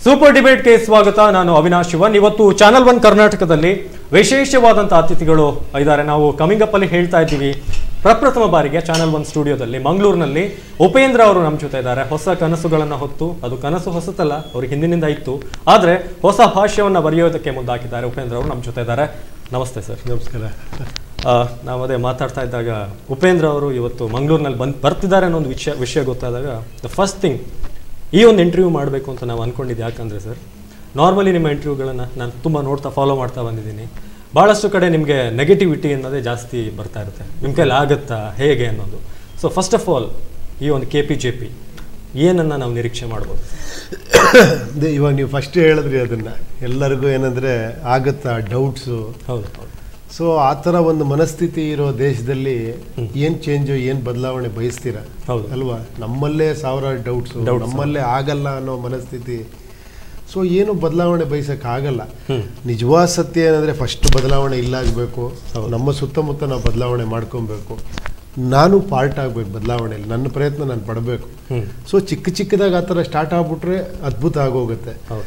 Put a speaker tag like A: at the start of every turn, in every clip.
A: Super ಡಿಬೇಟ್ಗೆ ಸ್ವಾಗತ ನಾನು ಅವಿನಾಶ್ ಶಿವನ್ ಇವತ್ತು ಚಾನಲ್ ಒನ್ ಕರ್ನಾಟಕದಲ್ಲಿ ವಿಶೇಷವಾದಂಥ ಅತಿಥಿಗಳು ಇದ್ದಾರೆ ನಾವು ಕಮಿಂಗ್ ಅಪ್ ಅಲ್ಲಿ ಹೇಳ್ತಾ ಇದ್ದೀವಿ ಪ್ರಪ್ರಥಮ ಬಾರಿಗೆ ಚಾನಲ್ ಒನ್ ಸ್ಟುಡಿಯೋದಲ್ಲಿ ಮಂಗಳೂರಿನಲ್ಲಿ ಉಪೇಂದ್ರ ಅವರು ನಮ್ಮ ಜೊತೆ ಇದ್ದಾರೆ ಹೊಸ ಕನಸುಗಳನ್ನು ಹೊತ್ತು ಅದು ಕನಸು ಹೊಸತಲ್ಲ ಅವ್ರಿಗೆ ಹಿಂದಿನಿಂದ ಇತ್ತು ಆದರೆ ಹೊಸ ಭಾಷ್ಯವನ್ನು ಬರೆಯೋದಕ್ಕೆ ಮುಂದಾಕಿದ್ದಾರೆ ಉಪೇಂದ್ರ ಅವರು ನಮ್ಮ ಜೊತೆ ಇದ್ದಾರೆ ನಮಸ್ತೆ ಸರ್
B: ನಮಸ್ಕಾರ
A: ಆ, ನಾವು ಅದೇ ಮಾತಾಡ್ತಾ ಇದ್ದಾಗ ಉಪೇಂದ್ರ ಅವರು ಇವತ್ತು ಮಂಗಳೂರಿನಲ್ಲಿ ಬಂದು ಬರ್ತಿದ್ದಾರೆ ಅನ್ನೋ ಒಂದು ವಿಷಯ ವಿಷಯ ಗೊತ್ತಾದಾಗ ದ ಫಸ್ಟ್ ಥಿಂಗ್ ಈ ಒಂದು ಇಂಟರ್ವ್ಯೂ ಮಾಡಬೇಕು ಅಂತ ನಾವು ಅಂದ್ಕೊಂಡಿದ್ದು ಯಾಕಂದರೆ ಸರ್ ನಾರ್ಮಲಿ ನಿಮ್ಮ ಇಂಟರ್ವ್ಯೂಗಳನ್ನು ನಾನು ತುಂಬ ನೋಡ್ತಾ ಫಾಲೋ ಮಾಡ್ತಾ ಬಂದಿದ್ದೀನಿ ಭಾಳಷ್ಟು ಕಡೆ ನಿಮಗೆ ನೆಗೆಟಿವಿಟಿ ಅನ್ನೋದೇ ಜಾಸ್ತಿ ಬರ್ತಾ ಇರುತ್ತೆ ನಿಮ್ಮ ಕೈಲಿ ಆಗುತ್ತಾ ಹೇಗೆ ಅನ್ನೋದು ಸೊ ಫಸ್ಟ್ ಆಫ್ ಆಲ್ ಈ ಒಂದು ಕೆ ಪಿ ಜೆ ಪಿ ಏನನ್ನು ನಾವು ನಿರೀಕ್ಷೆ ಮಾಡ್ಬೋದು
B: ಅದೇ ಇವಾಗ ನೀವು ಫಸ್ಟ್ ಹೇಳಿದ್ರಿ ಅದನ್ನ ಎಲ್ಲರಿಗೂ ಏನಂದ್ರೆ ಆಗುತ್ತಾ ಡೌಟ್ಸು
A: ಹೌದು ಹೌದು
B: ಸೊ ಆ ಥರ ಒಂದು ಮನಸ್ಥಿತಿ ಇರೋ ದೇಶದಲ್ಲಿ ಏನು ಚೇಂಜು ಏನು ಬದಲಾವಣೆ ಬಯಸ್ತೀರಾ
A: ಹೌದು.
B: ಅಲ್ವಾ ನಮ್ಮಲ್ಲೇ ಸಾವಿರಾರು ಡೌಟ್ಸು
A: Doubts.
B: ನಮ್ಮಲ್ಲೇ ಆಗಲ್ಲ ಅನ್ನೋ ಮನಸ್ಥಿತಿ ಸೊ ಏನು ಬದಲಾವಣೆ ಬಯಸೋಕ್ಕಾಗಲ್ಲ
A: ಹ್ಮ್.
B: ನಿಜವಾದ ಸತ್ಯ ಏನಂದರೆ ಫಸ್ಟ್ ಬದಲಾವಣೆ ಇಲ್ಲಾಗಬೇಕು ನಮ್ಮ ಸುತ್ತಮುತ್ತ ನಾವು ಬದಲಾವಣೆ ಮಾಡ್ಕೊಬೇಕು ನಾನು ಪಾರ್ಟ್ ಆಗಬೇಕು ಬದಲಾವಣೆಯಲ್ಲಿ ನನ್ನ ಪ್ರಯತ್ನ ನಾನು ಪಡಬೇಕು
A: ಹ್ಮ್.
B: ಸೊ ಚಿಕ್ಕ ಚಿಕ್ಕದಾಗಿ ಆ ಥರ ಸ್ಟಾರ್ಟ್ ಆಗ್ಬಿಟ್ರೆ ಅದ್ಭುತ ಆಗೋಗುತ್ತೆ
A: ಹೌದು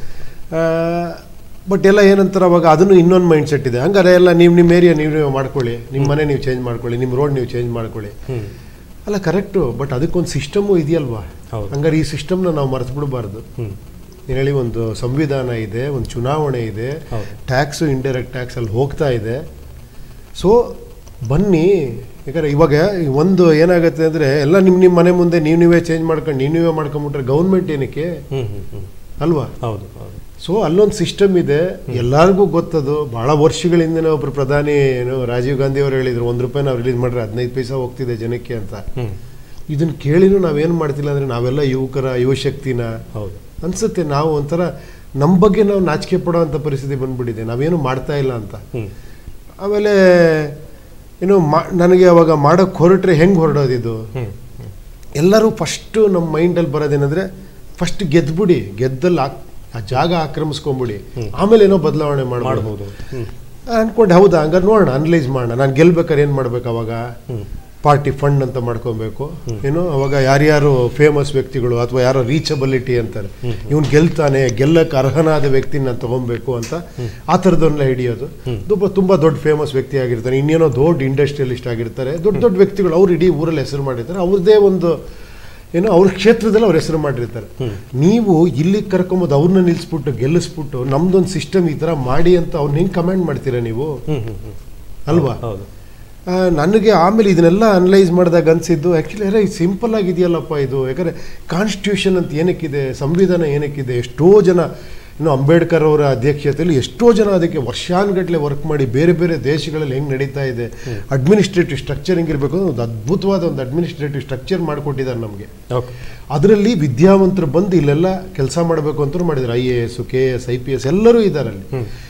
B: ಬಟ್ ಎಲ್ಲ ಏನಂತಾರೆ ಅವಾಗ ಅದನ್ನು ಇನ್ನೊಂದು ಮೈಂಡ್ ಸೆಟ್ ಇದೆ ಹಂಗಾರೆ ಎಲ್ಲ ನೀವು ನಿಮ್ಮ ಏರಿಯಾ ನೀವು ನೀವು ಮಾಡ್ಕೊಳ್ಳಿ ನಿಮ್ಮ ಮನೆ ನೀವು ಚೇಂಜ್ ಮಾಡ್ಕೊಳ್ಳಿ ನಿಮ್ಮ ರೋಡ್ ನೀವು ಚೇಂಜ್ ಮಾಡ್ಕೊಳ್ಳಿ
A: ಹ್ಮ್
B: ಅಲ್ಲ ಕರೆಕ್ಟು ಬಟ್ ಅದಕ್ಕೊಂದು ಸಿಸ್ಟಮು ಇದೆಯಲ್ವಾ
A: ಹೌದು.
B: ಹಂಗಾರೆ ಈ ಸಿಸ್ಟಮ್ನ ನಾವು ಮರೆತು ಬಿಡಬಾರ್ದು
A: ಹ್ಮ್
B: ಏನು ಹೇಳಿ ಒಂದು ಸಂವಿಧಾನ ಇದೆ ಒಂದು ಚುನಾವಣೆ ಇದೆ
A: ಹೌದು.
B: ಟ್ಯಾಕ್ಸು ಇಂಡೈರೆಕ್ಟ್ ಟ್ಯಾಕ್ಸ್ ಅಲ್ಲಿ ಹೋಗ್ತಾ ಇದೆ ಸೊ ಬನ್ನಿ ಯಾಕಂದ್ರೆ ಇವಾಗ ಒಂದು ಏನಾಗುತ್ತೆ ಅಂದರೆ ಎಲ್ಲ ನಿಮ್ಮ ನಿಮ್ಮ ಮನೆ ಮುಂದೆ ನೀವು ನೀವೇ ಚೇಂಜ್ ಮಾಡ್ಕೊಂಡು ನೀವು ನೀವೇ ಮಾಡ್ಕೊಂಬಿಟ್ರೆ ಗೌರ್ಮೆಂಟ್ ಏನಕ್ಕೆ
A: ಹ್ಮ್ ಹ್ಮ್ ಹ್ಮ್
B: ಅಲ್ವಾ
A: ಹೌದು ಹೌದು
B: ಸೊ ಅಲ್ಲೊಂದು ಸಿಸ್ಟಮ್ ಇದೆ ಎಲ್ಲರಿಗೂ ಗೊತ್ತದು ಭಾಳ ವರ್ಷಗಳಿಂದನೇ ಒಬ್ರು ಪ್ರಧಾನಿ ಏನು ರಾಜೀವ್ ಗಾಂಧಿ ಅವರು ಹೇಳಿದ್ರು ಒಂದು ರೂಪಾಯಿ ನಾವು ರಿಲೀಸ್ ಮಾಡ್ರೆ ಹದಿನೈದು ಪೈಸಾ ಹೋಗ್ತಿದೆ ಜನಕ್ಕೆ ಅಂತ
A: ಹ್ಮ್
B: ಇದನ್ನ ಕೇಳಿನೂ ನಾವೇನು ಮಾಡ್ತಿಲ್ಲ ಅಂದರೆ ನಾವೆಲ್ಲ ಯುವಕರ ಯುವಶಕ್ತಿನ
A: ಹೌದು
B: ಅನ್ಸುತ್ತೆ ನಾವು ಒಂಥರ ನಮ್ಮ ಬಗ್ಗೆ ನಾವು ನಾಚಿಕೆ ಪಡೋ ಅಂಥ ಪರಿಸ್ಥಿತಿ ಬಂದ್ಬಿಟ್ಟಿದೆ ನಾವೇನು ಮಾಡ್ತಾ ಇಲ್ಲ ಅಂತ
A: ಹ್ಮ್
B: ಆಮೇಲೆ ಏನು ಮಾ ನನಗೆ ಅವಾಗ ಮಾಡೋಕ್ಕೆ ಹೊರಟ್ರೆ ಹೆಂಗೆ ಹೊರಡೋದಿದು
A: ಹ್ಮ್ ಹ್ಮ್
B: ಎಲ್ಲರೂ ಫಸ್ಟು ನಮ್ಮ ಮೈಂಡಲ್ಲಿ ಬರೋದೇನೆಂದರೆ ಫಸ್ಟ್ ಗೆದ್ಬಿಡಿ ಗೆದ್ದಲ್ಲಿ ಆ- ಆ ಜಾಗ ಆಕ್ರಮಿಸ್ಕೊಂಬಿಡಿ ಆಮೇಲೆ ಏನೋ ಬದಲಾವಣೆ ಮಾಡ್ಬೋದು
A: ಮಾಡ್ಬೋದು ಹ್ಮ್
B: ಅನ್ಕೊಂಡು ಹೌದಾ ಹಂಗಾರೆ ನೋಡೋಣ ಅನಲೈಸ್ ಮಾಡೋಣ ನಾನು ಗೆಲ್ಬೇಕಾದ್ರೆ ಏನು ಮಾಡ್ಬೇಕು ಅವಾಗ
A: ಹ್ಮ್
B: ಪಾರ್ಟಿ ಫಂಡ್ ಅಂತ ಮಾಡ್ಕೊಬೇಕು ಏನು ಅವಾಗ ಯಾರ್ಯಾರು ಫೇಮಸ್ ವ್ಯಕ್ತಿಗಳು ಅಥವಾ ಯಾರೋ ರೀಚಬಿಲಿಟಿ ಅಂತಾರೆ ಇವ್ನು ಗೆಲ್ತಾನೆ ಗೆಲ್ಲಕ್ಕೆ ಅರ್ಹನಾದ ವ್ಯಕ್ತಿನ ನಾನು ತಗೊಬೇಕು ಅಂತ ಆ ಥರದನ್ನೆಲ್ಲ ಹಿಡಿಯೋದು ತುಂಬ ತುಂಬ ದೊಡ್ಡ ಫೇಮಸ್ ವ್ಯಕ್ತಿ ಆಗಿರ್ತಾನೆ ಇನ್ನೇನೋ ದೊಡ್ಡ ಇಂಡಸ್ಟ್ರಿಯಲಿಸ್ಟ್ ಆಗಿರ್ತಾರೆ ದೊಡ್ಡ ದೊಡ್ಡ ವ್ಯಕ್ತಿಗಳು ಅವ್ರು ಇಡೀ ಊರಲ್ಲಿ ಹೆಸರು ಮಾಡಿರ್ತಾರೆ ಅವ್ರದ್ದೇ ಒಂದು ಏನೋ ಅವ್ರ ಕ್ಷೇತ್ರದಲ್ಲಿ ಅವ್ರ ಹೆಸರು ಮಾಡಿರ್ತಾರೆ ನೀವು ಇಲ್ಲಿಗೆ ಕರ್ಕೊಂಬೋದು ಅವ್ರನ್ನ ನಿಲ್ಲಿಸ್ಬಿಟ್ಟು ಗೆಲ್ಲಿಸ್ಬಿಟ್ಟು ನಮ್ದೊಂದು ಸಿಸ್ಟಮ್ ಈ ಥರ ಮಾಡಿ ಅಂತ ಅವ್ರನ್ನ ಹೆಂಗೆ ಕಮೆಂಟ್ ಮಾಡ್ತೀರಾ ನೀವು
A: ಹ್ಮ್ ಹ್ಮ್ ಹ್ಮ್
B: ಅಲ್ವಾ
A: ಹೌದು
B: ಆ, ನನಗೆ ಆಮೇಲೆ ಇದನ್ನೆಲ್ಲ ಅನಲೈಸ್ ಮಾಡಿದಾಗ ಅನಿಸಿದ್ದು ಆ್ಯಕ್ಚುಲಿ ಅರೆ ಇದು ಸಿಂಪಲ್ ಆಗಿದೆಯಲ್ಲಪ್ಪ ಇದು ಯಾಕಂದರೆ ಕಾನ್ಸ್ಟಿಟ್ಯೂಷನ್ ಅಂತ ಏನಕ್ಕಿದೆ ಸಂವಿಧಾನ ಏನಕ್ಕಿದೆ ಎಷ್ಟೋ ಜನ ಇನ್ನು ಅಂಬೇಡ್ಕರ್ ಅವರ ಅಧ್ಯಕ್ಷತೆಯಲ್ಲಿ ಎಷ್ಟೋ ಜನ ಅದಕ್ಕೆ ವರ್ಷಾನುಗಟ್ಟಲೆ ವರ್ಕ್ ಮಾಡಿ ಬೇರೆ ಬೇರೆ ದೇಶಗಳಲ್ಲಿ ಹೆಂಗೆ ನಡೀತಾ ಇದೆ ಅಡ್ಮಿನಿಸ್ಟ್ರೇಟಿವ್ ಸ್ಟ್ರಕ್ಚರ್ ಹೆಂಗಿರಬೇಕು ಅನ್ನೋ ಒಂದು ಅದ್ಭುತವಾದ ಒಂದು ಅಡ್ಮಿನಿಸ್ಟ್ರೇಟಿವ್ ಸ್ಟ್ರಕ್ಚರ್ ಮಾಡಿಕೊಟ್ಟಿದ್ದಾರೆ ನಮಗೆ
A: ಓಕೆ
B: ಅದರಲ್ಲಿ ವಿದ್ಯಾವಂತರು ಬಂದು ಇಲ್ಲೆಲ್ಲ ಕೆಲಸ ಮಾಡಬೇಕು ಅಂತಲೂ ಮಾಡಿದ್ದಾರೆ I A S K S I P S ಎಲ್ಲರೂ ಇದ್ದಾರೆ ಅಲ್ಲಿ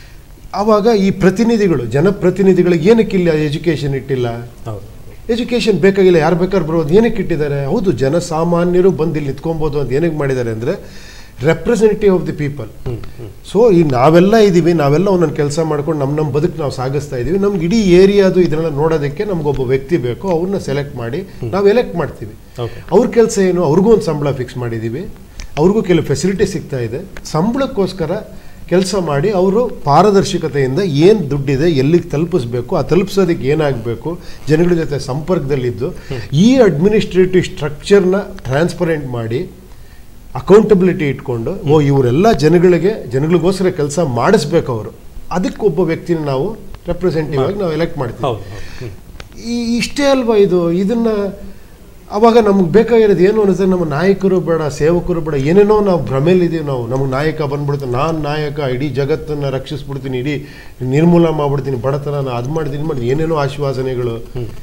B: ಆವಾಗ ಈ ಪ್ರತಿನಿಧಿಗಳು ಜನಪ್ರತಿನಿಧಿಗಳಿಗೆ ಏನಕ್ಕೆ ಇಲ್ಲಿ ಎಜುಕೇಷನ್ ಇಟ್ಟಿಲ್ಲ
A: ಹೌದು
B: ಎಜುಕೇಷನ್ ಬೇಕಾಗಿಲ್ಲ ಯಾರು ಬೇಕಾದ್ರೂ ಬರ್ಬೋದು ಏನಕ್ಕೆ ಇಟ್ಟಿದ್ದಾರೆ ಹೌದು ಜನಸಾಮಾನ್ಯರು ಬಂದು ಇಲ್ಲಿ ನಿಂತ್ಕೊಬೋದು ಅಂತ ಏನಕ್ಕೆ ಮಾಡಿದ್ದಾರೆ ಅಂದರೆ representative of the people so ಈ ನಾವೆಲ್ಲ ಇದ್ದೀವಿ ನಾವೆಲ್ಲ ಒಂದೊಂದು ಕೆಲಸ ಮಾಡ್ಕೊಂಡು ನಮ್ಮ ನಮ್ಮ ಬದುಕು ನಾವು ಸಾಗಿಸ್ತಾ ಇದ್ದೀವಿ ನಮ್ಗೆ ಇಡೀ ಏರಿಯಾದು ಇದನ್ನೆಲ್ಲ ನೋಡೋದಕ್ಕೆ ನಮಗೊಬ್ಬ ವ್ಯಕ್ತಿ ಬೇಕು ಅವ್ರನ್ನ ಸೆಲೆಕ್ಟ್ ಮಾಡಿ ನಾವು ಎಲೆಕ್ಟ್ ಮಾಡ್ತೀವಿ
A: ಓಕೆ
B: ಅವ್ರ ಕೆಲಸ ಏನು ಅವ್ರಿಗೂ ಒಂದು ಸಂಬಳ ಫಿಕ್ಸ್ ಮಾಡಿದ್ದೀವಿ ಅವ್ರಿಗೂ ಕೆಲವು ಫೆಸಿಲಿಟಿ ಸಿಗ್ತಾ ಇದೆ ಸಂಬಳಕ್ಕೋಸ್ಕರ ಕೆಲಸ ಮಾಡಿ ಅವರು ಪಾರದರ್ಶಕತೆಯಿಂದ ಏನು ದುಡ್ಡಿದೆ ಎಲ್ಲಿಗೆ ತಲುಪಿಸ್ಬೇಕು ಆ ತಲುಪಿಸೋದಕ್ಕೆ ಏನಾಗಬೇಕು ಜನಗಳ ಜೊತೆ ಸಂಪರ್ಕದಲ್ಲಿದ್ದು ಈ ಅಡ್ಮಿನಿಸ್ಟ್ರೇಟಿವ್ ಸ್ಟ್ರಕ್ಚರ್ನ ಟ್ರಾನ್ಸ್ಪರೆಂಟ್ ಮಾಡಿ ಅಕೌಂಟಬಿಲಿಟಿ ಇಟ್ಕೊಂಡು ಓ ಇವರೆಲ್ಲ ಜನಗಳಿಗೆ ಜನಗಳಿಗೋಸ್ಕರ ಕೆಲಸ ಮಾಡಿಸ್ಬೇಕು ಅವರು ಅದಕ್ಕೆ ಒಬ್ಬ ವ್ಯಕ್ತಿನ ನಾವು ರೆಪ್ರೆಸೆಂಟೇಟಿವ್ ಆಗಿ ನಾವು ಎಲೆಕ್ಟ್ ಮಾಡ್ತೀವಿ
A: ಹೌದು ಹೌದು ಹ್ಮ್.
B: ಈ ಇಷ್ಟೇ ಅಲ್ವಾ ಇದು ಇದನ್ನ ಅವಾಗ ನಮ್ಗೆ ಬೇಕಾಗಿರೋದು ಏನು ಅನ್ನಿಸ್ತದೆ ನಮ್ಮ ನಾಯಕರು ಬೇಡ ಸೇವಕರು ಬೇಡ ಏನೇನೋ ನಾವು ಭ್ರಮೇಲಿದ್ದೀವಿ ನಾವು ನಮಗೆ ನಾಯಕ ಬಂದ್ಬಿಡುತ್ತೆ ನಾನು ನಾಯಕ ಇಡೀ ಜಗತ್ತನ್ನು ರಕ್ಷಿಸ್ಬಿಡ್ತೀನಿ ಇಡೀ ನಿರ್ಮೂಲ ಮಾಡ್ಬಿಡ್ತೀನಿ ಬಡತನ ಅದು ಮಾಡ್ತೀನಿ ಮಾಡಿ ಏನೇನೋ ಆಶ್ವಾಸನೆಗಳು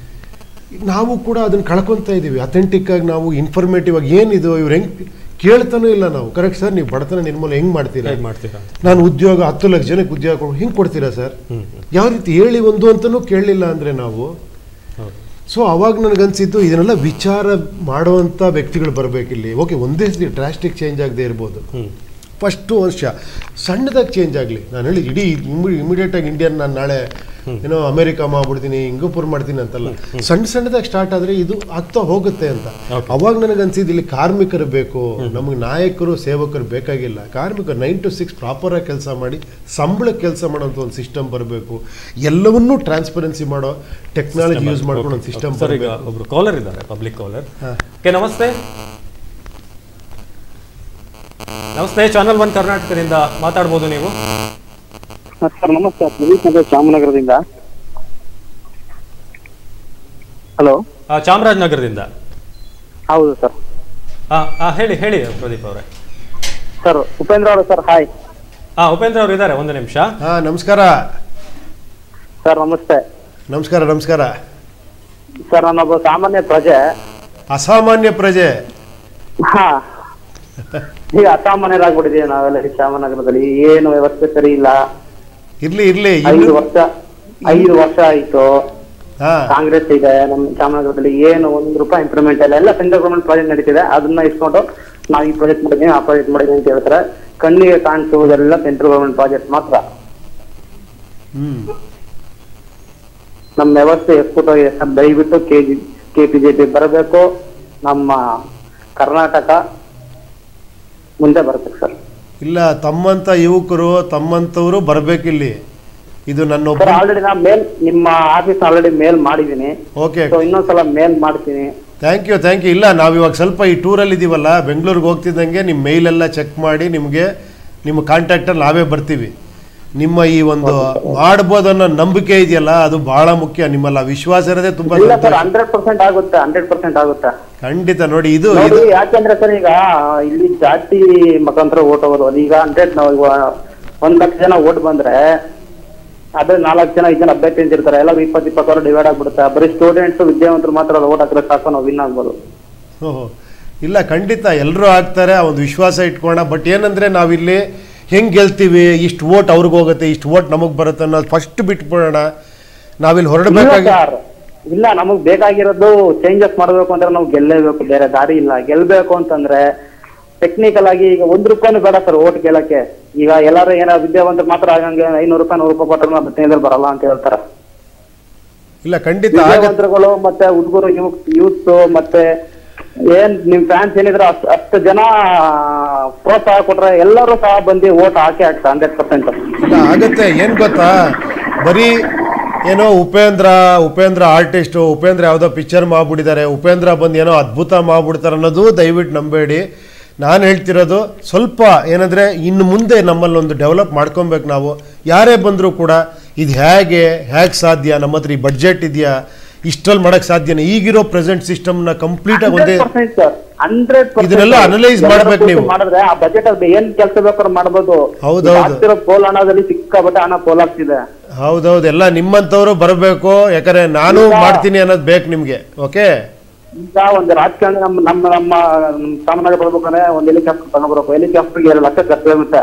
B: ನಾವು ಕೂಡ ಅದನ್ನ ಕಳ್ಕೊತಾ ಇದ್ದೀವಿ ಅಥೆಂಟಿಕ್ ಆಗಿ ನಾವು ಇನ್ಫಾರ್ಮೇಟಿವ್ ಆಗಿ ಏನಿದು ಇವ್ರು ಹೆಂಗೆ ಕೇಳ್ತಾನೂ ಇಲ್ಲ ನಾವು ಕರೆಕ್ಟ್ ಸರ್ ನೀವು ಬಡತನ ನಿರ್ಮೂಲ ಹೆಂಗೆ ಮಾಡ್ತೀರಾ
A: ಹೇಗೆ ಮಾಡ್ತೀರಾ ಅಂತ
B: ನಾನು ಉದ್ಯೋಗ ಹತ್ತು ಲಕ್ಷ ಜನಕ್ಕೆ ಉದ್ಯೋಗ ಕೊಡು ಹಿಂಗೆ ಕೊಡ್ತೀರಾ ಸರ್
A: ಹ್ಮ್
B: ಯಾವ ರೀತಿ ಹೇಳಿ ಒಂದು ಅಂತಲೂ ಕೇಳಲಿಲ್ಲ ಅಂದರೆ ನಾವು
A: ಹೌದು
B: ಸೊ ಅವಾಗ ನನಗನ್ಸಿದ್ದು ಇದನ್ನೆಲ್ಲ ವಿಚಾರ ಮಾಡುವಂಥ ವ್ಯಕ್ತಿಗಳು ಬರಬೇಕಿಲ್ಲಿ ಓಕೆ ಒಂದೇ ಸತಿ ಡ್ರಾಸ್ಟಿಕ್ ಚೇಂಜ್ ಆಗದೆ ಇರ್ಬೋದು
A: ಹ್ಮ್
B: ಫಸ್ಟು ವರ್ಷ ಸಣ್ಣದಾಗಿ ಚೇಂಜ್ ಆಗಲಿ ನಾನು ಹೇಳಿ ಇಡೀ ಇಮಿಡಿಯೇಟಾಗಿ ಇಂಡಿಯನ್ ನಾನು ನಾಳೆ ಏನೋ ಅಮೆರಿಕ ಮಾಡ್ಬಿಡ್ತೀನಿ ಇಂಗಪುರ್ ಮಾಡ್ತೀನಿ ಅಂತಲ್ಲ ಸಣ್ಣ ಸಣ್ಣದಾಗಿ ಸ್ಟಾರ್ಟ್ ಆದರೆ ಇದು ಆಗ್ತಾ ಹೋಗುತ್ತೆ ಅಂತ
A: Okay.
B: ಅವಾಗ ನನಗೆ ಅನ್ಸಿದ್ದು ಇಲ್ಲಿ ಕಾರ್ಮಿಕರು ಬೇಕು ನಮಗೆ ನಾಯಕರು ಸೇವಕರು ಬೇಕಾಗಿಲ್ಲ ಕಾರ್ಮಿಕರು ನೈನ್ ಟು ಸಿಕ್ಸ್ ಪ್ರಾಪರಾಗಿ ಕೆಲಸ ಮಾಡಿ ಸಂಬಳಕ್ಕೆ ಕೆಲಸ ಮಾಡೋಂಥ ಒಂದು ಸಿಸ್ಟಮ್ ಬರಬೇಕು ಎಲ್ಲವನ್ನೂ ಟ್ರಾನ್ಸ್ಪರೆನ್ಸಿ ಮಾಡೋ ಟೆಕ್ನಾಲಜಿ ಯೂಸ್ ಮಾಡ್ಕೊಂಡು ಒಂದು ಸಿಸ್ಟಮ್
A: ಸರ್ ಈಗ ಒಬ್ರು ಕಾಲರ್ ಇದ್ದಾರೆ ಪಬ್ಲಿಕ್ ಕಾಲರ್ ಓಕೆ ನಮಸ್ತೆ ನಮಸ್ತೆ ಚಾನಲ್ ಒನ್ ಕರ್ನಾಟಕದಿಂದ ಮಾತಾಡ್ಬೋದು ನೀವು
C: ಸರ್ ನಮಸ್ತೆ ಪ್ರದೀಪ್ ನಗರ ಚಾಮನಗರದಿಂದ ಹಲೋ
A: ಆ, ಚಾಮರಾಜನಗರದಿಂದ
C: ಹೌದು ಸರ್
A: ಆ, ಆ, ಹೇಳಿ ಹೇಳಿ ಪ್ರದೀಪ್ ಅವರೇ
C: ಸರ್ ಉಪೇಂದ್ರ ಅವರು ಸರ್ ಹಾಯ್
A: ಹಾ ಉಪೇಂದ್ರ ಅವರು ಇದ್ದಾರೆ ಒಂದು ನಿಮಿಷ
B: ಹಾಂ ನಮಸ್ಕಾರ
C: ಸರ್ ನಮಸ್ತೆ
B: ನಮಸ್ಕಾರ ನಮಸ್ಕಾರ
C: ಸರ್ ನಾನೊಬ್ಬ ಸಾಮಾನ್ಯ ಪ್ರಜೆ
B: ಅಸಾಮಾನ್ಯ ಪ್ರಜೆ
C: ಹಾ ಈಗ ಅಸಾಮಾನ್ಯರಾಗ್ಬಿಟ್ಟಿದೀವಿ ನಾವೆಲ್ಲ ಈ ಚಾಮನಗರದಲ್ಲಿ ಏನು ವ್ಯವಸ್ಥೆ ಸರಿ ಇಲ್ಲ
B: ಇರ್ಲಿ ಇರ್ಲಿ
C: ಐದು ವರ್ಷ ಐದು ವರ್ಷ ಆಯ್ತು
B: ಹಾ
C: ಕಾಂಗ್ರೆಸ್ ಇದೆ ನಮ್ಮ ಚಾಮನಗರದಲ್ಲಿ ಏನು ಒಂದು ರೂಪಾಯಿ ಇಂಪ್ರೂವ್ಮೆಂಟ್ ಇಲ್ಲ ಎಲ್ಲ ಸೆಂಟ್ರಲ್ ಗೌರ್ಮೆಂಟ್ ಪ್ರಾಜೆಕ್ಟ್ ನಡೀತಿದೆ ಅದನ್ನ ಇಸ್ಕೊಂಡು ನಾವು ಈ ಪ್ರಾಜೆಕ್ಟ್ ಮಾಡಿದೀವಿ ಆ ಪ್ರಾಜೆಕ್ಟ್ ಮಾಡಿದೀವಿ ಅಂತ ಹೇಳ್ತಾರೆ ಕಣ್ಣಿಗೆ ಕಾಣಿಸುವುದೆಲ್ಲ ಸೆಂಟ್ರಲ್ ಗೌರ್ಮೆಂಟ್ ಪ್ರಾಜೆಕ್ಟ್ ಮಾತ್ರ
B: ಹ್ಮ್
C: ನಮ್ಮ ವ್ಯವಸ್ಥೆ ಎಸ್ಬಿಟ್ಟು ಸರ್ ದಯವಿಟ್ಟು K G K P J P ಬರಬೇಕು ನಮ್ಮ ಕರ್ನಾಟಕ ಮುಂದೆ ಬರುತ್ತೆ ಸರ್
B: ಇಲ್ಲ ತಮ್ಮಂತ ಯುವಕರು ತಮ್ಮಂತವರು ಬರ್ಬೇಕಿಲ್ಲಿ ಇದು ನನ್ನೊಬ್ಬ
C: ಸರ್ ಆಲ್ರೆಡಿ ನಾ ಮೇಲ್ ನಿಮ್ಮ ಆಫೀಸ್ ಆಲ್ರೆಡಿ ಮೇಲ್ ಮಾಡಿದೀನಿ
B: ಓಕೆ
C: ಸೊ ಇನ್ನೊಂದ್ಸಲ ಮೇಲ್ ಮಾಡ್ತೀನಿ
B: ಥ್ಯಾಂಕ್ ಯು ಥ್ಯಾಂಕ್ ಯು ಇಲ್ಲ ನಾವು ಇವಾಗ ಸ್ವಲ್ಪ ಈ ಟೂರಲ್ಲಿ ಇದೀವಲ್ಲ ಬೆಂಗಳೂರಿಗೆ ಹೋಗ್ತಿದ್ದಂಗೆ ನಿಮ್ಮ ಮೇಲೆಲ್ಲ ಚೆಕ್ ಮಾಡಿ ನಿಮಗೆ ನಿಮ್ಮ ಕಾಂಟ್ಯಾಕ್ಟಲ್ಲಿ ನಾವೇ ಬರ್ತೀವಿ ನಿಮ್ಮ ಈ ಒಂದು ಮಾಡ್ಬೋದು ಅನ್ನೋ ನಂಬಿಕೆ ಇದೆಯಲ್ಲ ಅದು ಬಹಳ ಮುಖ್ಯ ನಿಮ್ಮಲ್ಲ ವಿಶ್ವಾಸ ಇರೋದೇ ತುಂಬಾ
C: ಇಲ್ಲ
B: ದೊಡ್ಡ
C: ಸರ್ ಹಂಡ್ರೆಡ್ ಪರ್ಸೆಂಟ್ ಆಗುತ್ತೆ ಹಂಡ್ರೆಡ್ ಪರ್ಸೆಂಟ್ ಆಗುತ್ತೆ
B: ಖಂಡಿತ ನೋಡಿ ಇದು
C: ನೋಡಿ
B: ಇದು
C: ಯಾಕೆಂದ್ರೆ ಸರ್ ಈಗ ಇಲ್ಲಿ ಜಾತಿ ಮುಖಾಂತರ ಓಟ್ ಹೋಗೋದು ಈಗ ಹಂಡ್ರೆಡ್ ನಾವು ಈಗ ಒಂದ್ ಲಕ್ಷ ಜನ ಓಟ್ ಬಂದ್ರೆ ಅದೇ ನಾಲ್ಕು ಜನ ಐದು ಜನ ಅಭ್ಯರ್ಥಿ ಅಂತ ಇರ್ತಾರೆ ಎಲ್ಲ ಇಪ್ಪತ್ತು ಇಪ್ಪತ್ತು ಸಾವಿರ ಡಿವೈಡ್ ಆಗ್ಬಿಡುತ್ತೆ ಬರೀ ಸ್ಟೂಡೆಂಟ್ಸ್ ವಿದ್ಯಾವಂತರು ಮಾತ್ರ ಓಟ್ ಹಾಕಿದ್ರೆ ಸಾಕು ನಾವು ವಿನ್ ಆಗ್ಬೋದು
B: ಓಹೋ ಇಲ್ಲ ಖಂಡಿತ ಎಲ್ಲರೂ ಆಗ್ತಾರೆ ಆ ಒಂದು ವಿಶ್ವಾಸ ಇಟ್ಕೋಣ ಬಟ್ ಏನಂದ್ರೆ ನಾವಿಲ್ಲಿ ಹೆಂಗೆ ಗೆಲ್ತೀವಿ ಇಷ್ಟು ಓಟ್ ಅವ್ರಿಗೆ ಹೋಗುತ್ತೆ ಇಷ್ಟು ಓಟ್ ನಮಗೆ ಬರುತ್ತೆ ಅನ್ನೋದು ಫಸ್ಟ್ ಬಿಟ್ಬಿಡೋಣ ನಾವಿಲ್ಲಿ
C: ಇಲ್ಲ
B: ಹೊರಡಬೇಕಾಗಿ
C: ಸರ್ ಇಲ್ಲ ನಮಗ್ ಬೇಕಾಗಿರೋದು ಚೇಂಜಸ್ ಮಾಡ್ಬೇಕು ಅಂದ್ರೆ ನಾವು ಗೆಲ್ಲೇಬೇಕು ಬೇರೆ ದಾರಿ ಇಲ್ಲ ಗೆಲ್ಬೇಕು ಅಂತಂದ್ರೆ ಟೆಕ್ನಿಕಲ್ ಆಗಿ ಈಗ ಒಂದ್ ರೂಪಾಯಿನೂ ಬೇಡ ಸರ್ ಓಟ್ ಗೆಲ್ಲಕ್ಕೆ ಈಗ ಎಲ್ಲಾರು ಏನೋ ವಿದ್ಯಾವಂತರು ಮಾತ್ರ ಆಗಂಗೆ ಐನೂರು ರೂಪಾಯಿ ನೂರು ರೂಪಾಯಿ ಕೊಟ್ಟರೆ ನಾವು ಹದಿನೈದಲ್ಲಿ ಬರಲ್ಲ ಅಂತ ಹೇಳ್ತಾರೆ
B: ಇಲ್ಲ ಖಂಡಿತ ಆಗತ್ತೆ
C: ವಿದ್ಯಾವಂತರುಗಳು ಮತ್ತೆ ಹುಡುಗರು ಯೂತ್ ಮತ್ತೆ ಏನ್ ನಿಮ್ ಫ್ಯಾನ್ಸ್ ಏನಿದ್ರೆ ಅಷ್ಟ್ ಅಷ್ಟು ಜನ ಪ್ರೋತ್ಸಾಹ ಕೊಟ್ರೆ ಎಲ್ಲರೂ ಸಹ ಬಂದು ಓಟ್ ಹಾಕಿ ಹಾಕ್ತಾರೆ ಹಂಡ್ರೆಡ್ ಪರ್ಸೆಂಟ್
B: ಇಲ್ಲ ಆಗತ್ತೆ ಏನು ಗೊತ್ತಾ ಬರೀ ಏನೋ ಉಪೇಂದ್ರ ಉಪೇಂದ್ರ ಆರ್ಟಿಸ್ಟು ಉಪೇಂದ್ರ ಯಾವುದೋ ಪಿಕ್ಚರ್ ಮಾಡ್ಬಿಟ್ಟಿದ್ದಾರೆ ಉಪೇಂದ್ರ ಬಂದು ಏನೋ ಅದ್ಭುತ ಮಾಡ್ಬಿಡ್ತಾರೆ ಅನ್ನೋದು ದಯವಿಟ್ಟು ನಂಬೇಡಿ ನಾನು ಹೇಳ್ತಿರೋದು ಸ್ವಲ್ಪ ಏನಂದರೆ ಇನ್ನು ಮುಂದೆ ನಮ್ಮಲ್ಲಿ ಒಂದು ಡೆವಲಪ್ ಮಾಡ್ಕೊಬೇಕು ನಾವು ಯಾರೇ ಬಂದರೂ ಕೂಡ ಇದು ಹೇಗೆ ಹೇಗೆ ಸಾಧ್ಯ ನಮ್ಮ ಹತ್ರ ಈ ಬಡ್ಜೆಟ್ ಇದೆಯಾ ಇಷ್ಟರಲ್ಲಿ ಮಾಡೋಕ್ಕೆ ಸಾಧ್ಯನೇ ಈಗಿರೋ ಪ್ರೆಸೆಂಟ್ ಸಿಸ್ಟಮ್ನ ಕಂಪ್ಲೀಟಾಗಿ ಒಂದೇ
C: ಹಂಡ್ರೆಡ್
B: ಇದನ್ನೆಲ್ಲ analyze ಮಾಡ್ಬೇಕು ನೀವು.
C: ಮಾಡಿದ್ರೆ ಆ ಬಜೆಟ್ ಅಲ್ಲಿ ಏನ್ ಕೆಲಸ ಬೇಕಾದ್ರೂ ಮಾಡ್ಬೋದು
B: ಹೌದೌದು.
C: ಈಗ ಆಗ್ತಿರೋ ಪೋಲ್ ಹಣದಲ್ಲಿ ಸಿಕ್ಕಾಪಟ್ಟೆ ಹಣ ಪೋಲ್ ಆಗ್ತಿದೆ
B: ಹೌದೌದು ಎಲ್ಲ ನಿಮ್ಮಂಥವ್ರು ಬರಬೇಕು ಯಾಕಂದರೆ ನಾನು
C: ಈಗ-
B: ಮಾಡ್ತೀನಿ ಅನ್ನೋದು ಬೇಕು ನಿಮಗೆ ಓಕೆ
C: ಈಗ ಒಂದು ರಾಜಕಾರಣ ನಮ್ಮ ನಮ್ಮ ನಮ್ಮ ನಮ್ಮ ಸಾಮಾನ್ಯ ಬರ್ಬೇಕಂದ್ರೆ ಒಂದು ಹೆಲಿಕಾಪ್ಟರ್ ತಗೊಂಡ್ಬರ್ಬೇಕು ಹೆಲಿಕಾಪ್ಟರ್ಗೆ ಎರಡು ಲಕ್ಷ ಖರ್ಚಾಗುತ್ತೆ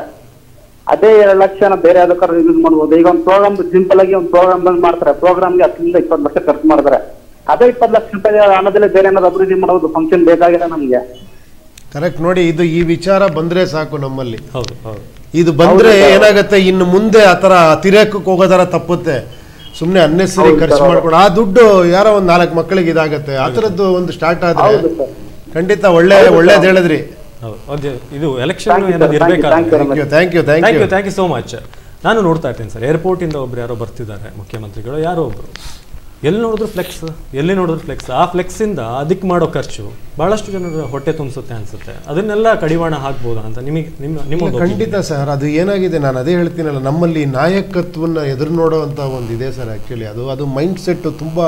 C: ಅದೇ ಎರಡು ಲಕ್ಷನ ಬೇರೆ ಯಾವ್ದಕ್ಕಾದ್ರೂ ಯೂಸ್ ಮಾಡ್ಬೋದು ಈಗ ಒಂದು ಪ್ರೋಗ್ರಾಮ್ ಸಿಂಪಲ್ ಆಗಿ ಒಂದು ಪ್ರೋಗ್ರಾಮ್ ಬಂದ್ ಮಾಡ್ತಾರೆ ಪ್ರೋಗ್ರಾಮ್ಗೆ ಹತ್ತರಿಂದ ಇಪ್ಪತ್ತು ಲಕ್ಷ ಖರ್ಚು ಮಾಡ್ತಾರೆ ಅದೇ ಇಪ್ಪತ್ತು ಲಕ್ಷ ರೂಪಾಯಿ ಹಣದಲ್ಲಿ ಬೇರೆ ಏನಾದ್ರು ಅಭಿವೃದ್ಧಿ ಮಾಡೋದು ಫಂಕ್ಷನ್ ಬೇಕಾಗಿಲ್ಲ ನಮ್ಗೆ
B: ಕರೆಕ್ಟ್ ನೋಡಿ ಇದು ಈ ವಿಚಾರ ಬಂದ್ರೆ ಸಾಕು ನಮ್ಮಲ್ಲಿ
A: ಹೌದು ಹೌದು
B: ಇದು ಬಂದ್ರೆ
C: ಹೌದು ಸರ್.
B: ಏನಾಗುತ್ತೆ ಇನ್ನು ಮುಂದೆ ಆ ಥರ ಅತಿರೇಕಕ್ಕೆ ಹೋಗೋ ಥರ ತಪ್ಪುತ್ತೆ ಸುಮ್ಮನೆ ಅನ್ನೆಸರಿ
C: ಹೌದು
B: ಖರ್ಚು
C: ಸರ್.
B: ಮಾಡ್ಕೊಂಡು ಆ ದುಡ್ಡು ಯಾರೋ ಒಂದು ನಾಲ್ಕು ಮಕ್ಕಳಿಗೆ ಇದಾಗತ್ತೆ ಆ ಥರದ್ದು ಒಂದು ಸ್ಟಾರ್ಟ್ ಆದ್ರೆ
C: ಹೌದು ಸರ್
B: ಖಂಡಿತ ಒಳ್ಳೆ
C: ಹೌದು ಸರ್.
B: ಒಳ್ಳೇದು ಹೇಳಿದ್ರಿ
A: ಹೌದು ಅದು ಇದು ಎಲೆಕ್ಷನ್
C: Thank you,
A: ಏನಾದ್ರು
C: sir. Thank you, thank you.
A: ಇರಬೇಕಾದ್ರೆ
B: thank you thank you thank
A: thank
B: you
A: you thank you so much ನಾನು ನೋಡ್ತಾ ಇರ್ತೀನಿ ಸರ್ ಏರ್ಪೋರ್ಟಿಂದ ಒಬ್ರು ಯಾರೋ ಬರ್ತಿದ್ದಾರೆ ಮುಖ್ಯಮಂತ್ರಿಗಳು ಯಾರೋ ಒಬ್ರು ಎಲ್ಲಿ ನೋಡಿದ್ರು ಫ್ಲೆಕ್ಸ್ ಎಲ್ಲಿ ನೋಡಿದ್ರು ಫ್ಲೆಕ್ಸ್ ಆ ಫ್ಲೆಕ್ಸಿಂದ ಅದಕ್ಕೆ ಮಾಡೋ ಖರ್ಚು ಬಹಳಷ್ಟು ಜನರ ಹೊಟ್ಟೆ ತುಂಬಿಸುತ್ತೆ ಅನ್ಸುತ್ತೆ ಅದನ್ನೆಲ್ಲ ಕಡಿವಾಣ ಹಾಕ್ಬೋದಾ ಅಂತ ನಿಮಗೆ ನಿಮ್ಮ ನಿಮ್ಮ
B: ಇಲ್ಲ,
A: ಒಂದು
B: ಖಂಡಿತ ಸರ್ ಅದು ಏನಾಗಿದೆ ನಾನು ಅದೇ ಹೇಳ್ತೀನಲ್ಲ ನಮ್ಮಲ್ಲಿ ನಾಯಕತ್ವನ ಎದುರು ನೋಡೋವಂಥ ಒಂದು ಇದೆ ಸರ್ ಆ್ಯಕ್ಚುಲಿ ಅದು ಅದು ಮೈಂಡ್ ಸೆಟ್ ತುಂಬ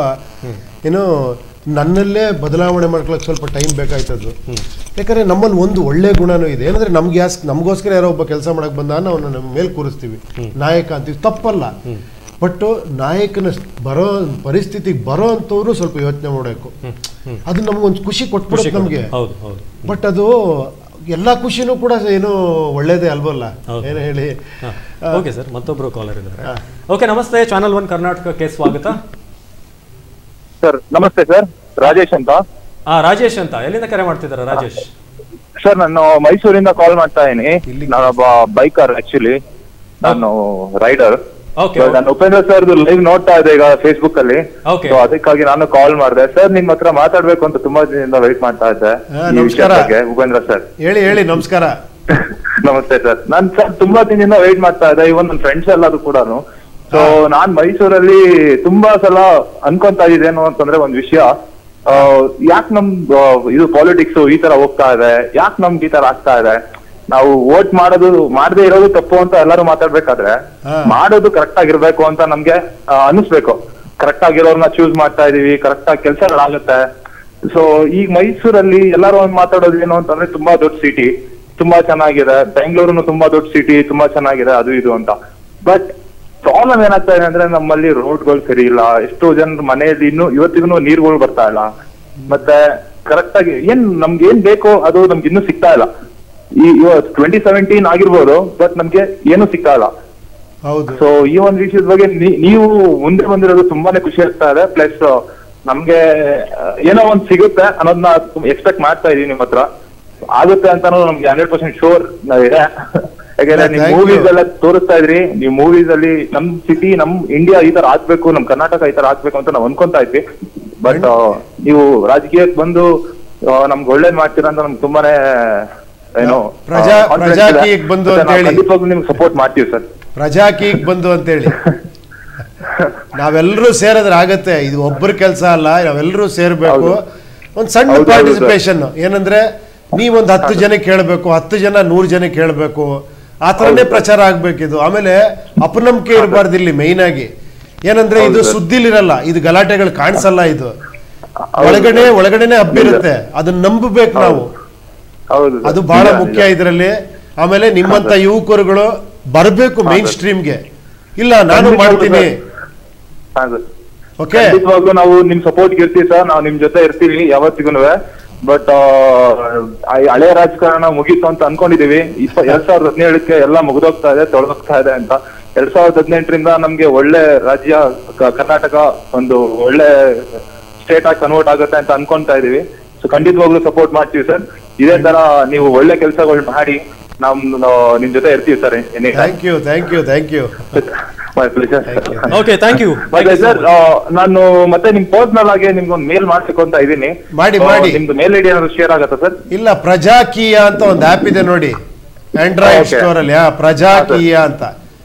B: ಏನೋ ನನ್ನಲ್ಲೇ ಬದಲಾವಣೆ ಮಾಡ್ಕೊಳಕ್ಕೆ ಸ್ವಲ್ಪ ಟೈಮ್ ಬೇಕಾಯ್ತದ್ದು ಯಾಕಂದರೆ ನಮ್ಮಲ್ಲಿ ಒಂದು ಒಳ್ಳೆ ಗುಣನೂ ಇದೆ ಏನಂದ್ರೆ ನಮ್ಗೆ ಯಾಸ್ ನಮಗೋಸ್ಕರ ಯಾರೋ ಒಬ್ಬ ಕೆಲಸ ಮಾಡಕ್ಕೆ ಬಂದ ನಾವು ನಮ್ಮ ಮೇಲೆ ಕೂರಿಸ್ತೀವಿ ನಾಯಕ ಅಂತೀವಿ ತಪ್ಪಲ್ಲ ಬಟ್ ನಾಯಕನ ಸ್- ಬರೋ ಪರಿಸ್ಥಿತಿಗೆ ಬರೋ ಅಂಥವ್ರು ಸ್ವಲ್ಪ ಯೋಚನೆ ಮಾಡಬೇಕು ಅದು ನಮ್ಗೊಂದು ಖುಷಿ
A: ಖುಷಿ
B: ಕೊಟ್ಬಿಡುತ್ತೆ ನಮಗೆ
A: ಹೌದು ಹೌದು
B: ಬಟ್ ಅದು ಎಲ್ಲ ಖುಷಿನೂ ಕೂಡ ಏನು ಒಳ್ಳೇದೇ ಅಲ್ವಲ್ಲ
A: ಹೌದು.
B: ಏನು ಹೇಳಿ
A: ಓಕೆ ಸರ್ ಮತ್ತೊಬ್ರು ಕಾಲರ್ ಇದ್ದಾರೆ ಓಕೆ ನಮಸ್ತೆ ಚಾನಲ್ ಒನ್ ಕರ್ನಾಟಕಕ್ಕೆ ಸ್ವಾಗತ
D: ಸರ್ ನಮಸ್ತೆ ಸರ್ ರಾಜೇಶ್ ಅಂತ
A: ಆ ರಾಜೇಶ್ ಅಂತ ಎಲ್ಲಿಂದ ಕರೆ ಮಾಡ್ತಿದ್ದಾರೆ ರಾಜೇಶ್
D: ಸರ್ ನಾನು ಮೈಸೂರಿಂದ ಕಾಲ್ ಮಾಡ್ತಾ ಇದೀನಿ
B: ಇಲ್ಲಿ-
D: ನಾನೊಬ್ಬ ಬೈಕರ್ ಆಕ್ಚುಲಿ ನಾನು ರೈಡರ್
A: ಓಕೆ
D: ನಾನು ಉಪೇಂದ್ರ ಸರ್ ಲೈವ್ ನೋಡ್ತಾ ಇದ್ದೆ ಈಗ ಫೇಸ್ಬುಕ್ ಅಲ್ಲಿ
A: Okay.
D: So ಅದಕ್ಕಾಗಿ ನಾನು ಕಾಲ್ ಮಾಡಿದೆ ಸರ್ ನಿಮ್ ಹತ್ರ ಮಾತಾಡ್ಬೇಕು ಅಂತ ತುಂಬಾ ದಿನದಿಂದ ವೆಯ್ಟ್ ಮಾಡ್ತಾ ಇದ್ದೆ
B: ಹಾ,
D: ಈ
B: ನಮಸ್ಕಾರ.
D: ವಿಷಯದ ಬಗ್ಗೆ ಉಪೇಂದ್ರ ಸರ್
B: ಹೇಳಿ ಹೇಳಿ ನಮಸ್ಕಾರ
D: ನಮಸ್ತೆ ಸರ್ ನಾನ್ ಸರ್ ತುಂಬಾ ದಿನದಿಂದ ವೆಯ್ಟ್ ಮಾಡ್ತಾ ಇದ್ದೆ ಇವನ್ ನನ್ನ ಫ್ರೆಂಡ್ಸ್ ಎಲ್ಲರೂ ಕೂಡ ಸೊ ನಾನ್ ಮೈಸೂರಲ್ಲಿ ತುಂಬಾ ಸಲ ಅನ್ಕೊಂತಾ ಇದ್ದೇನು ಅಂತಂದ್ರೆ ಒಂದ್ ವಿಷಯ ಯಾಕೆ ನಮ್ ಆ, ಇದು ಪಾಲಿಟಿಕ್ಸ್ ಈ ತರ ಹೋಗ್ತಾ ಇದೆ ಯಾಕೆ ನಮ್ಗೆ ಈ ತರ ಆಗ್ತಾ ಇದೆ ನಾವು ವೋಟ್ ಮಾಡೋದು ಮಾಡದೇ ಇರೋದು ತಪ್ಪು ಅಂತ ಎಲ್ಲರೂ ಮಾತಾಡ್ಬೇಕಾದ್ರೆ
B: ಹಾ.
D: ಮಾಡೋದು ಕರೆಕ್ಟ್ ಆಗಿರ್ಬೇಕು ಅಂತ ನಮ್ಗೆ ಆ, ಅನಿಸ್ಬೇಕು ಕರೆಕ್ಟ್ ಆಗಿರೋರ್ನ ಚೂಸ್ ಮಾಡ್ತಾ ಇದೀವಿ ಕರೆಕ್ಟ್ ಆಗಿ ಕೆಲಸಗಳಾಗುತ್ತೆ ಸೊ ಈಗ ಮೈಸೂರಲ್ಲಿ ಎಲ್ಲರೂ ಒಂದ್ ಮಾತಾಡೋದು ಏನು ಅಂತಂದ್ರೆ ತುಂಬಾ ದೊಡ್ಡ ಸಿಟಿ ತುಂಬಾ ಚೆನ್ನಾಗಿದೆ ಬೆಂಗಳೂರುನು ತುಂಬಾ ದೊಡ್ಡ ಸಿಟಿ ತುಂಬಾ ಚೆನ್ನಾಗಿದೆ ಅದು ಇದು ಅಂತ ಬಟ್ ಪ್ರಾಬ್ಲಮ್ ಏನಾಗ್ತಾ ಇದೆ ಅಂದ್ರೆ ನಮ್ಮಲ್ಲಿ ರೋಡ್ಗಳು ಸರಿ ಇಲ್ಲ ಎಷ್ಟೋ ಜನರ ಮನೆಯಲ್ಲಿ ಇನ್ನು ಇವತ್ತಿಗೂ ನೀರುಗಳು ಬರ್ತಾ ಇಲ್ಲ ಮತ್ತೆ ಕರೆಕ್ಟ್ ಆಗಿ ಏನ್ ನಮ್ಗೆ ಏನ್ ಬೇಕೋ ಅದು ನಮ್ಗೆ ಇನ್ನೂ ಸಿಗ್ತಾ ಇಲ್ಲ ಈ ಟ್ವೆಂಟಿ ಸೆವೆಂಟೀನ್ ಆಗಿರ್ಬೋದು ಬಟ್ ನಮ್ಗೆ ಏನು ಸಿಗ್ತಾ ಇಲ್ಲ
B: ಹೌದು
D: ಸೊ ಈ ಒಂದು ವಿಷಯದ ಬಗ್ಗೆ ನೀ- ನೀವು ಮುಂದೆ ಬಂದಿರೋದು ತುಂಬಾನೇ ಖುಷಿ ಆಗ್ತಾ ಇದೆ ಪ್ಲಸ್ ನಮ್ಗೆ ಆ, ಏನೋ ಒಂದ್ ಸಿಗುತ್ತೆ ಅನ್ನೋದನ್ನ ಎಕ್ಸ್ಪೆಕ್ಟ್ ಮಾಡ್ತಾ ಇದೀವಿ ನಿಮ್ ಹತ್ರ ಆಗುತ್ತೆ ಅಂತಾನು ನಮ್ಗೆ ಹಂಡ್ರೆಡ್ ಪರ್ಸೆಂಟ್ ಶೋರ್ ಇದೆ ಯಾಕಂದ್ರೆ
B: Yeah,
D: ನಿಮ್
B: thank
D: ಮೂವೀಸ್
B: you.
D: ಎಲ್ಲ ತೋರಿಸ್ತಾ ಇದ್ರಿ ನೀವು ಮೂವೀಸ್ ಅಲ್ಲಿ ನಮ್ ಸಿಟಿ ನಮ್ ಇಂಡಿಯಾ ಈ ತರ ಆಗ್ಬೇಕು ನಮ್ ಕರ್ನಾಟಕ ಈ ತರ ಆಗ್ಬೇಕು ಅಂತ ನಾವು ಅನ್ಕೊಂತಾ ಇದ್ವಿ ಬಟ್ ನೀವು ರಾಜಕೀಯಕ್ಕೆ ಬಂದು ಆ, ನಮ್ಗೆ ಒಳ್ಳೇದ್ ಮಾಡ್ತೀರಾ ಅಂತ ನಮ್ಗೆ ತುಂಬಾನೇ ಏನು
B: ಪ್ರಜಾ- ಪ್ರಜಾಕೀಯಕ್ಕೆ ಬಂದು ಅಂತ ಹೇಳಿ.
D: ಖಂಡಿತವಾಗ್ಲೂ ನಿಮ್ಗೆ ಸಪೋರ್ಟ್ ಮಾಡ್ತೀವಿ ಸರ್
B: ಪ್ರಜಾಕೀಗ್ ಬಂದು ಅಂತೇಳಿ ನಾವೆಲ್ಲರೂ ಸೇರಿದ್ರೆ ಆಗತ್ತೆ ಇದು ಒಬ್ಬರ ಕೆಲಸ ಅಲ್ಲ ನಾವೆಲ್ಲರೂ ಸೇರ್ಬೇಕು
D: ಹೌದು.
B: ಒಂದು ಸಣ್ಣ
D: ಹೌದು, ಹೌದು,
B: ಪಾರ್ಟಿಸಿಪೇಷನ್ ಏನಂದ್ರೆ ನೀವೊಂದು ಹತ್ತು ಜನಕ್ಕೆ ಕೇಳಬೇಕು ಹತ್ತು ಜನ ನೂರು ಜನಕ್ಕೆ ಕೇಳಬೇಕು ಆ ಥರನೇ ಪ್ರಚಾರ ಆಗ್ಬೇಕಿದು ಆಮೇಲೆ ಅಪನಂಬಿಕೆ ಇರಬಾರ್ದು ಇಲ್ಲಿ ಮೈನ್ ಆಗಿ ಏನಂದ್ರೆ ಇದು
D: ಹೌದು ಸರ್.
B: ಸುದ್ದಿಲಿರಲ್ಲ ಇದು ಗಲಾಟೆಗಳು ಕಾಣಿಸಲ್ಲ ಇದು
D: ಹೌದು
B: ಒಳಗಡೆ
D: ಸರ್.
B: ಒಳಗಡೆನೆ ಹಬ್ಬಿರುತ್ತೆ ಅದನ್ನ ನಂಬಬೇಕು ನಾವು
D: ಹೌದು ಸರ್.
B: ಅದು ಬಹಳ
D: ನಿಜ, ನಿಜ.
B: ಮುಖ್ಯ ಇದರಲ್ಲಿ ಆಮೇಲೆ ನಿಮ್ಮಂತ ಯುವಕರುಗಳು ಬರಬೇಕು ಮೈನ್
D: ಸರ್.
B: ಸ್ಟ್ರೀಮ್ಗೆ ಇಲ್ಲ ನಾನು
D: ಖಂಡಿತವಾಗ್ಲೂ
B: ಮಾಡ್ತೀನಿ
D: ಸರ್. ಹಾ ಸರ್.
B: ಓಕೆ
D: ಖಂಡಿತವಾಗ್ಲೂ ನಾವು ನಿಮ್ ಸಪೋರ್ಟ್ ಇರ್ತೀವಿ ಸರ್ ನಾವು ನಿಮ್ ಜೊತೆ ಇರ್ತೀವಿ ಯಾವತ್ತಿಗೂ ಬಟ್ ಹಳೆ ರಾಜಕಾರಣ ಮುಗೀತು ಅಂತ ಅನ್ಕೊಂಡಿದೀವಿ ಇಪ್ಪ ಎರಡ್ ಸಾವಿರದ ಹದಿನೇಳಕ್ಕೆ ಎಲ್ಲ ಮುಗಿದೋಗ್ತಾ ಇದೆ ತೊಳಗೋಗ್ತಾ ಇದೆ ಅಂತ ಎರಡ್ ಸಾವಿರದ ಹದಿನೆಂಟರಿಂದ ನಮ್ಗೆ ಒಳ್ಳೆ ರಾಜ್ಯ ಕ- ಕರ್ನಾಟಕ ಒಂದು ಒಳ್ಳೆ ಸ್ಟೇಟ್ ಆಗಿ ಕನ್ವರ್ಟ್ ಆಗುತ್ತೆ ಅಂತ ಅನ್ಕೊಂತಾ ಇದೀವಿ ಸೊ ಖಂಡಿತವಾಗ್ಲೂ ಸಪೋರ್ಟ್ ಮಾಡ್ತೀವಿ ಸರ್ ಇದೇ ತರ ನೀವು ಒಳ್ಳೆ ಕೆಲಸಗಳು ಮಾಡಿ ನಮ್ ನಿಮ್ ಜೊತೆ ಇರ್ತೀವಿ sir any
B: thank you thank you thank you
D: my pleasure
A: okay thank you
D: ಮತ್ತೆ ಸರ್ ನಾನು ಮತ್ತೆ ನಿಮ್ ಪರ್ಸನಲ್ ಆಗಿ ನಿಮ್ಗೆ ಒಂದು ಮೇಲ್ ಮಾಡ್ಬೇಕು ಅಂತ ಇದೀನಿ
B: ಮಾಡಿ,
D: So,
B: ಮಾಡಿ.
D: ನಿಮ್ದು ಮೇಲ್ ಐಡಿ ಏನಾದ್ರು ಶೇರ್ ಆಗತ್ತಾ ಸರ್
B: ಇಲ್ಲ ಪ್ರಜಾಕೀಯ ಅಂತ ಒಂದು ಆಪ್ ಇದೆ ನೋಡಿ ಆಂಡ್ರಾಯ್ಡ್
D: Okay.
B: ಸ್ಟೋರ್ ಅಲ್ಲಿ ಆ, ಪ್ರಜಾಕೀಯ ಅಂತ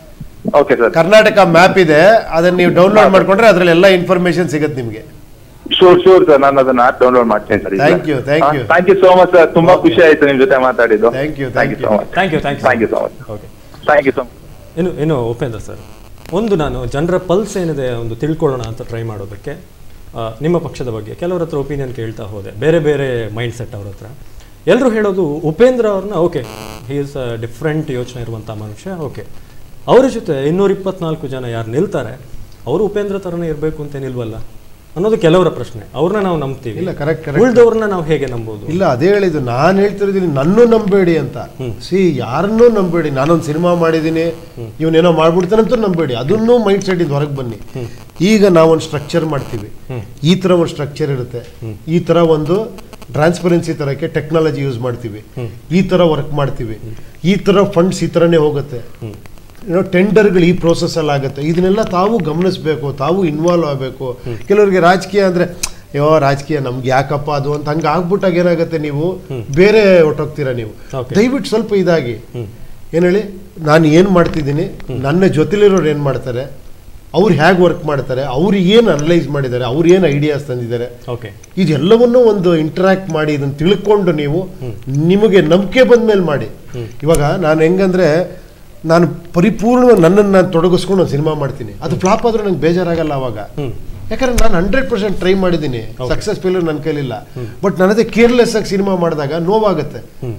D: ಓಕೆ ಸರ್
B: ಕರ್ನಾಟಕ ಮ್ಯಾಪ್ ಇದೆ ಅದನ್ನ ನೀವು ಡೌನ್ಲೋಡ್ ಮಾಡ್ಕೊಂಡ್ರೆ ಅದ್ರಲ್ಲಿ ಎಲ್ಲ ಇನ್ಫಾರ್ಮೇಶನ್ ಸಿಗುತ್ತೆ ನಿಮ್ಗೆ
D: ಶೂರ್ ಶೂರ್ ಸರ್ ನಾನು ಅದನ್ನ ಆಪ್ ಡೌನ್ಲೋಡ್ ಮಾಡ್ತೀನಿ sir
B: Thank you, thank you.
D: Thank you so much sir ತುಂಬಾ ಖುಷಿ ಆಯ್ತು ನಿಮ್ ಜೊತೆ ಮಾತಾಡಿದ್ದು
B: Thank you,
D: thank
B: thank
D: you
B: you.
D: So much
A: thank you thank
D: thank you so much
A: okay
D: thank you so much
A: ಇನ್ನು ಇನ್ನು Upendra sir ಒಂದು ನಾನು ಜನರ ಪಲ್ಸ್ ಏನಿದೆ ಒಂದು ತಿಳ್ಕೊಳ್ಳೋಣ ಅಂತ ಟ್ರೈ ಮಾಡೋದಕ್ಕೆ ಆ, ನಿಮ್ಮ ಪಕ್ಷದ ಬಗ್ಗೆ ಕೆಲವ್ರ ಹತ್ರ ಒಪಿನಿಯನ್ ಕೇಳ್ತಾ ಹೋದೆ ಬೇರೆ ಬೇರೆ ಮೈಂಡ್ ಸೆಟ್ ಅವ್ರ ಹತ್ರ ಎಲ್ಲರೂ ಹೇಳೋದು ಉಪೇಂದ್ರ ಅವ್ರನ್ನ ಓಕೆ ಹಿ ಇಸ್ ಡಿಫ್ರೆಂಟ್ ಯೋಚನೆ ಇರುವಂಥ ಮನುಷ್ಯ ಓಕೆ ಅವ್ರ ಜೊತೆ ಇನ್ನೂರ ಇಪ್ಪತ್ನಾಲ್ಕು ಜನ ಯಾರು ನಿಲ್ತಾರೆ ಅವರು ಉಪೇಂದ್ರ ಥರನೇ ಇರಬೇಕು ಅಂತ ನಿಲ್ವಲ್ಲ ಅನ್ನೋದು ಕೆಲವರ ಪ್ರಶ್ನೆ ಅವ್ರನ್ನ ನಾವು ನಂಬ್ತೀವಿ
B: ಇಲ್ಲ, correct, correct.
A: ಉಳಿದವ್ರನ್ನ ನಾವು ಹೇಗೆ ನಂಬೋದು
B: ಇಲ್ಲ ಅದೇ ಹೇಳಿದ್ದು ನಾನು ಹೇಳ್ತಿರೋದೀನಿ ನನ್ನೂ ನಂಬೇಡಿ ಅಂತ ಸಿ ಯಾರನ್ನೂ ನಂಬೇಡಿ ನಾನೊಂದು ಸಿನಿಮಾ ಮಾಡಿದ್ದೀನಿ ಇವನೇನೋ ಮಾಡ್ಬಿಡ್ತಾನಂತೂ ನಂಬೇಡಿ ಅದನ್ನೂ ಮೈಂಡ್ ಸೆಟ್ ಇಂದ ಹೊರಗೆ ಬನ್ನಿ ಈಗ ನಾವೊಂದು ಸ್ಟ್ರಕ್ಚರ್ ಮಾಡ್ತೀವಿ ಈ ಥರ ಒಂದು ಸ್ಟ್ರಕ್ಚರ್ ಇರುತ್ತೆ ಈ ಥರ ಒಂದು ಟ್ರಾನ್ಸ್ಪರೆನ್ಸಿ ತರಕ್ಕೆ ಟೆಕ್ನಾಲಜಿ ಯೂಸ್ ಮಾಡ್ತೀವಿ ಈ ಥರ ವರ್ಕ್ ಮಾಡ್ತೀವಿ ಈ ಥರ ಫಂಡ್ಸ್ ಈ ಥರನೇ ಹೋಗುತ್ತೆ ಏನೋ ಟೆಂಡರ್ಗಳು ಈ ಪ್ರೋಸೆಸ್ ಅಲ್ಲಿ ಆಗುತ್ತೆ ಇದನ್ನೆಲ್ಲ ತಾವು ಗಮನಿಸಬೇಕು ತಾವು ಇನ್ವಾಲ್ವ್ ಆಗಬೇಕು ಕೆಲವರಿಗೆ ರಾಜಕೀಯ ಅಂದ್ರೆ ಅಯ್ಯೋ ರಾಜಕೀಯ ನಮ್ಗೆ ಯಾಕಪ್ಪ ಅದು ಅಂತ ಹಂಗೆ ಆಗ್ಬಿಟ್ಟಾಗ ಏನಾಗುತ್ತೆ ನೀವು ಬೇರೆ ಹೊಟ್ಟೋಗ್ತೀರಾ ನೀವು
A: Okay.
B: ದಯವಿಟ್ಟು ಸ್ವಲ್ಪ ಇದಾಗಿ ಏನು ಹೇಳಿ ನಾನು ಏನು ಮಾಡ್ತಿದ್ದೀನಿ ನನ್ನ ಜೊತೆಲಿರೋರು ಏನು ಮಾಡ್ತಾರೆ ಅವ್ರು ಹೇಗೆ ವರ್ಕ್ ಮಾಡ್ತಾರೆ ಅವ್ರು ಏನು ಅನಲೈಸ್ ಮಾಡಿದ್ದಾರೆ ಅವ್ರು ಏನು ಐಡಿಯಾಸ್ ತಂದಿದ್ದಾರೆ
A: ಓಕೆ
B: ಇದೆಲ್ಲವನ್ನೂ ಒಂದು ಇಂಟರಾಕ್ಟ್ ಮಾಡಿ ಇದನ್ನ ತಿಳ್ಕೊಂಡು ನೀವು ನಿಮಗೆ ನಂಬಿಕೆ ಬಂದ ಮೇಲೆ ಮಾಡಿ ಇವಾಗ ನಾನು ಹೆಂಗಂದ್ರೆ ನಾನು ಪರಿಪೂರ್ಣ ನನ್ನನ್ನು ನಾನು ತೊಡಗಿಸ್ಕೊಂಡು ಒಂದು ಸಿನಿಮಾ ಮಾಡ್ತೀನಿ ಅದು ಫ್ಲಾಪ್ ಆದ್ರೂ ನಂಗೆ ಬೇಜಾರಾಗಲ್ಲ ಅವಾಗ ಯಾಕಂದ್ರೆ ನಾನು ಹಂಡ್ರೆಡ್ ಪರ್ಸೆಂಟ್ ಟ್ರೈ ಮಾಡಿದ್ದೀನಿ ಸಕ್ಸಸ್ ಫೇಲ್ಯೂರ್ ನನ್ನ ಕೈಲಿಲ್ಲ ಬಟ್ ನನ್ನದೇ ಕೇರ್ಲೆಸ್ ಆಗಿ ಸಿನಿಮಾ ಮಾಡಿದಾಗ ನೋವಾಗುತ್ತೆ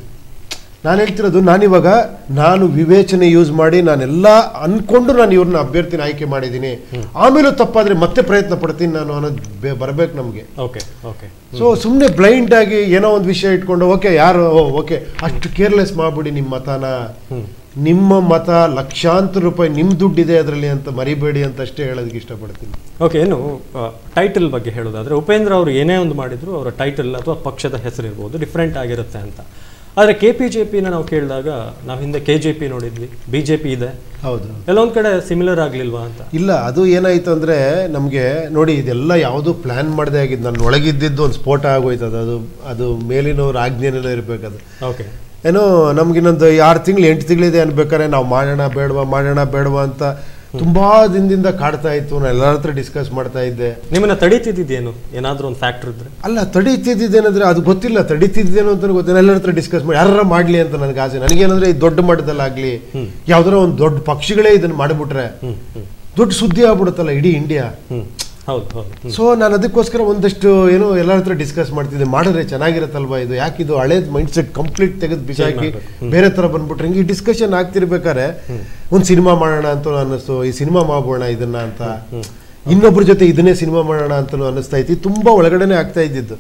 B: ನಾನು ಹೇಳ್ತಿರೋದು ನಾನಿವಾಗ ನಾನು ವಿವೇಚನೆ ಯೂಸ್ ಮಾಡಿ ನಾನೆಲ್ಲ ಅನ್ಕೊಂಡು ನಾನು ಇವ್ರನ್ನ ಅಭ್ಯರ್ಥಿನ ಆಯ್ಕೆ ಮಾಡಿದ್ದೀನಿ ಆಮೇಲೂ ತಪ್ಪಾದ್ರೆ ಮತ್ತೆ ಪ್ರಯತ್ನ ಪಡ್ತೀನಿ ನಾನು ಅನ್ನೋದು ಬರಬೇಕು ನಮಗೆ
A: ಓಕೆ ಓಕೆ
B: ಸೊ ಸುಮ್ಮನೆ ಬ್ಲೈಂಡ್ ಆಗಿ ಏನೋ ಒಂದು ವಿಷಯ ಇಟ್ಕೊಂಡು ಓಕೆ ಯಾರು ಓಕೆ ಅಷ್ಟು ಕೇರ್ಲೆಸ್ ಮಾಡ್ಬಿಡಿ ನಿಮ್ಮ ಮತನ ನಿಮ್ಮ ಮತ ಲಕ್ಷಾಂತರ ರೂಪಾಯಿ ನಿಮ್ಮ ದುಡ್ಡಿದೆ ಅದರಲ್ಲಿ ಅಂತ ಮರಿಬೇಡಿ ಅಂತ ಅಷ್ಟೇ ಹೇಳೋದಕ್ಕೆ ಇಷ್ಟಪಡ್ತೀನಿ
A: ಓಕೆ ಇನ್ನು ಟೈಟಲ್ ಬಗ್ಗೆ ಹೇಳೋದಾದ್ರೆ ಉಪೇಂದ್ರ ಅವರು ಏನೇ ಒಂದು ಮಾಡಿದ್ರು ಅವರ ಟೈಟಲ್ ಅಥವಾ ಪಕ್ಷದ ಹೆಸರು ಇರ್ಬೋದು ಡಿಫ್ರೆಂಟ್ ಆಗಿರುತ್ತೆ ಅಂತ ಆದರೆ ಕೆ ಪಿ ಜೆ ಪಿನ ನಾವು ಕೇಳಿದಾಗ ನಾವು ಹಿಂದೆ ಕೆ ಜೆ ಪಿ ನೋಡಿದ್ವಿ ಬಿ ಜೆ ಪಿ ಇದೆ
B: ಹೌದು
A: ಎಲ್ಲೊಂದ್ ಕಡೆ ಸಿಮಿಲರ್ ಆಗ್ಲಿಲ್ವಾ ಅಂತ
B: ಇಲ್ಲ ಅದು ಏನಾಯ್ತು ಅಂದ್ರೆ ನಮಗೆ ನೋಡಿ ಇದೆಲ್ಲ ಯಾವುದು ಪ್ಲಾನ್ ಮಾಡದೆ ಆಗಿದ್ದು ನನ್ನ ಒಳಗಿದ್ದಿದ್ದು ಒಂದು ಸ್ಫೋಟ ಆಗೋಯ್ತು ಅದು ಅದು ಅದು ಮೇಲಿನವ್ರ ಆಜ್ಞೆನೆಲ್ಲ ಇರಬೇಕದು
A: ಓಕೆ
B: ಏನೋ ನಮ್ಗಿನ್ನೊಂದು ಆರು ತಿಂಗಳು ಎಂಟು ತಿಂಗಳಿದೆ ಅನ್ಬೇಕಾದ್ರೆ ನಾವು ಮಾಡೋಣ ಬೇಡವಾ ಮಾಡೋಣ ಬೇಡವಾ ಅಂತ ತುಂಬಾ ದಿನದಿಂದ ಕಾಡ್ತಾ ಇತ್ತು ನಾನು ಎಲ್ಲರ ಹತ್ರ ಡಿಸ್ಕಸ್ ಮಾಡ್ತಾ ಇದ್ದೆ
A: ನಿಮ್ಮನ್ನ ತಡೀತಿದ್ದೇನು ಏನಾದ್ರೂ ಒಂದು ಫ್ಯಾಕ್ಟರ್ ಇದ್ರೆ
B: ಅಲ್ಲ ತಡೀತಿದ್ದೇನಂದ್ರೆ ಅದು ಗೊತ್ತಿಲ್ಲ ತಡೀತಿದ್ದೇನೋ ಅಂತ ಗೊತ್ತಿಲ್ಲ ಎಲ್ಲರ ಹತ್ರ ಡಿಸ್ಕಸ್ ಮಾಡಿ ಯಾರ ಮಾಡಲಿ ಅಂತ ನನಗೆ ಆಸೆ ನನಗೇನಂದ್ರೆ ಈ ದೊಡ್ಡ ಮಟ್ಟದಲ್ಲಾಗ್ಲಿ ಯಾವ್ದಾರ ಒಂದು ದೊಡ್ಡ ಪಕ್ಷಿಗಳೇ ಇದನ್ನ ಮಾಡಿಬಿಟ್ರೆ ದೊಡ್ಡ ಸುದ್ದಿ ಆಗ್ಬಿಡುತ್ತಲ್ಲ ಇಡೀ ಇಂಡಿಯಾ
A: ಹ್ಮ್ ಹೌದು ಹೌದು ಹ್ಮ್.
B: ಸೊ ನಾನು ಅದಕ್ಕೋಸ್ಕರ ಒಂದಷ್ಟು ಏನೋ ಎಲ್ಲರ ಹತ್ರ ಡಿಸ್ಕಸ್ ಮಾಡ್ತಿದ್ದೆ ಮಾಡಿದ್ರೆ ಚೆನ್ನಾಗಿರತ್ತಲ್ವಾ ಇದು ಯಾಕೆ ಇದು ಹಳೇದ್ ಮೈಂಡ್ ಸೆಟ್ ಕಂಪ್ಲೀಟ್ ತೆಗೆದು ಬಿಸಾಕಿ ಬೇರೆ ತರ ಬಂದ್ಬಿಟ್ರೆ ಹಿಂಗೆ ಡಿಸ್ಕಷನ್ ಆಗ್ತಿರ್ಬೇಕಾದ್ರೆ ಒಂದು ಸಿನಿಮಾ ಮಾಡೋಣ ಅಂತ ಅನ್ನಿಸ್ತು ಈ ಸಿನಿಮಾ ಮಾಡೋಣ ಇದನ್ನ ಅಂತ ಇನ್ನೊಬ್ರ ಜೊತೆ ಇದನ್ನೇ ಸಿನಿಮಾ ಮಾಡೋಣ ಅಂತ ಅನ್ನಿಸ್ತಾ ಇತ್ತು ಇದು ತುಂಬಾ ಒಳಗಡೆನೆ ಆಗ್ತಾ ಇದ್ದಿದ್ದು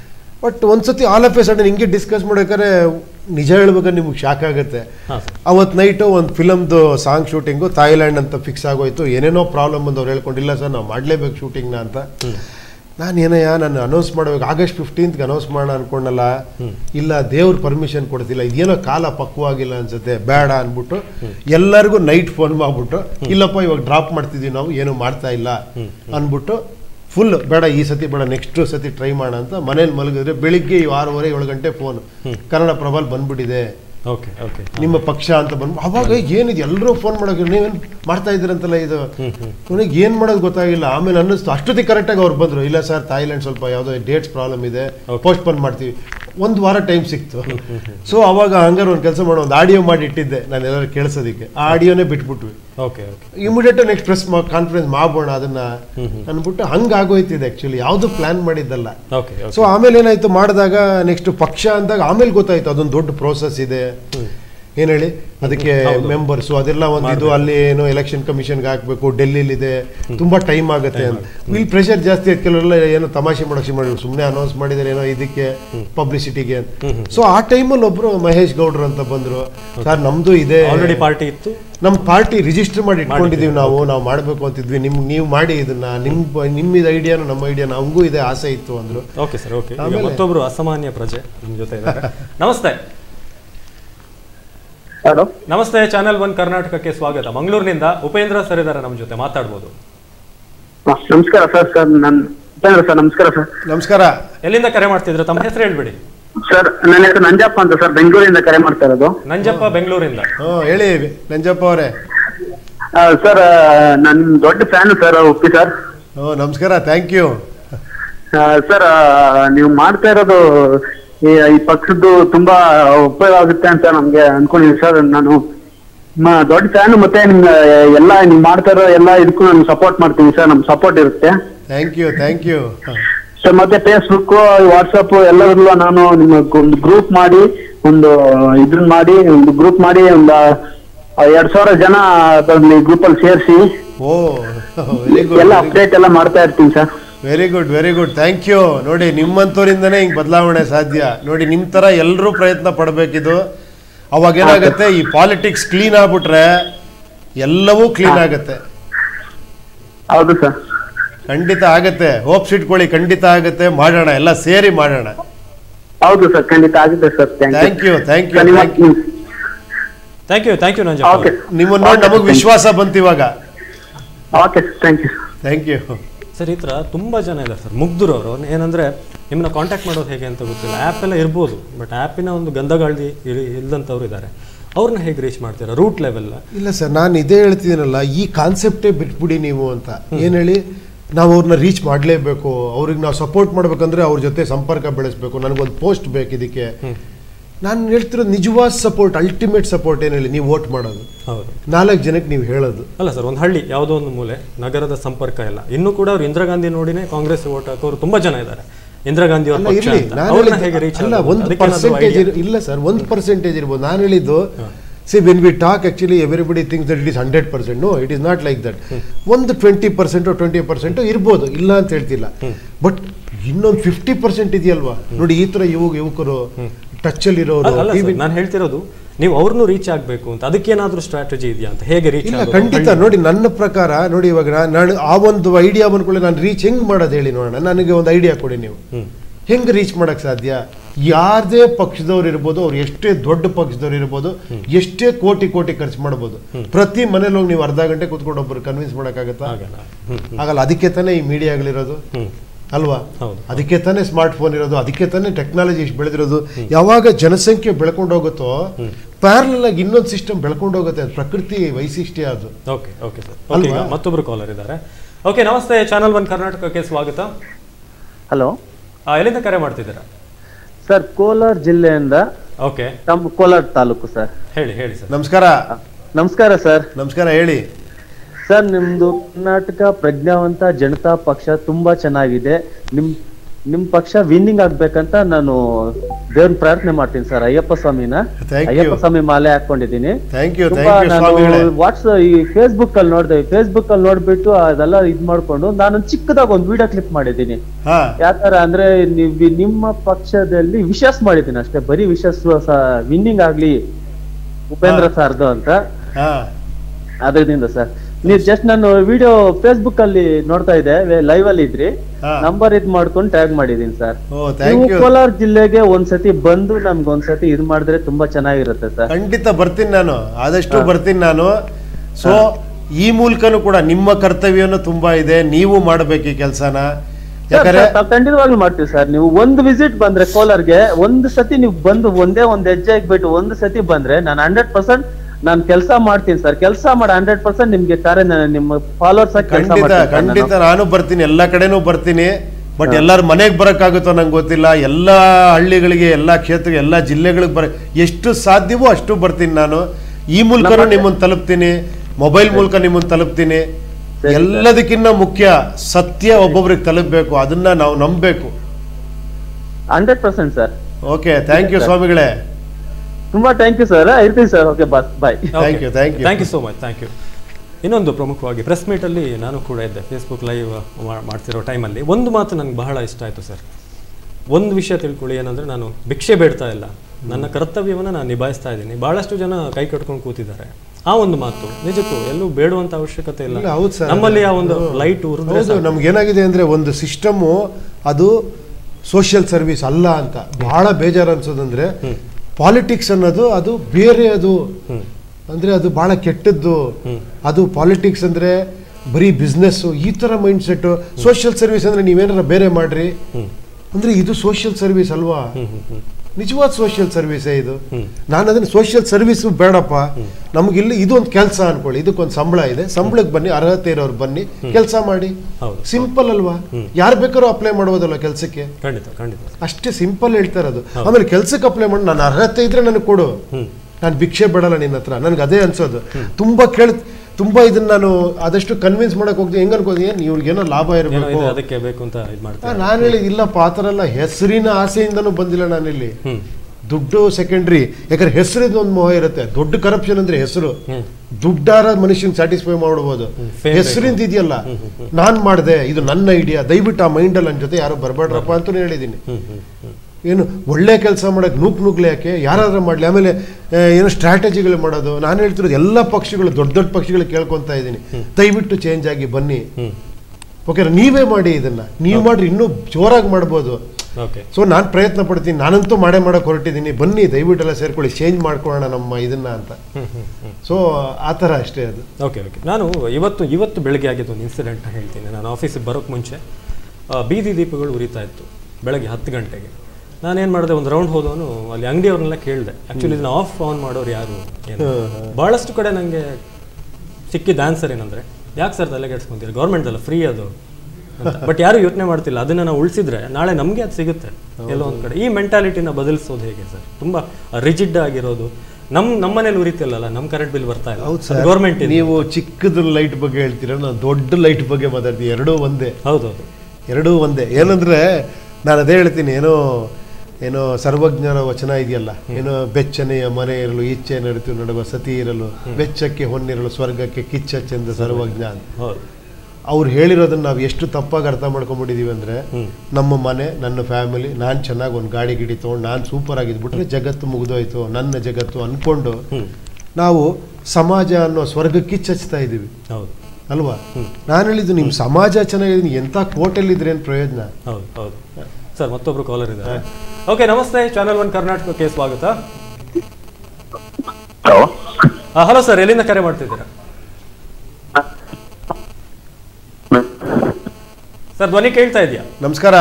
B: ಬಟ್ ಒಂದ್ಸತಿ ಆಲ್ ಆಫ್ ಎ ಸಡನ್ ಹಿಂಗೆ ಡಿಸ್ಕಸ್ ಮಾಡ್ಬೇಕಾದ್ರೆ ನಿಜ ಹೇಳ್ಬೇಕಾದ್ರೆ ನಿಮ್ಗೆ ಶಾಕ್ ಆಗುತ್ತೆ
A: ಹಾ ಸರ್
B: ಅವತ್ತು ನೈಟು ಒಂದು ಫಿಲಮ್ದು ಸಾಂಗ್ ಶೂಟಿಂಗು ಥಾಯ್ಲ್ಯಾಂಡ್ ಅಂತ ಫಿಕ್ಸ್ ಆಗೋಯ್ತು ಏನೇನೋ ಪ್ರಾಬ್ಲಮ್ ಬಂದು ಅವ್ರು ಹೇಳ್ಕೊಂಡಿಲ್ಲ ಸರ್ ನಾವು ಮಾಡಲೇಬೇಕು ಶೂಟಿಂಗ್ನ ಅಂತ ನಾನು ಏನಯ್ಯ ನಾನು ಅನೌನ್ಸ್ ಮಾಡಬೇಕು ಆಗಸ್ಟ್ ಫಿಫ್ಟೀನ್ತ್ಗೆ ಅನೌನ್ಸ್ ಮಾಡೋಣ ಅನ್ಕೊಂಡಲ್ಲ ಇಲ್ಲ ದೇವ್ರ ಪರ್ಮಿಷನ್ ಕೊಡ್ತಿಲ್ಲ ಇದೇನೋ ಕಾಲ ಪಕ್ವಾಗಿಲ್ಲ ಅನ್ಸುತ್ತೆ ಬೇಡ ಅಂದ್ಬಿಟ್ಟು ಎಲ್ಲರಿಗೂ ನೈಟ್ ಫೋನ್ ಮಾಡ್ಬಿಟ್ಟು ಇಲ್ಲಪ್ಪ ಇವಾಗ ಡ್ರಾಪ್ ಮಾಡ್ತಿದ್ದೀವಿ ನಾವು ಏನು ಮಾಡ್ತಾ ಇಲ್ಲ ಅಂದ್ಬಿಟ್ಟು ಫುಲ್ ಬೇಡ ಈ ಸತಿ ಬೇಡ ನೆಕ್ಸ್ಟ್ ಸತಿ ಟ್ರೈ ಮಾಡೋಣ ಅಂತ ಮನೇಲಿ ಮಲಗಿದ್ರೆ ಬೆಳಿಗ್ಗೆ ಈ ಆರೂವರೆ ಏಳು ಗಂಟೆ ಫೋನ್ ಕನ್ನಡ ಪ್ರಬಲ್ ಬಂದ್ಬಿಟ್ಟಿದೆ
A: ಓಕೆ ಓಕೆ
B: ನಿಮ್ಮ ಪಕ್ಷ ಅಂತ ಬಂದು ಅವಾಗ ಏನಿದೆ ಎಲ್ಲರೂ ಫೋನ್ ಮಾಡೋಕೆ ನೀವೇನು ಮಾಡ್ತಾ ಇದ್ದೀರಂತಲ್ಲ ಇದು ನನಗೆ ಏನು ಮಾಡೋದು ಗೊತ್ತಾಗಿಲ್ಲ ಆಮೇಲೆ ಅನ್ನಿಸ್ತು ಅಷ್ಟೊತ್ತಿಗೆ ಕರೆಕ್ಟಾಗಿ ಅವ್ರು ಬಂದರು ಇಲ್ಲ ಸರ್ ಥಾಯ್ಲೆಂಡ್ ಸ್ವಲ್ಪ ಯಾವುದೋ ಡೇಟ್ಸ್ ಪ್ರಾಬ್ಲಮ್ ಇದೆ ಪೋಸ್ಟ್ ಪೋನ್ ಮಾಡ್ತೀವಿ ಒಂದು ವಾರ ಟೈಮ್ ಸಿಕ್ತು ಸೊ ಅವಾಗ ಹಂಗಾರೆ ಒಂದು ಕೆಲಸ ಮಾಡೋ ಒಂದು ಆಡಿಯೋ ಮಾಡಿ ಇಟ್ಟಿದ್ದೆ ನಾನು ಎಲ್ಲರೂ ಕೇಳಿಸೋದಕ್ಕೆ ಆ ಆಡಿಯೋನೇ ಬಿಟ್ಬಿಟ್ವಿ
A: okay okay
B: immediate next press conference ಮಾಡೋಣ ಅದನ್ನ ಅಂದ್ಬಿಟ್ಟು ಹಂಗಾಗೋಯ್ತಿದೆ ಆ್ಯಕ್ಚುಲಿ ಯಾವುದು ಪ್ಲಾನ್ ಮಾಡಿದ್ದಲ್ಲ
A: ಓಕೆ ಓಕೆ
B: ಸೊ ಆಮೇಲೆ ಏನಾಯ್ತು ಮಾಡಿದಾಗ ನೆಕ್ಸ್ಟ್ ಪಕ್ಷ ಅಂದಾಗ ಆಮೇಲೆ ಗೊತ್ತಾಯ್ತು ಅದೊಂದು ದೊಡ್ಡ ಪ್ರೋಸೆಸ್ ಇದೆ ಏನ್ ಹೇಳಿ ಅದಕ್ಕೆ ಮೆಂಬರ್ಸು ಅದೆಲ್ಲ ಒಂದು ಇದು ಅಲ್ಲಿ ಏನೋ ಎಲೆಕ್ಷನ್ ಕಮಿಷನ್ಗೆ ಹಾಕ್ಬೇಕು ಡೆಲ್ಲಿಲಿ ಇದೆ ತುಂಬಾ ಟೈಮ್ ಆಗುತ್ತೆ ಅಂತ ಇಲ್ಲಿ ಪ್ರೆಷರ್ ಜಾಸ್ತಿ ಆಯ್ತು ಕೆಲವರೆಲ್ಲ ಏನೋ ತಮಾಷೆ ಮಾಡೋಕೆ ಮಾಡಿ ಸುಮ್ಮನೆ ಅನೌನ್ಸ್ ಮಾಡಿದರೆ ಏನೋ ಇದಕ್ಕೆ ಪಬ್ಲಿಸಿಟಿಗೆ ಅಂತ ಸೊ ಆ ಟೈಮಲ್ಲಿ ಒಬ್ರು ಮಹೇಶ್ ಗೌಡ್ರು ಅಂತ ಬಂದ್ರು ಸರ್ ನಮ್ದು ಇದೆ
A: ಆಲ್ರೆಡಿ ಪಾರ್ಟಿ ಇತ್ತು
B: ನಮ್ಮ ಪಾರ್ಟಿ ರಿಜಿಸ್ಟರ್ ಮಾಡಿ ಇಟ್ಕೊಂಡಿದೀವಿ ನಾವು ನಾವು ಮಾಡಬೇಕು ಅಂತಿದ್ವಿ ನಿಮ್ ನೀವು ಮಾಡಿ ಇದನ್ನ ನಿಮ್ ನಿಮ್ಮಿದ ಐಡಿಯಾನು ನಮ್ಮ ಐಡಿಯಾ ನಮಗೂ ಇದೆ ಆಸೆ ಇತ್ತು ಅಂದ್ರು
A: ಓಕೆ ಸರ್ ಓಕೆ ಈಗ
B: ಆಮೇಲೆ-
A: ಮತ್ತೊಬ್ರು ಅಸಾಮಾನ್ಯ ಪ್ರಜೆ ನಿಮ್ಮ ಜೊತೆ ಇದ್ದಾರೆ ನಮಸ್ತೆ
C: ಹಲೋ
A: ನಮಸ್ತೆ ಚಾನೆಲ್ ಒನ್ ಕರ್ನಾಟಕಕ್ಕೆ ಸ್ವಾಗತ ಮಂಗಳೂರಿನಿಂದ ಉಪೇಂದ್ರ ಸರ್ ಇದ್ದಾರೆ ನಮ್ಮ ಜೊತೆ ಮಾತಾಡ್ಬೋದು
C: ನಮಸ್ಕಾರ ಸರ್ ಸರ್ ನನ್ ಉಪೇಂದ್ರ ಸರ್ ನಮಸ್ಕಾರ ಸರ್
B: ನಮಸ್ಕಾರ
A: ಎಲ್ಲಿಂದ ಕರೆ ಮಾಡ್ತಿದ್ರು ತಮ್ಮ ಹೆಸರು ಹೇಳ್ಬಿಡಿ
C: ಸರ್ ನನ್ನ ಹೆಸರು ನಂಜಪ್ಪ ಅಂತ ಸರ್ ಬೆಂಗಳೂರಿಂದ ಕರೆ ಮಾಡ್ತಾ ಇರೋದು
A: ನಂಜಪ್ಪ ಬೆಂಗಳೂರಿಂದ
B: ಹ್ಞೂ ಹೇಳಿ ನಂಜಪ್ಪ ಅವರೇ
C: ಆ, ಸರ್ ನನ್ನ ದೊಡ್ಡ ಫ್ಯಾನ್ ಸರ್ ಉಪ್ಪಿ ಸರ್
B: ಓ ನಮಸ್ಕಾರ ಥ್ಯಾಂಕ್ ಯು
C: ಆ, ಸರ್ ಆ, ನೀವು ಮಾಡ್ತಾ ಇರೋದು ಈ ಈ ಪಕ್ಷದ್ದು ತುಂಬಾ ಉಪಯೋಗ ಆಗುತ್ತೆ ಅಂತ ನಮ್ಗೆ ಅನ್ಕೊಂಡಿದ್ದೀನಿ ಸರ್ ನಾನು ನಿಮ್ಮ ದೊಡ್ಡ ಫ್ಯಾನ್ ಮತ್ತೆ ನಿಮ್ ಎಲ್ಲ ನೀವು ಮಾಡ್ತಾ ಇರೋ ಎಲ್ಲ ಇದಕ್ಕೂ ನಾನು ಸಪೋರ್ಟ್ ಮಾಡ್ತೀನಿ ಸರ್ ನಮ್ ಸಪೋರ್ಟ್ ಇರುತ್ತೆ
B: thank you thank you
C: sir ಮತ್ತೆ ಫೇಸ್ಬುಕ್ ವಾಟ್ಸಪ್ ಎಲ್ಲದರಲ್ಲೂ ನಾನು ನಿಮ್ಮ ಒಂದು ಗ್ರೂಪ್ ಮಾಡಿ ಒಂದು ಇದನ್ನ ಮಾಡಿ ಒಂದು ಗ್ರೂಪ್ ಮಾಡಿ ಒಂದು ಎರಡ್ ಸಾವಿರ ಜನ ಅದ್ರಲ್ಲಿ ಗ್ರೂಪ್ ಅಲ್ಲಿ ಸೇರಿಸಿ
B: ಓ ವೆರಿ
C: ಎಲ್ಲ
B: ಗುಡ್
C: ಅಪ್ಡೇಟ್ ಎಲ್ಲ ಮಾಡ್ತಾ ಇರ್ತೀನಿ sir
B: very good very good thank you ನೋಡಿ ನಿಮ್ಮಂಥವ್ರಿಂದನೇ ಹಿಂಗೆ ಬದಲಾವಣೆ ಸಾಧ್ಯ ನೋಡಿ ನಿಮ್ಮ ಥರ ಎಲ್ಲರೂ ಪ್ರಯತ್ನ ಪಡಬೇಕಿದು ಅವಾಗ ಏನಾಗುತ್ತೆ ಈ ಪಾಲಿಟಿಕ್ಸ್ ಕ್ಲೀನ್ ಆಗ್ಬಿಟ್ರೆ ಎಲ್ಲವೂ ಕ್ಲೀನ್ ಆಗುತ್ತೆ
C: ಹೌದು ಸರ್
B: ಖಂಡಿತ ಆಗತ್ತೆ ಹೋಪ್ಸ್ ಇಟ್ಕೊಳ್ಳಿ ಖಂಡಿತ ಆಗತ್ತೆ ಮಾಡೋಣ ಎಲ್ಲ ಸೇರಿ ಮಾಡೋಣ
C: ಹೌದು ಸರ್ ಖಂಡಿತ ಆಗಿದೆ sir
B: thank you thank you
C: ನಿಮ್ಮ
B: thank you
A: thank you thank you Nanjappa
C: okay
A: ಅವ್ರೆ.
B: ನಿಮ್ಮನ್ನ ನೋಡಿ ನಮಗೆ ವಿಶ್ವಾಸ ಬಂತು ಇವಾಗ
C: okay thank you
B: thank you
A: sir ಈ ಥರ ತುಂಬ ಜನ ಇದ್ದಾರೆ ಸರ್ ಮುಗ್ಧರು ಅವರು ಅವ್ರನ್ನ ಏನಂದರೆ ನಿಮ್ಮನ್ನ ಕಾಂಟ್ಯಾಕ್ಟ್ ಮಾಡೋದು ಹೇಗೆ ಅಂತ ಗೊತ್ತಿಲ್ಲ ಆ್ಯಪ್ ಎಲ್ಲ ಇರ್ಬೋದು ಬಟ್ ಆ್ಯಪಿನ ಒಂದು ಗಂಧಗಾಳ್ದಿ ಇರಿ ಇಲ್ಲದಂಥವ್ರು ಇದ್ದಾರೆ ಅವ್ರನ್ನ ಹೇಗೆ ರೀಚ್ ಮಾಡ್ತೀರಾ ರೂಟ್ ಲೆವೆಲ್ಲ
B: ಇಲ್ಲ ಸರ್ ನಾನು ಇದೇ ಹೇಳ್ತಿದ್ದೀನಲ್ಲ ಈ ಕಾನ್ಸೆಪ್ಟೇ ಬಿಟ್ಬಿಡಿ ನೀವು ಅಂತ ಏನು ಹೇಳಿ ನಾವು ಅವ್ರನ್ನ ರೀಚ್ ಮಾಡಲೇಬೇಕು ಅವ್ರಿಗೆ ನಾವು ಸಪೋರ್ಟ್ ಮಾಡ್ಬೇಕಂದ್ರೆ ಅವ್ರ ಜೊತೆ ಸಂಪರ್ಕ ಬೆಳೆಸ್ಬೇಕು ನನಗೊಂದು ಪೋಸ್ಟ್ ಬೇಕು ಇದಕ್ಕೆ ನಾನು ಹೇಳ್ತಿರೋದು ನಿಜವಾದ ಸಪೋರ್ಟ್ ಅಲ್ಟಿಮೇಟ್ ಸಪೋರ್ಟ್ ಏನು ಹೇಳಿ ನೀವು ವೋಟ್ ಮಾಡೋದು
A: ಹೌದು
B: ನಾಲ್ಕು ಜನಕ್ಕೆ ನೀವು ಹೇಳೋದು
A: ಅಲ್ಲ ಸರ್ ಒಂದು ಹಳ್ಳಿ ಯಾವುದೋ ಒಂದು ಮೂಲೆ ನಗರದ ಸಂಪರ್ಕ ಇಲ್ಲ ಇನ್ನೂ ಕೂಡ ಅವ್ರು ಇಂದಿರಾ ಗಾಂಧಿ ನೋಡಿನೇ ಕಾಂಗ್ರೆಸ್ ಓಟ್ ಹಾಕೋರು ತುಂಬಾ ಜನ ಇದ್ದಾರೆ ಇಂದಿರಾ ಗಾಂಧಿ ಅವ್ರ
B: ಅಲ್ಲ
A: ಪಕ್ಷ
B: ಇರಲಿ
A: ಅಂತ.
B: ನಾನು
A: ಅವ್ರನ್ನ
B: ಹೇಳಿದ್ದು-
A: ಹೇಗೆ ರೀಚ್
B: ಅಲ್ಲ ಒಂದು ಪರ್ಸೆಂಟೇಜ್ ಇಲ್ಲ ಸರ್ ಒಂದು ಪರ್ಸೆಂಟೇಜ್ ಇರ್ಬೋದು ನಾನು ಹೇಳಿದ್ದು see when we talk actually everybody things that it is hundred percent no it is not like that ಒಂದು ಟ್ವೆಂಟಿ ಪರ್ಸೆಂಟು ಟ್ವೆಂಟಿ ಪರ್ಸೆಂಟು ಇರ್ಬೋದು ಇಲ್ಲ ಅಂತ ಹೇಳ್ತಿಲ್ಲ ಬಟ್ ಇನ್ನೊಂದು ಫಿಫ್ಟಿ ಪರ್ಸೆಂಟ್ ಇದೆಯಲ್ವಾ ನೋಡಿ ಈ ಥರ ಯುವ ಯುವಕರು ಟಚಲ್ಲಿ ಇರೋರು
A: ಅಲ್ಲ
B: TV
A: ನಾನು ಹೇಳ್ತಿರೋದು ನೀವು ಅವ್ರನ್ನೂ ರೀಚ್ ಆಗಬೇಕು ಅಂತ ಅದಕ್ಕೇನಾದ್ರೂ ಸ್ಟ್ರಾಟಜಿ ಇದೆಯಾ ಅಂತ ಹೇಗೆ ರೀಚ್
B: ಇಲ್ಲ ಖಂಡಿತ ನೋಡಿ ನನ್ನ ಪ್ರಕಾರ ನೋಡಿ ಇವಾಗ ನಾ- ನಾನು ಆ ಒಂದು ಐಡಿಯಾ ಬಂದ್ಕೊಳ್ಳಿ ನಾನು ರೀಚ್ ಹೆಂಗ್ ಮಾಡೋದು ಹೇಳಿ ನೋಡೋಣ ನನಗೆ ಒಂದು ಐಡಿಯಾ ಕೊಡಿ ನೀವು ಹೆಂಗ್ ರೀಚ್ ಮಾಡಕ್ ಸಾಧ್ಯ ಯಾರದೇ ಪಕ್ಷದವ್ರು ಇರ್ಬೋದು ಅವ್ರು ಎಷ್ಟೇ ದೊಡ್ಡ ಪಕ್ಷದವ್ರು ಇರ್ಬೋದು ಎಷ್ಟೇ ಕೋಟಿ ಕೋಟಿ ಖರ್ಚು ಮಾಡ್ಬೋದು ಪ್ರತಿ ಮನೇಲಿ ಹೋಗಿ ನೀವು ಅರ್ಧ ಗಂಟೆ ಕೂತ್ಕೊಂಡು ಒಬ್ಬರು ಕನ್ವಿನ್ಸ್ ಮಾಡೋಕ್ಕಾಗತ್ತಾ
A: ಆಗಲ್ಲ ಹ್ಮ್ ಹ್ಮ್
B: ಆಗಲ್ಲ ಅದಕ್ಕೆ ತಾನೇ ಈ ಮೀಡಿಯಾಗಳಿರೋದು
A: ಹ್ಮ್
B: ಅಲ್ವಾ
A: ಹೌದು.
B: ಅದಕ್ಕೆ ತಾನೇ ಸ್ಮಾರ್ಟ್ ಫೋನ್ ಇರೋದು ಅದಕ್ಕೆ ತಾನೇ ಟೆಕ್ನಾಲಜಿ ಇಷ್ಟು ಬೆಳೆದಿರೋದು ಯಾವಾಗ ಜನಸಂಖ್ಯೆ ಬೆಳ್ಕೊಂಡು ಹೋಗುತ್ತೋ ಪ್ಯಾರಲ್ ಆಗಿ ಇನ್ನೊಂದು ಸಿಸ್ಟಮ್ ಬೆಳ್ಕೊಂಡು ಹೋಗುತ್ತೆ ಅದು ಪ್ರಕೃತಿ ವೈಶಿಷ್ಟ್ಯ ಅದು
A: ಓಕೆ ಓಕೆ ಸರ್ ಓಕೆ ಈಗ ಮತ್ತೊಬ್ರು ಕಾಲರ್ ಇದ್ದಾರೆ ಓಕೆ ನಮಸ್ತೆ ಚಾನಲ್ ಒನ್ ಕರ್ನಾಟಕಕ್ಕೆ ಸ್ವಾಗತ
E: ಹಲೋ
A: ಆ, ಎಲ್ಲಿಂದ ಕರೆ ಮಾಡ್ತಿದ್ದೀರಾ
E: ಸರ್ ಕೋಲಾರ ಜಿಲ್ಲೆಯಿಂದ
A: ಓಕೆ
E: ನಮ್ಮ ಕೋಲಾರ ತಾಲೂಕು ಸರ್
A: ಹೇಳಿ ಹೇಳಿ ಸರ್
B: ನಮಸ್ಕಾರ
E: ನಮಸ್ಕಾರ ಸರ್
B: ನಮಸ್ಕಾರ ಹೇಳಿ
E: ಸರ್ ನಿಮ್ದು ಕರ್ನಾಟಕ ಪ್ರಜ್ಞಾವಂತ ಜನತಾ ಪಕ್ಷ ತುಂಬಾ ಚೆನ್ನಾಗಿದೆ ನಿಮ್ ನಿಮ್ ಪಕ್ಷ ವಿನ್ನಿಂಗ್ ಆಗ್ಬೇಕಂತ ನಾನು ದೇವ್ರ ಪ್ರಾರ್ಥನೆ ಮಾಡ್ತೀನಿ ಸರ್ ಅಯ್ಯಪ್ಪ ಸ್ವಾಮಿನ
B: Thank you.
E: ಅಯ್ಯಪ್ಪ ಸ್ವಾಮಿ ಮಾಲೆ ಹಾಕೊಂಡಿದ್ದೀನಿ
B: ಥ್ಯಾಂಕ್ ಯು
E: ತುಂಬಾ
B: ಥ್ಯಾಂಕ್ ಯು
E: ನಾನು
B: ಸ್ವಾಮಿಗಳೇ
E: ವಾಟ್ಸ್ ಈ ಫೇಸ್ಬುಕ್ ಅಲ್ಲಿ ನೋಡಿದೆ ಫೇಸ್ಬುಕ್ ಅಲ್ಲಿ ನೋಡ್ಬಿಟ್ಟು ಅದೆಲ್ಲ ಇದ್ ಮಾಡ್ಕೊಂಡು ನಾನು ಚಿಕ್ಕದಾಗ ಒಂದು ವಿಡಿಯೋ ಕ್ಲಿಪ್ ಮಾಡಿದ್ದೀನಿ
B: ಹಾ
E: ಯಾಕಾರ ಅಂದ್ರೆ ನೀವು ನಿಮ್ಮ ಪಕ್ಷದಲ್ಲಿ ವಿಶಸ್ ಮಾಡಿದ್ದೀನಿ ಅಷ್ಟೇ ಬರೀ ವಿಶಸ್ ವಿನ್ನಿಂಗ್ ಆಗ್ಲಿ ಉಪೇಂದ್ರ ಸಾರ್ದು ಅಂತ
B: ಹಾ
E: ಅದರಿಂದ ಸರ್ ನೀವು ಜಸ್ಟ್ ನಾನು ವಿಡಿಯೋ ಫೇಸ್ಬುಕ್ ಅಲ್ಲಿ ನೋಡ್ತಾ ಇದ್ದೆ ಲೈವ್ ಅಲ್ಲಿ ಇದ್ರಿ
B: ಹಾ.
E: ನಂಬರ್ ಇದ್ ಮಾಡ್ಕೊಂಡು ಟ್ಯಾಗ್ ಮಾಡಿದೀನಿ ಸರ್
B: ಓ
E: ನೀವು
B: ಥ್ಯಾಂಕ್ ಯು
E: ಕೋಲಾರ ಜಿಲ್ಲೆಗೆ ಒಂದ್ಸತಿ ಬಂದು ನಮ್ಗೆ ಒಂದ್ಸತಿ ಇದ್ ಮಾಡಿದ್ರೆ ತುಂಬಾ ಚೆನ್ನಾಗಿರುತ್ತೆ ಸರ್
B: ಖಂಡಿತ ಬರ್ತೀನಿ ನಾನು ಆದಷ್ಟು ಬರ್ತೀನಿ ನಾನು ಸೊ ಈ ಮೂಲಕನೂ ಕೂಡ ನಿಮ್ಮ ಕರ್ತವ್ಯನೂ ತುಂಬಾ ಇದೆ ನೀವು ಮಾಡಬೇಕು ಈ ಕೆಲಸನ ಯಾಕಂದ್ರೆ
E: ಖಂಡಿತವಾಗ್ಲೂ ಮಾಡ್ತೀವಿ ಸರ್ ನೀವು ಒಂದು ವಿಸಿಟ್ ಬಂದ್ರೆ ಕೋಲಾರ್ಗೆ ಒಂದು ಸತಿ ನೀವು ಬಂದು ಒಂದೇ ಒಂದ್ ಹೆಜ್ಜೆ ಇಟ್ಬಿಟ್ಟು ಒಂದು ಸತಿ ಬಂದ್ರೆ ನಾನು ಹಂಡ್ರೆಡ್ ಪರ್ಸೆಂಟ್ ನಾನು ಕೆಲಸ ಮಾಡ್ತೀನಿ ಸರ್ ಕೆಲಸ ಮಾಡಿ ಹಂಡ್ರೆಡ್ ಪರ್ಸೆಂಟ್ ನಿಮ್ಗೆ ಕಾರ್ಯ ನಾನು ನಿಮ್ಮ ಫಾಲೋವರ್ಸ್ ಆಗಿ ಕೆಲಸ
B: ಖಂಡಿತ
E: ಮಾಡ್ತೀನಿ sir
B: ಖಂಡಿತ
E: ನಾನು.
B: ನಾನು ಬರ್ತೀನಿ ಎಲ್ಲ ಕಡೆನೂ ಬರ್ತೀನಿ ಬಟ್ ಎಲ್ಲಾರ ಮನೆಗೆ ಬರೋಕ್ಕಾಗುತ್ತೋ ನಂಗೆ ಗೊತ್ತಿಲ್ಲ ಎಲ್ಲ ಹಳ್ಳಿಗಳಿಗೆ ಎಲ್ಲ ಕ್ಷೇತ್ರಕ್ಕೆ ಎಲ್ಲ ಜಿಲ್ಲೆಗಳಿಗೆ ಬರ ಎಷ್ಟು ಸಾಧ್ಯವೋ ಅಷ್ಟು ಬರ್ತೀನಿ ನಾನು ಈ ಮೂಲಕನೂ ನಿಮ್ಮನ್ನು ತಲುಪ್ತೀನಿ ಮೊಬೈಲ್ ಮೂಲಕ ನಿಮ್ಮನ್ನು ತಲುಪ್ತೀನಿ ಎಲ್ಲದಕ್ಕಿಂತ ಮುಖ್ಯ ಸತ್ಯ ಒಬ್ಬೊಬ್ರಿಗೆ ತಲುಪಬೇಕು ಅದನ್ನ ನಾವು ನಂಬಬೇಕು
E: hundred percent sir
B: okay thank you ಸ್ವಾಮಿಗಳೇ
E: ತುಂಬಾ ಥ್ಯಾಂಕ್ ಯು ಸರ್ ಇರ್ತೀನಿ ಸರ್ ಓಕೆ ಬಸ್ bye
B: Thank you, thank you.
A: Thank you so much thank you ಇನ್ನೊಂದು ಪ್ರಮುಖವಾಗಿ ಪ್ರೆಸ್ ಮೀಟಲ್ಲಿ ನಾನು ಕೂಡ ಇದ್ದೆ ಫೇಸ್ಬುಕ್ ಲೈವ್ ಮಾಡ್ತಿರೋ ಟೈಮಲ್ಲಿ ಒಂದು ಮಾತು ನನಗೆ ಬಹಳ ಇಷ್ಟ ಆಯಿತು ಸರ್ ಒಂದು ವಿಷಯ ತಿಳ್ಕೊಳ್ಳಿ ಏನಂದರೆ ನಾನು ಭಿಕ್ಷೆ ಬೇಡ್ತಾ ಇಲ್ಲ ನನ್ನ ಕರ್ತವ್ಯವನ್ನು ನಾನು ನಿಭಾಯಿಸ್ತಾ ಇದ್ದೀನಿ ಭಾಳಷ್ಟು ಜನ ಕೈ ಕಟ್ಕೊಂಡು ಕೂತಿದ್ದಾರೆ ಆ ಒಂದು ಮಾತು ನಿಜಕ್ಕೂ ಎಲ್ಲೂ ಬೇಡುವಂತ ಅವಶ್ಯಕತೆ ಇಲ್ಲ
B: ಇಲ್ಲ, ಹೌದು ಸರ್.
A: ನಮ್ಮಲ್ಲಿ ಆ ಒಂದು ಲೈಟ್ ಉರಿದ್ರೆ
B: ಹೌದು ನಮ್ಗೆ ಏನಾಗಿದೆ ಅಂದ್ರೆ ಒಂದು ಸಿಸ್ಟಮ್ಮು ಅದು ಸೋಷಿಯಲ್ ಸರ್ವಿಸ್ ಅಲ್ಲ ಅಂತ ಬಹಳ ಬೇಜಾರು ಅನ್ಸೋದಂದ್ರೆ ಪಾಲಿಟಿಕ್ಸ್ ಅನ್ನೋದು ಅದು ಬೇರೆ ಅದು ಅಂದ್ರೆ ಅದು ಬಹಳ ಕೆಟ್ಟದ್ದು ಅದು ಪಾಲಿಟಿಕ್ಸ್ ಅಂದ್ರೆ ಬರೀ ಬಿಸ್ನೆಸ್ ಈ ತರ ಮೈಂಡ್ ಸೆಟ್ ಸೋಷಿಯಲ್ ಸರ್ವಿಸ್ ಅಂದ್ರೆ ನೀವೇನಾರ ಬೇರೆ ಮಾಡ್ರಿ ಅಂದ್ರೆ ಇದು ಸೋಷಿಯಲ್ ಸರ್ವಿಸ್ ಅಲ್ವಾ ನಿಜವಾದ ಸೋಷಿಯಲ್ ಸರ್ವಿಸೇ ಇದು ನಾನು ಅದನ್ನ ಸೋಷಿಯಲ್ ಸರ್ವಿಸ್ ಬೇಡಪ್ಪ ನಮಗಿಲ್ಲಿ ಇದೊಂದು ಕೆಲಸ ಅನ್ಕೊಳ್ಳಿ ಇದಕ್ಕೊಂದು ಸಂಬಳ ಇದೆ ಸಂಬಳಕ್ಕೆ ಬನ್ನಿ ಅರ್ಹತೆ ಇರೋರು ಬನ್ನಿ ಕೆಲಸ ಮಾಡಿ
A: ಹೌದು.
B: ಸಿಂಪಲ್ ಅಲ್ವಾ ಯಾರು ಬೇಕಾದ್ರೂ ಅಪ್ಲೈ ಮಾಡ್ಬೋದಲ್ವ ಕೆಲಸಕ್ಕೆ
A: ಖಂಡಿತ ಖಂಡಿತ
B: ಅಷ್ಟೇ ಸಿಂಪಲ್ ಹೇಳ್ತಾ ಇರೋದು ಆಮೇಲೆ ಕೆಲ್ಸಕ್ಕೆ ಅಪ್ಲೈ ಮಾಡಿ ನಾನು ಅರ್ಹತೆ ಇದ್ರೆ ನನಗೆ ಕೊಡು ನಾನು ಭಿಕ್ಷೆ ಬೇಡಲ್ಲ ನಿನ್ನ ಹತ್ರ ನನಗೆ ಅದೇ ಅನ್ಸೋದು ತುಂಬಾ ಕೇಳ ತುಂಬಾ ಇದನ್ನ ನಾನು ಆದಷ್ಟು ಕನ್ವಿನ್ಸ್ ಮಾಡಕ್ ಹೋಗ್ತೀನಿ ಹೆಂಗ್ ಅನ್ಕೋದು ಏನ್ ಇವ್ರಿಗೇನೋ ಲಾಭ
A: ಏನೋ
B: ಇರಬೇಕು
A: ಇದೆ ಅದಕ್ಕೆ ಬೇಕು ಅಂತ ಇದು ಮಾಡ್ತಾರೆ
B: ನಾನು ಹೇಳಿ ಇಲ್ಲಪ್ಪ ಆ ಥರ ಎಲ್ಲ ಹೆಸರಿನ ಆಸೆಯಿಂದನೂ ಬಂದಿಲ್ಲ ನಾನಿಲ್ಲಿ
A: ಹ್ಮ್
B: ದುಡ್ಡು ಸೆಕೆಂಡ್ರಿ ಯಾಕಂದ್ರೆ ಹೆಸರಿದ ಒಂದು ಮೋಹ ಇರುತ್ತೆ ದೊಡ್ಡ ಕರಪ್ಷನ್ ಅಂದ್ರೆ ಹೆಸರು
A: ಹ್ಮ್.
B: ದುಡ್ಡಾರ ಮನುಷ್ಯನ್ ಸ್ಯಾಟಿಸ್ಫೈ ಮಾಡ್ಬೋದು
A: fame
B: ಹೆಸರಿಂದ ಇದೆಯಲ್ಲ ನಾನ್ ಮಾಡ್ದೆ ಇದು ನನ್ನ ಐಡಿಯಾ ದಯವಿಟ್ಟು ಆ ಮೈಂಡಲ್ಲಿ ನನ್ನ ಜೊತೆ ಯಾರು ಬರಬೇಡ್ರಪ್ಪ ಅಂತ ಹೇಳಿದ್ದೀನಿ
A: ಹ್ಮ್ ಹ್ಮ್ ಹ್ಮ್
B: ಏನು ಒಳ್ಳೆ ಕೆಲಸ ಮಾಡಕ್ ನೂಕ್ ನುಗ್ಲೆ ಯಾಕೆ ಯಾರಾದ್ರೂ ಮಾಡಲಿ ಆಮೇಲೆ ಆ, ಏನೋ ಸ್ಟ್ರಾಟಜಿಗಳು ಮಾಡೋದು ನಾನು ಹೇಳ್ತಿರೋದು ಎಲ್ಲ ಪಕ್ಷಗಳು ದೊಡ್ಡ ದೊಡ್ಡ ಪಕ್ಷಗಳು ಕೇಳ್ಕೊತಾ ಇದ್ದೀನಿ ದಯವಿಟ್ಟು ಚೇಂಜ್ ಆಗಿ ಬನ್ನಿ
A: ಹ್ಮ್
B: ಓಕೆ ನೀವೇ ಮಾಡಿ ಇದನ್ನ ನೀವು ಮಾಡ್ರಿ ಇನ್ನೂ ಜೋರಾಗಿ ಮಾಡ್ಬೋದು
A: ಓಕೆ
B: ಸೊ ನಾನು ಪ್ರಯತ್ನ ಪಡ್ತೀನಿ ನಾನಂತೂ ಮಾಡೇ ಮಾಡಕ್ಕೆ ಹೊರಟಿದ್ದೀನಿ ಬನ್ನಿ ದಯವಿಟ್ಟು ಎಲ್ಲ ಸೇರ್ಕೊಳ್ಳಿ ಚೇಂಜ್ ಮಾಡ್ಕೊಳ್ಳೋಣ ನಮ್ಮ ಇದನ್ನ ಅಂತ ಸೊ ಆ ಥರ ಅಷ್ಟೇ ಅದು
A: ಓಕೆ ಓಕೆ ನಾನು ಇವತ್ತು ಇವತ್ತು ಬೆಳಗ್ಗೆ ಆಗಿದ್ದು ಒಂದು ಇನ್ಸಿಡೆಂಟ್ನ ಹೇಳ್ತೀನಿ ನಾನು ಆಫೀಸಿಗೆ ಬರೋಕ್ಕೆ ಮುಂಚೆ ಆ, ಬೀದಿ ದೀಪಗಳು ಉರಿತಾ ಇತ್ತು ಬೆಳಗ್ಗೆ ಹತ್ತು ಗಂಟೆಗೆ ನಾನೇನು ಮಾಡಿದೆ ಒಂದು ರೌಂಡ್ ಹೋದವನು ಅಲ್ಲಿ ಅಂಗಡಿಯವ್ರನ್ನೆಲ್ಲ ಕೇಳಿದೆ ಆ್ಯಕ್ಚುಲಿ ಇದನ್ನ ಆಫ್ ಆನ್ ಮಾಡೋರು ಯಾರು ಏನು ಭಾಳಷ್ಟು ಕಡೆ ನನಗೆ ಸಿಕ್ಕಿದ ಆನ್ಸರ್ ಏನಂದರೆ ಯಾಕೆ ಸರ್ ತಲೆಗೆಡ್ಸ್ಕೊಂತೀರಿ ಗೌರ್ಮೆಂಟಲ್ಲ ಫ್ರೀ ಅದು ಬಟ್ ಯಾರು ಯೋಚನೆ ಮಾಡ್ತಿಲ್ಲ ಅದನ್ನ ನಾವು ಉಳಿಸಿದ್ರೆ ನಾಳೆ ನಮಗೆ ಅದು ಸಿಗುತ್ತೆ ಎಲ್ಲೋ ಒಂದು ಕಡೆ ಈ ಮೆಂಟಾಲಿಟಿನ ಬದಲಿಸೋದು ಹೇಗೆ ಸರ್ ತುಂಬ ರಿಜಿಡ್ ಆಗಿರೋದು ನಮ್ಮ ನಮ್ಮನೇಲಿ ಉರಿತಿಲ್ಲಲ್ಲ ನಮ್ಮ ಕರೆಂಟ್ ಬಿಲ್ ಬರ್ತಾ ಇಲ್ಲ
B: ಹೌದು ಸರ್
A: ಗೌರ್ಮೆಂಟ್
B: ನೀವು ಚಿಕ್ಕದ ಲೈಟ್ ಬಗ್ಗೆ ಹೇಳ್ತೀರಾ ನಾನು ದೊಡ್ಡ ಲೈಟ್ ಬಗ್ಗೆ ಮಾತಾಡ್ತೀನಿ ಎರಡೂ ಒಂದೇ
A: ಹೌದೌದು
B: ಎರಡೂ ಒಂದೇ ಏನಂದ್ರೆ ನಾನು ಅದೇ ಹೇಳ್ತೀನಿ ಏನೋ ಏನೋ ಸರ್ವಜ್ಞರ ವಚನ ಇದೆಯಲ್ಲ ಏನೋ ಬೆಚ್ಚನೆಯ ಮನೆ ಇರಲು ಇಚ್ಛೆ ನಡಿತು ನಡುವ ಸತಿ ಇರಲು ಬೆಚ್ಚಕ್ಕೆ ಹೊನ್ನಿರಲು ಸ್ವರ್ಗಕ್ಕೆ ಕಿಚ್ಚ ಚೆಂದ ಸರ್ವಜ್ಞ ಅಂತ
A: ಹೌದು
B: ಅವ್ರು ಹೇಳಿರೋದನ್ನ ನಾವು ಎಷ್ಟು ತಪ್ಪಾಗಿ ಅರ್ಥ ಮಾಡ್ಕೊಂಡ್ಬಿಟ್ಟಿದೀವಿ ಅಂದ್ರೆ ನಮ್ಮ ಮನೆ ನನ್ನ ಫ್ಯಾಮಿಲಿ ನಾನು ಚೆನ್ನಾಗಿ ಒಂದು ಗಾಡಿ ಗಿಡಿ ತೊಗೊಂಡು ನಾನು ಸೂಪರ್ ಆಗಿದ್ಬಿಟ್ರೆ ಜಗತ್ತು ಮುಗಿದೋಯ್ತು ನನ್ನ ಜಗತ್ತು ಅನ್ಕೊಂಡು ನಾವು ಸಮಾಜ ಅನ್ನೋ ಸ್ವರ್ಗಕ್ಕೆ ಕಿಚ್ಚಚ್ತಾ ಇದ್ದೀವಿ
A: ಹೌದು
B: ಅಲ್ವಾ ನಾನು ಹೇಳಿದ್ದು ನಿಮ್ಮ ಸಮಾಜ ಚೆನ್ನಾಗಿದೆ ಎಂಥ ಕೋಟೆಲ್ಲಿದ್ರೆ ಏನು ಪ್ರಯೋಜನ
A: ಹೌದು ಹೌದು ಸರ್ ಮತ್ತೊಬ್ರು ಕಾಲರ್ ಇದ್ದಾರೆ ಓಕೆ ನಮಸ್ತೆ ಚಾನಲ್ ಒನ್ ಕರ್ನಾಟಕಕ್ಕೆ ಸ್ವಾಗತ
D: ಹಲೋ
A: ಹಲೋ ಸರ್ ಎಲ್ಲಿಂದ ಕರೆ ಮಾಡ್ತಿದ್ದೀರಾ ಸರ್ ಧ್ವನಿ ಕೇಳ್ತಾ ಇದೆಯಾ
B: ನಮಸ್ಕಾರ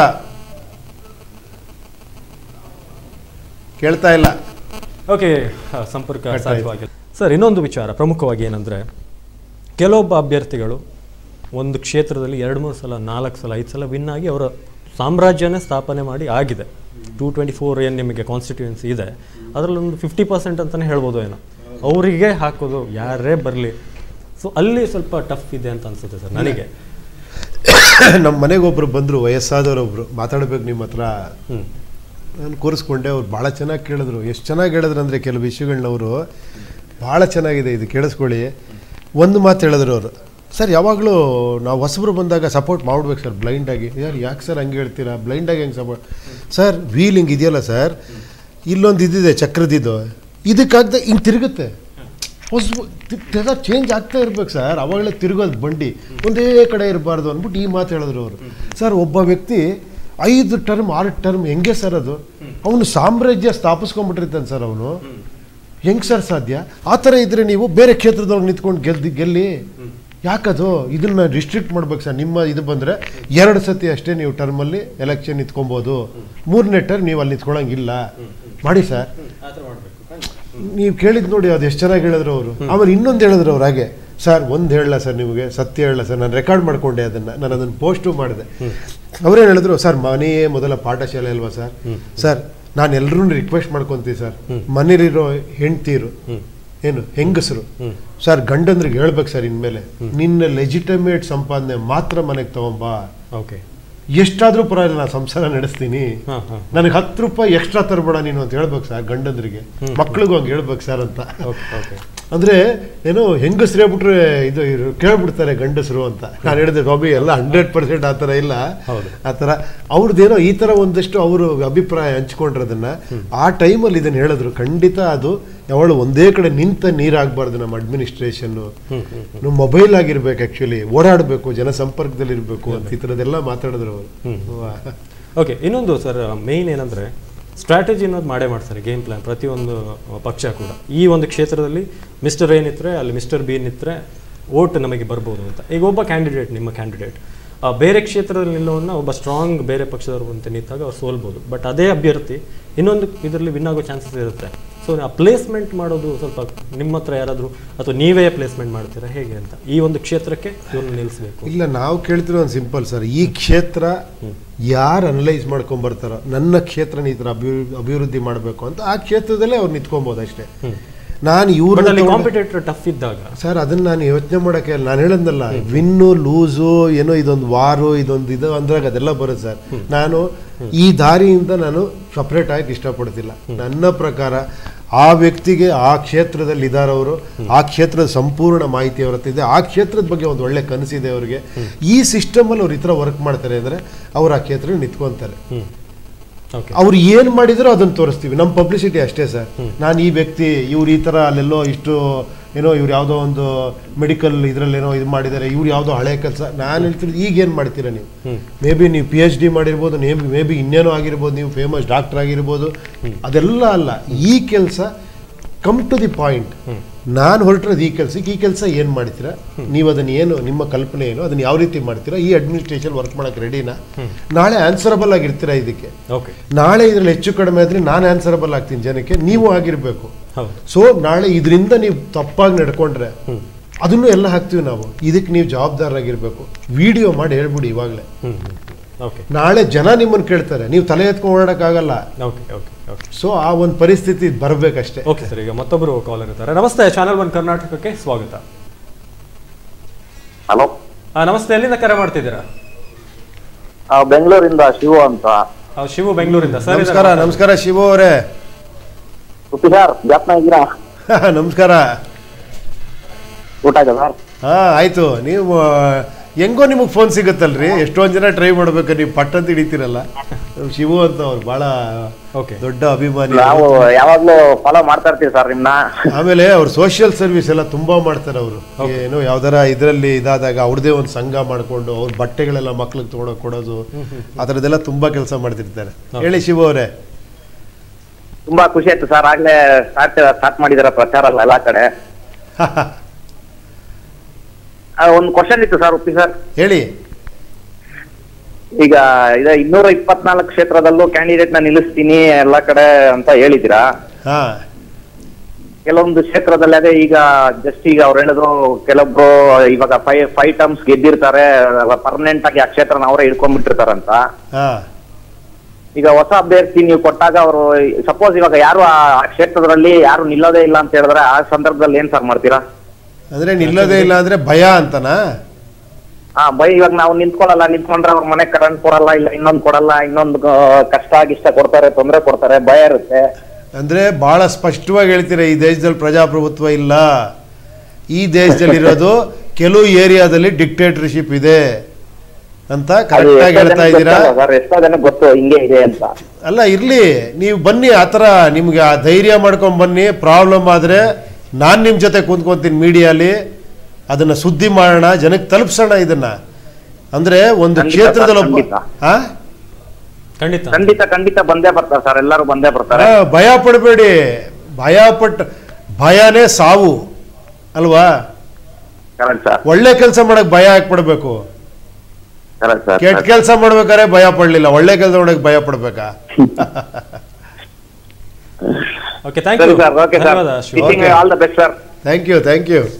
B: ಕೇಳ್ತಾ ಇಲ್ಲ
A: ಓಕೆ ಸಂಪರ್ಕ
B: ಕಟ್ ಆಯ್ತು.
A: ಸಾಧ್ಯವಾಗಿಲ್ಲ ಸರ್ ಇನ್ನೊಂದು ವಿಚಾರ ಪ್ರಮುಖವಾಗಿ ಏನಂದರೆ ಕೆಲವೊಬ್ಬ ಅಭ್ಯರ್ಥಿಗಳು ಒಂದು ಕ್ಷೇತ್ರದಲ್ಲಿ ಎರಡು ಮೂರು ಸಲ ನಾಲ್ಕು ಸಲ ಐದು ಸಲ ವಿನ್ ಆಗಿ ಅವರ ಸಾಮ್ರಾಜ್ಯನೇ ಸ್ಥಾಪನೆ ಮಾಡಿ ಆಗಿದೆ ಟೂ ಟ್ವೆಂಟಿ ಫೋರ್ ಏನು ನಿಮಗೆ ಕಾನ್ಸ್ಟಿಟ್ಯೂನ್ಸಿ ಇದೆ ಅದರಲ್ಲಿ ಒಂದು ಫಿಫ್ಟಿ ಪರ್ಸೆಂಟ್ ಅಂತಲೇ ಹೇಳ್ಬೋದು ಏನೋ ಅವರಿಗೆ ಹಾಕೋದು ಯಾರೇ ಬರಲಿ ಸೊ ಅಲ್ಲಿ ಸ್ವಲ್ಪ ಟಫ್ ಇದೆ ಅಂತ ಅನ್ಸುತ್ತೆ ಸರ್ ನನಗೆ
B: ನಮ್ಮ ಮನೆಗೆ ಒಬ್ರು ಬಂದರು ವಯಸ್ಸಾದವರೊಬ್ರು ಮಾತಾಡ್ಬೇಕು ನಿಮ್ಮ ಹತ್ರ
A: ಹ್ಮ್.
B: ನಾನು ಕೂರಿಸ್ಕೊಂಡೆ ಅವ್ರು ಭಾಳ ಚೆನ್ನಾಗಿ ಕೇಳಿದ್ರು ಎಷ್ಟು ಚೆನ್ನಾಗಿ ಹೇಳಿದ್ರು ಅಂದರೆ ಕೆಲವು ವಿಷಯಗಳನ್ನ ಅವರು ಭಾಳ ಚೆನ್ನಾಗಿದೆ ಇದು ಕೇಳಿಸ್ಕೊಳ್ಳಿ ಒಂದು ಮಾತು ಹೇಳಿದ್ರು ಅವರು ಸರ್ ಯಾವಾಗಲೂ ನಾವು ಹೊಸಬ್ರು ಬಂದಾಗ ಸಪೋರ್ಟ್ ಮಾಡ್ಬೇಕು ಸರ್ ಬ್ಲೈಂಡಾಗಿ ಯಾರು ಯಾಕೆ ಸರ್ ಹಂಗೆ ಹೇಳ್ತೀರಾ ಬ್ಲೈಂಡಾಗಿ ಹೆಂಗೆ ಸಪೋರ್ಟ್ ಸರ್ ವೀಲ್ ಹಿಂಗೆ ಇದೆಯಲ್ಲ ಸರ್ ಇಲ್ಲೊಂದು ಇದಿದೆ ಚಕ್ರದಿದ್ದು ಇದಕ್ಕಾಗದೆ ಹಿಂಗೆ ತಿರುಗುತ್ತೆ ಹೊಸ ಚೇಂಜ್ ಆಗ್ತಾ ಇರ್ಬೇಕು ಸರ್ ಅವಾಗಲೇ ತಿರುಗೋದು ಬಂಡಿ ಒಂದೇ ಕಡೆ ಇರಬಾರ್ದು ಅಂದ್ಬಿಟ್ಟು ಈ ಮಾತು ಹೇಳಿದ್ರು ಅವರು ಸರ್ ಒಬ್ಬ ವ್ಯಕ್ತಿ ಐದು ಟರ್ಮ್ ಆರು ಟರ್ಮ್ ಹೆಂಗೆ ಸರ್ ಅದು ಅವನು ಸಾಮ್ರಾಜ್ಯ ಸ್ಥಾಪಿಸ್ಕೊಂಡ್ಬಿಟ್ಟಿರ್ತಾನೆ ಸರ್ ಅವನು ಹೆಂಗೆ ಸರ್ ಸಾಧ್ಯ ಆ ಥರ ಇದ್ರೆ ನೀವು ಬೇರೆ ಕ್ಷೇತ್ರದೊಳಗೆ ನಿಂತ್ಕೊಂಡು ಗೆಲ್ದಿ ಗೆಲ್ಲಿ ಯಾಕದು ಇದನ್ನ ರಿಸ್ಟ್ರಿಕ್ಟ್ ಮಾಡ್ಬೇಕು ಸರ್ ನಿಮ್ಮ ಇದು ಬಂದರೆ ಎರಡು ಸತಿ ಅಷ್ಟೇ ನೀವು ಟರ್ಮಲ್ಲಿ ಎಲೆಕ್ಷನ್ ನಿಂತ್ಕೊಬೋದು ಮೂರನೇ ಟರ್ಮ್ ನೀವು ಅಲ್ಲಿ ನಿಂತ್ಕೊಳಂಗಿಲ್ಲ ಮಾಡಿ ಸರ್ ನೀವು ಕೇಳಿದ್ ನೋಡಿ ಅದು ಎಷ್ಟು ಚೆನ್ನಾಗಿ ಹೇಳಿದ್ರು ಅವರು ಆಮೇಲೆ ಇನ್ನೊಂದು ಹೇಳಿದ್ರು ಅವ್ರು ಹಾಗೆ ಸರ್ ಒಂದು ಹೇಳಲ್ಲ ಸರ್ ನಿಮಗೆ ಸತ್ಯ ಹೇಳಲ್ಲ ಸರ್ ನಾನು ರೆಕಾರ್ಡ್ ಮಾಡ್ಕೊಂಡೆ ಅದನ್ನು ನಾನು ಅದನ್ನು ಪೋಸ್ಟು ಮಾಡಿದೆ ಅವ್ರೇನು ಹೇಳಿದ್ರು ಸರ್ ಮನೆಯೇ ಮೊದಲ ಪಾಠಶಾಲೆ ಅಲ್ವಾ ಸರ್ ಸರ್ ನಾನು ಎಲ್ಲರೂ ರಿಕ್ವೆಸ್ಟ್ ಮಾಡ್ಕೊತೀವಿ ಸರ್ ಮನೇಲಿರೋ ಹೆಂಡ್ತೀರು ಏನು ಹೆಂಗಸರು ಸರ್ ಗಂಡಂದ್ರಿಗೆ ಹೇಳ್ಬೇಕು ಸರ್ ಇನ್ಮೇಲೆ ನಿನ್ನ ಲೆಜಿಟಮೇಟ್ ಸಂಪಾದನೆ ಮಾತ್ರ ಮನೆಗೆ ತಗೊಂಬಾ
A: ಓಕೆ
B: ಎಷ್ಟಾದ್ರೂ ಪರವಾಗಿಲ್ಲ ನಾನು ಸಂಸಾರ ನಡೆಸ್ತೀನಿ
A: ಹಾಂ ಹಾಂ
B: ನನಗೆ ಹತ್ತು ರೂಪಾಯಿ ಎಕ್ಸ್ಟ್ರಾ ತರಬೇಡ ನೀನು ಅಂತ ಹೇಳ್ಬೇಕು ಸರ್ ಗಂಡಂದ್ರಿಗೆ ಮಕ್ಳಿಗೂ ಹಂಗೆ ಹೇಳ್ಬೇಕು ಸರ್ ಅಂತ
A: ಓಕೆ ಓಕೆ
B: ಅಂದ್ರೆ ಏನೋ ಹೆಂಗಸ್ರು ಹೇಳ್ಬಿಟ್ರೆ ಇದು ಇರು- ಕೇಳ್ಬಿಡ್ತಾರೆ ಗಂಡಸರು ಅಂತ ನಾನು ಹೇಳಿದೆ ಬಾಬಿ ಎಲ್ಲ ಹಂಡ್ರೆಡ್ ಪರ್ಸೆಂಟ್ ಆ ಥರ ಇಲ್ಲ
A: ಹೌದು.
B: ಆ ಥರ ಅವ್ರದ್ದೇನೋ ಈ ಥರ ಒಂದಷ್ಟು ಅವರು ಅಭಿಪ್ರಾಯ ಹಂಚ್ಕೊಂಡ್ರದನ್ನ ಆ ಟೈಮಲ್ಲಿ ಇದನ್ನ ಹೇಳಿದ್ರು ಖಂಡಿತ ಅದು ಯಾವಳು ಒಂದೇ ಕಡೆ ನಿಂತ ನೀರಾಗಬಾರ್ದು ನಮ್ಮ ಅಡ್ಮಿನಿಸ್ಟ್ರೇಷನ್ನು ನಮ್ಮ ಮೊಬೈಲ್ ಆಗಿರ್ಬೇಕು ಆ್ಯಕ್ಚುಲಿ ಓಡಾಡಬೇಕು ಜನಸಂಪರ್ಕದಲ್ಲಿ ಇರಬೇಕು ಅಂತ ಈ ಥರದ್ದೆಲ್ಲ ಮಾತಾಡಿದ್ರು ಅವರು
A: ಓಕೆ ಇನ್ನೊಂದು ಸರ್ ಮೇಯ್ನ್ ಏನಂದರೆ ಸ್ಟ್ರಾಟಜಿ ಅನ್ನೋದು ಮಾಡೇ ಮಾಡ್ತಾರೆ ಗೇಮ್ ಪ್ಲಾನ್ ಪ್ರತಿಯೊಂದು ಪಕ್ಷ ಕೂಡ ಈ ಒಂದು ಕ್ಷೇತ್ರದಲ್ಲಿ ಮಿಸ್ಟರ್ ಏನಿದ್ರೆ ಅಲ್ಲಿ ಮಿಸ್ಟರ್ ಬಿ ನಿಂತರೆ ಓಟ್ ನಮಗೆ ಬರ್ಬೋದು ಅಂತ ಈಗ ಒಬ್ಬ ಕ್ಯಾಂಡಿಡೇಟ್ ನಿಮ್ಮ ಕ್ಯಾಂಡಿಡೇಟ್ ಬೇರೆ ಕ್ಷೇತ್ರದಲ್ಲಿ ನಿಲ್ಲೋನ್ನ ಒಬ್ಬ ಸ್ಟ್ರಾಂಗ್ ಬೇರೆ ಪಕ್ಷದವರು ಅಂತ ನಿಂತಾಗ ಅವ್ರು ಸೋಲ್ಬೋದು ಬಟ್ ಅದೇ ಅಭ್ಯರ್ಥಿ ಇನ್ನೊಂದು ಇದರಲ್ಲಿ ವಿನ್ ಆಗೋ ಚಾನ್ಸಸ್ ಇರುತ್ತೆ ಸೊ ಆ ಪ್ಲೇಸ್ಮೆಂಟ್ ಮಾಡೋದು ಸ್ವಲ್ಪ ನಿಮ್ಮ ಹತ್ರ ಯಾರಾದರೂ ಅಥವಾ ನೀವೇ ಪ್ಲೇಸ್ಮೆಂಟ್ ಮಾಡ್ತೀರಾ ಹೇಗೆ ಅಂತ ಈ ಒಂದು ಕ್ಷೇತ್ರಕ್ಕೆ ಇವ್ರನ್ನ ನಿಲ್ಲಿಸಬೇಕು
B: ಇಲ್ಲ ನಾವು ಕೇಳ್ತಿರೋ ಒಂದು ಸಿಂಪಲ್ ಸರ್ ಈ ಕ್ಷೇತ್ರ ಯಾರು ಅನಲೈಸ್ ಮಾಡ್ಕೊಂಡ್ ಬರ್ತಾರೋ ನನ್ನ ಕ್ಷೇತ್ರ ಈ ಥರ ಅಭಿವೃದ್ಧಿ ಅಭಿವೃದ್ಧಿ ಮಾಡಬೇಕು ಅಂತ ಆ ಕ್ಷೇತ್ರದಲ್ಲೇ ಅವ್ರು ನಿಂತ್ಕೊಬೋದು ಅಷ್ಟೇ ನಾನು
A: ಬಟ್ ಅಲ್ಲಿ
B: ಇವ್ರ
A: ಕಾಂಪಿಟೇಟರ್ ಟಫ್ ಇದ್ದಾಗ
B: ಸರ್ ಅದನ್ನ ನಾನು ಯೋಚನೆ ಮಾಡೋಕ್ಕೆ ನಾನು ಹೇಳದ್ನಲ್ಲ ವಿನ್ನು ಲೂಸು ಏನೋ ಇದೊಂದು ವಾರು ಇದೊಂದು ಇದು ಅಂದ್ರಾಗ ಅದೆಲ್ಲ ಬರುತ್ತೆ ಸರ್ ನಾನು ಈ ದಾರಿಯಿಂದ ನಾನು ಸಪ್ರೇಟ್ ಆಗಿ ಇಷ್ಟಪಡ್ತಿಲ್ಲ ನನ್ನ ಪ್ರಕಾರ ಆ ವ್ಯಕ್ತಿಗೆ ಆ ಕ್ಷೇತ್ರದಲ್ಲಿ ಇದಾರವರು ಆ ಕ್ಷೇತ್ರದ ಸಂಪೂರ್ಣ ಮಾಹಿತಿ ಅವ್ರ ಹತ್ರ ಇದೆ ಆ ಕ್ಷೇತ್ರದ ಬಗ್ಗೆ ಒಂದು ಒಳ್ಳೆ ಕನಸಿದೆ ಅವರಿಗೆ ಈ ಸಿಸ್ಟಮಲ್ಲಿ ಅವ್ರು ಈ ಥರ ವರ್ಕ್ ಮಾಡ್ತಾರೆ ಅಂದರೆ ಅವ್ರು ಆ ಕ್ಷೇತ್ರ ನಿಂತ್ಕೊಂತಾರೆ
A: ಓಕೆ
B: ಅವ್ರು ಏನು ಮಾಡಿದ್ರು ಅದನ್ನು ತೋರಿಸ್ತೀವಿ ನಮ್ಮ ಪಬ್ಲಿಸಿಟಿ ಅಷ್ಟೇ ಸರ್ ನಾನು ಈ ವ್ಯಕ್ತಿ ಇವ್ರು ಈ ಥರ ಅಲ್ಲೆಲ್ಲೋ ಇಷ್ಟು ಏನೋ ಇವ್ರು ಯಾವುದೋ ಒಂದು ಮೆಡಿಕಲ್ ಇದರಲ್ಲೇನೋ ಇದು ಮಾಡಿದ್ದಾರೆ ಇವ್ರು ಯಾವುದೋ ಹಳೆ ಕೆಲಸ ನಾನು ಹೇಳ್ತಿರೋದು ಈಗ ಏನು ಮಾಡ್ತೀರಾ ನೀವು ಮೇ ಬಿ ನೀವು ಪಿ ಎಚ್ ಡಿ ಮಾಡಿರ್ಬೋದು ಮೇ ಬಿ ಇನ್ನೇನೋ ಆಗಿರ್ಬೋದು ನೀವು ಫೇಮಸ್ ಡಾಕ್ಟರ್ ಆಗಿರ್ಬೋದು ಅದೆಲ್ಲ ಅಲ್ಲ ಈ ಕೆಲಸ ಕಮ್ ಟು ದಿ ಪಾಯಿಂಟ್ ನಾನು ಹೊರಟಿರೋದು ಈ ಕೆಲಸಕ್ಕೆ ಈ ಕೆಲಸ ಏನು ಮಾಡ್ತೀರಾ ನೀವು ಅದನ್ನು ಏನು ನಿಮ್ಮ ಕಲ್ಪನೆ ಏನು ಅದನ್ನು ಯಾವ ರೀತಿ ಮಾಡ್ತೀರಾ ಈ ಅಡ್ಮಿನಿಸ್ಟ್ರೇಷನ್ ವರ್ಕ್ ಮಾಡೋಕೆ ರೆಡಿನಾ ನಾಳೆ ಆನ್ಸರಬಲ್ ಆಗಿರ್ತೀರಾ ಇದಕ್ಕೆ
A: ಓಕೆ
B: ನಾಳೆ ಇದ್ರಲ್ಲಿ ಹೆಚ್ಚು ಕಡಿಮೆ ಆದ್ರೆ ನಾನು ಆನ್ಸರಬಲ್ ಆಗ್ತೀನಿ ಜನಕ್ಕೆ ನೀವು ಆಗಿರ್ಬೇಕು
A: ಹೌದು
B: ಸೊ ನಾಳೆ ಇದರಿಂದ ನೀವು ತಪ್ಪಾಗಿ ನಡ್ಕೊಂಡ್ರೆ ಅದನ್ನು ಎಲ್ಲ ಹಾಕ್ತೀವಿ ನಾವು ಇದಕ್ಕೆ ನೀವು ಜವಾಬ್ದಾರರಾಗಿರ್ಬೇಕು ವಿಡಿಯೋ ಮಾಡಿ ಹೇಳ್ಬಿಡಿ ಇವಾಗಲೇ
A: ಹ್ಞೂ ಹ್ಞೂ ಓಕೆ
B: ನಾಳೆ ಜನ ನಿಮ್ಮನ್ನು ಕೇಳ್ತಾರೆ ನೀವು ತಲೆ ಎತ್ಕೊಂಡು ಓಡಾಡಕ್ಕಾಗಲ್ಲ
A: ಓಕೆ ಓಕೆ ಓಕೆ
B: ಸೊ ಆ ಒಂದು ಪರಿಸ್ಥಿತಿ ಬರಬೇಕಷ್ಟೇ
A: ಓಕೆ ಸರ್ ಈಗ ಮತ್ತೊಬ್ಬರು ಕಾಲರ್ ಇರ್ತಾರೆ ನಮಸ್ತೆ ಚಾನಲ್ ಒನ್ ಕರ್ನಾಟಕಕ್ಕೆ ಸ್ವಾಗತ
C: ಹಲೋ
A: ಆ, ನಮಸ್ತೆ ಎಲ್ಲಿಂದ ಕರೆ ಮಾಡ್ತಿದ್ದೀರಾ
C: ಬೆಂಗಳೂರಿಂದ ಶಿವು ಅಂತ
A: ಆ, ಶಿವು ಬೆಂಗಳೂರಿಂದ ಸರ್
B: ನಮಸ್ಕಾರ ನಮಸ್ಕಾರ ಶಿವ ಅವರೇ
C: ತುಷಾರ್ ಜಾತ್ನ ಇದ್ದೀರಾ
B: ನಮಸ್ಕಾರ
C: ಊಟ ಆಯ್ತಾ ಸರ್
B: ಹಾ ಆಯ್ತು ನೀವು ಹೆಂಗೋ ನಿಮಗೆ ಫೋನ್ ಸಿಗುತ್ತಲ್ರಿ ಎಷ್ಟೊಂದು ಜನ ಟ್ರೈ ಮಾಡ್ಬೇಕು ನೀವು ಪಟ್ ಅಂತ ಹಿಡಿತೀರಲ್ಲ ನಮ್ ಶಿವು ಅಂತ ಅವ್ರು ಬಹಳ
A: ಓಕೆ
B: ದೊಡ್ಡ ಅಭಿಮಾನಿ
C: ನಾವು ಯಾವಾಗ್ಲೂ ಫಾಲೋ ಮಾಡ್ತಾ ಇರ್ತೀವಿ ಸರ್ ನಿಮ್ನ
B: ಆಮೇಲೆ ಅವ್ರು ಸೋಷಿಯಲ್ ಸರ್ವಿಸ್ ಎಲ್ಲ ತುಂಬಾ ಮಾಡ್ತಾರೆ ಅವರು ಏನು ಯಾವ್ದಾರ ಇದರಲ್ಲಿ ಇದಾದಾಗ ಅವ್ರದೇ ಒಂದು ಸಂಘ ಮಾಡ್ಕೊಂಡು ಅವ್ರ ಬಟ್ಟೆಗಳೆಲ್ಲ ಮಕ್ಳಿಗೆ ತಗೊಳಕ್ ಕೊಡೋದು ಆ ಥರದ್ದೆಲ್ಲ ತುಂಬಾ ಕೆಲಸ ಮಾಡ್ತಿರ್ತಾರೆ ಹೇಳಿ ಶಿವು ಅವರೇ
C: ತುಂಬಾ ಖುಷಿ ಆಯ್ತು ಸರ್ ಆಗ್ಲೇ ಸ್ಟಾರ್ಟ್ ಸ್ಟಾರ್ಟ್ ಮಾಡಿದಾರೆ ಪ್ರಚಾರ ಎಲ್ಲ ಎಲ್ಲಾ ಕಡೆ ಆ, ಒಂದ್ ಕ್ವಶನ್ ಇತ್ತು ಸರ್ ಉಪ್ಪಿ ಸರ್
B: ಹೇಳಿ
C: ಈಗ ಇದ ಇನ್ನೂರ ಇಪ್ಪತ್ನಾಲ್ಕು ಕ್ಷೇತ್ರದಲ್ಲೂ ಕ್ಯಾಂಡಿಡೇಟ್ ನ ನಿಲ್ಲಿಸ್ತೀನಿ ಎಲ್ಲಾ ಕಡೆ ಅಂತ ಹೇಳಿದಿರಾ
B: ಹಾ
C: ಕೆಲವೊಂದು ಕ್ಷೇತ್ರದಲ್ಲಿ ಅದೇ ಈಗ ಜಸ್ಟ್ ಈಗ ಅವ್ರು ಹೇಳಿದ್ರು ಕೆಲವೊಬ್ರು ಇವಾಗ ಫೈವ್ ಫೈವ್ ಟರ್ಮ್ಸ್ ಗೆದ್ದಿರ್ತಾರೆ ಪರ್ಮನೆಂಟ್ ಆಗಿ ಆ ಕ್ಷೇತ್ರನ ಅವರೇ ಇಟ್ಕೊಂಡ್ಬಿಟ್ಟಿರ್ತಾರಂತ
B: ಹಾ
C: ಈಗ ಹೊಸ ಅಭ್ಯರ್ಥಿ ನೀವು ಕೊಟ್ಟಾಗ ಅವರು ಸಪೋಸ್ ಇವಾಗ ಯಾರು ಆ ಆ ಕ್ಷೇತ್ರದಲ್ಲಿ ಯಾರು ನಿಲ್ಲೋದೇ ಇಲ್ಲ ಅಂತ ಹೇಳಿದ್ರೆ ಆ ಸಂದರ್ಭದಲ್ಲಿ ಏನ್ ಸರ್ ಮಾಡ್ತೀರಾ
B: ಅಂದ್ರೆ ನಿಲ್ಲೋದೇ ಇಲ್ಲ ಅಂದ್ರೆ ಭಯ ಅಂತನಾ
C: ಹಾ ಬೈ ಇವಾಗ ನಾವು ನಿಂತ್ಕೊಳ್ಳಲ್ಲ ನಿಂತ್ಕೊಂಡ್ರೆ ಅವ್ರ ಮನೆ ಕರೆಂಟ್ ಕೊಡಲ್ಲ ಇಲ್ಲ ಇನ್ನೊಂದ್ ಕೊಡಲ್ಲ ಇನ್ನೊಂದು ಆ, ಕಷ್ಟ ಗಿಷ್ಟ ಕೊಡ್ತಾರೆ ತೊಂದರೆ ಕೊಡ್ತಾರೆ ಭಯ ಇರುತ್ತೆ
B: ಅಂದ್ರೆ ಬಹಳ ಸ್ಪಷ್ಟವಾಗಿ ಹೇಳ್ತೀರಾ ಈ ದೇಶದಲ್ಲಿ ಪ್ರಜಾಪ್ರಭುತ್ವ ಇಲ್ಲ ಈ ದೇಶದಲ್ಲಿ ಇರೋದು ಕೆಲವು ಏರಿಯಾದಲ್ಲಿ ಡಿಕ್ಟೇಟರ್ಶಿಪ್ ಇದೆ ಅಂತ
C: ಅದು
B: ಕರೆಕ್ಟ್ ಆಗಿ
C: ಎಷ್ಟೋ
B: ಹೇಳ್ತಾ
C: ಜನಕ್ಕೆ
B: ಇದ್ದೀರಾ
C: ಗೊತ್ತಲ್ಲ ಸರ್ ಎಷ್ಟೋ ಜನ ಗೊತ್ತು ಹಿಂಗೆ ಇದೆ ಅಂತ
B: ಅಲ್ಲ ಇರ್ಲಿ ನೀವು ಬನ್ನಿ ಆ ಥರ ನಿಮ್ಗೆ ಆ ಧೈರ್ಯ ಮಾಡ್ಕೊಂಡ್ ಬನ್ನಿ ಪ್ರಾಬ್ಲಮ್ ಆದ್ರೆ ನಾನು ನಿಮ್ಮ ಜೊತೆ ಕೂತ್ಕೊಂತೀನಿ ಮೀಡಿಯಾಲಿ ಅದನ್ನ ಸುದ್ದಿ ಮಾಡೋಣ ಜನಕ್ಕೆ ತಲುಪಿಸೋಣ ಇದನ್ನ ಅಂದ್ರೆ ಒಂದು
C: ಖಂಡಿತ
B: ಕ್ಷೇತ್ರದಲ್ಲಿ ಒಬ್ಬ
C: ಖಂಡಿತ.
B: ಹಾ
A: ಖಂಡಿತ
C: ಖಂಡಿತ ಖಂಡಿತ ಬಂದೇ ಬರ್ತಾರೆ ಸರ್ ಎಲ್ಲರೂ ಬಂದೇ ಬರ್ತಾರೆ
B: ಆ, ಭಯ ಪಡಬೇಡಿ ಭಯ ಪಟ್ಟ ಭಯನೇ ಸಾವು ಅಲ್ವಾ
C: ಕರೆಕ್ಟ್ ಸರ್
B: ಒಳ್ಳೆ ಕೆಲಸ ಮಾಡಕ್ ಭಯ ಯಾಕೆ ಪಡ್ಬೇಕು
C: ಕರೆಕ್ಟ್ ಸರ್
B: ಕೆಟ್ಟ ಕೆಲಸ ಮಾಡ್ಬೇಕಾದ್ರೆ ಭಯ ಪಡ್ಲಿಲ್ಲ ಒಳ್ಳೆ ಕೆಲಸ ಮಾಡಕ್ ಭಯ ಪಡ್ಬೇಕಾ
A: ಓಕೆ ಥ್ಯಾಂಕ್
C: ಸರಿ
A: ಯು
C: ಸರ್ ಓಕೆ ಸರ್
A: ಧನ್ಯವಾದ Shiva
B: Okay.
C: All the best sir
B: thank you thank you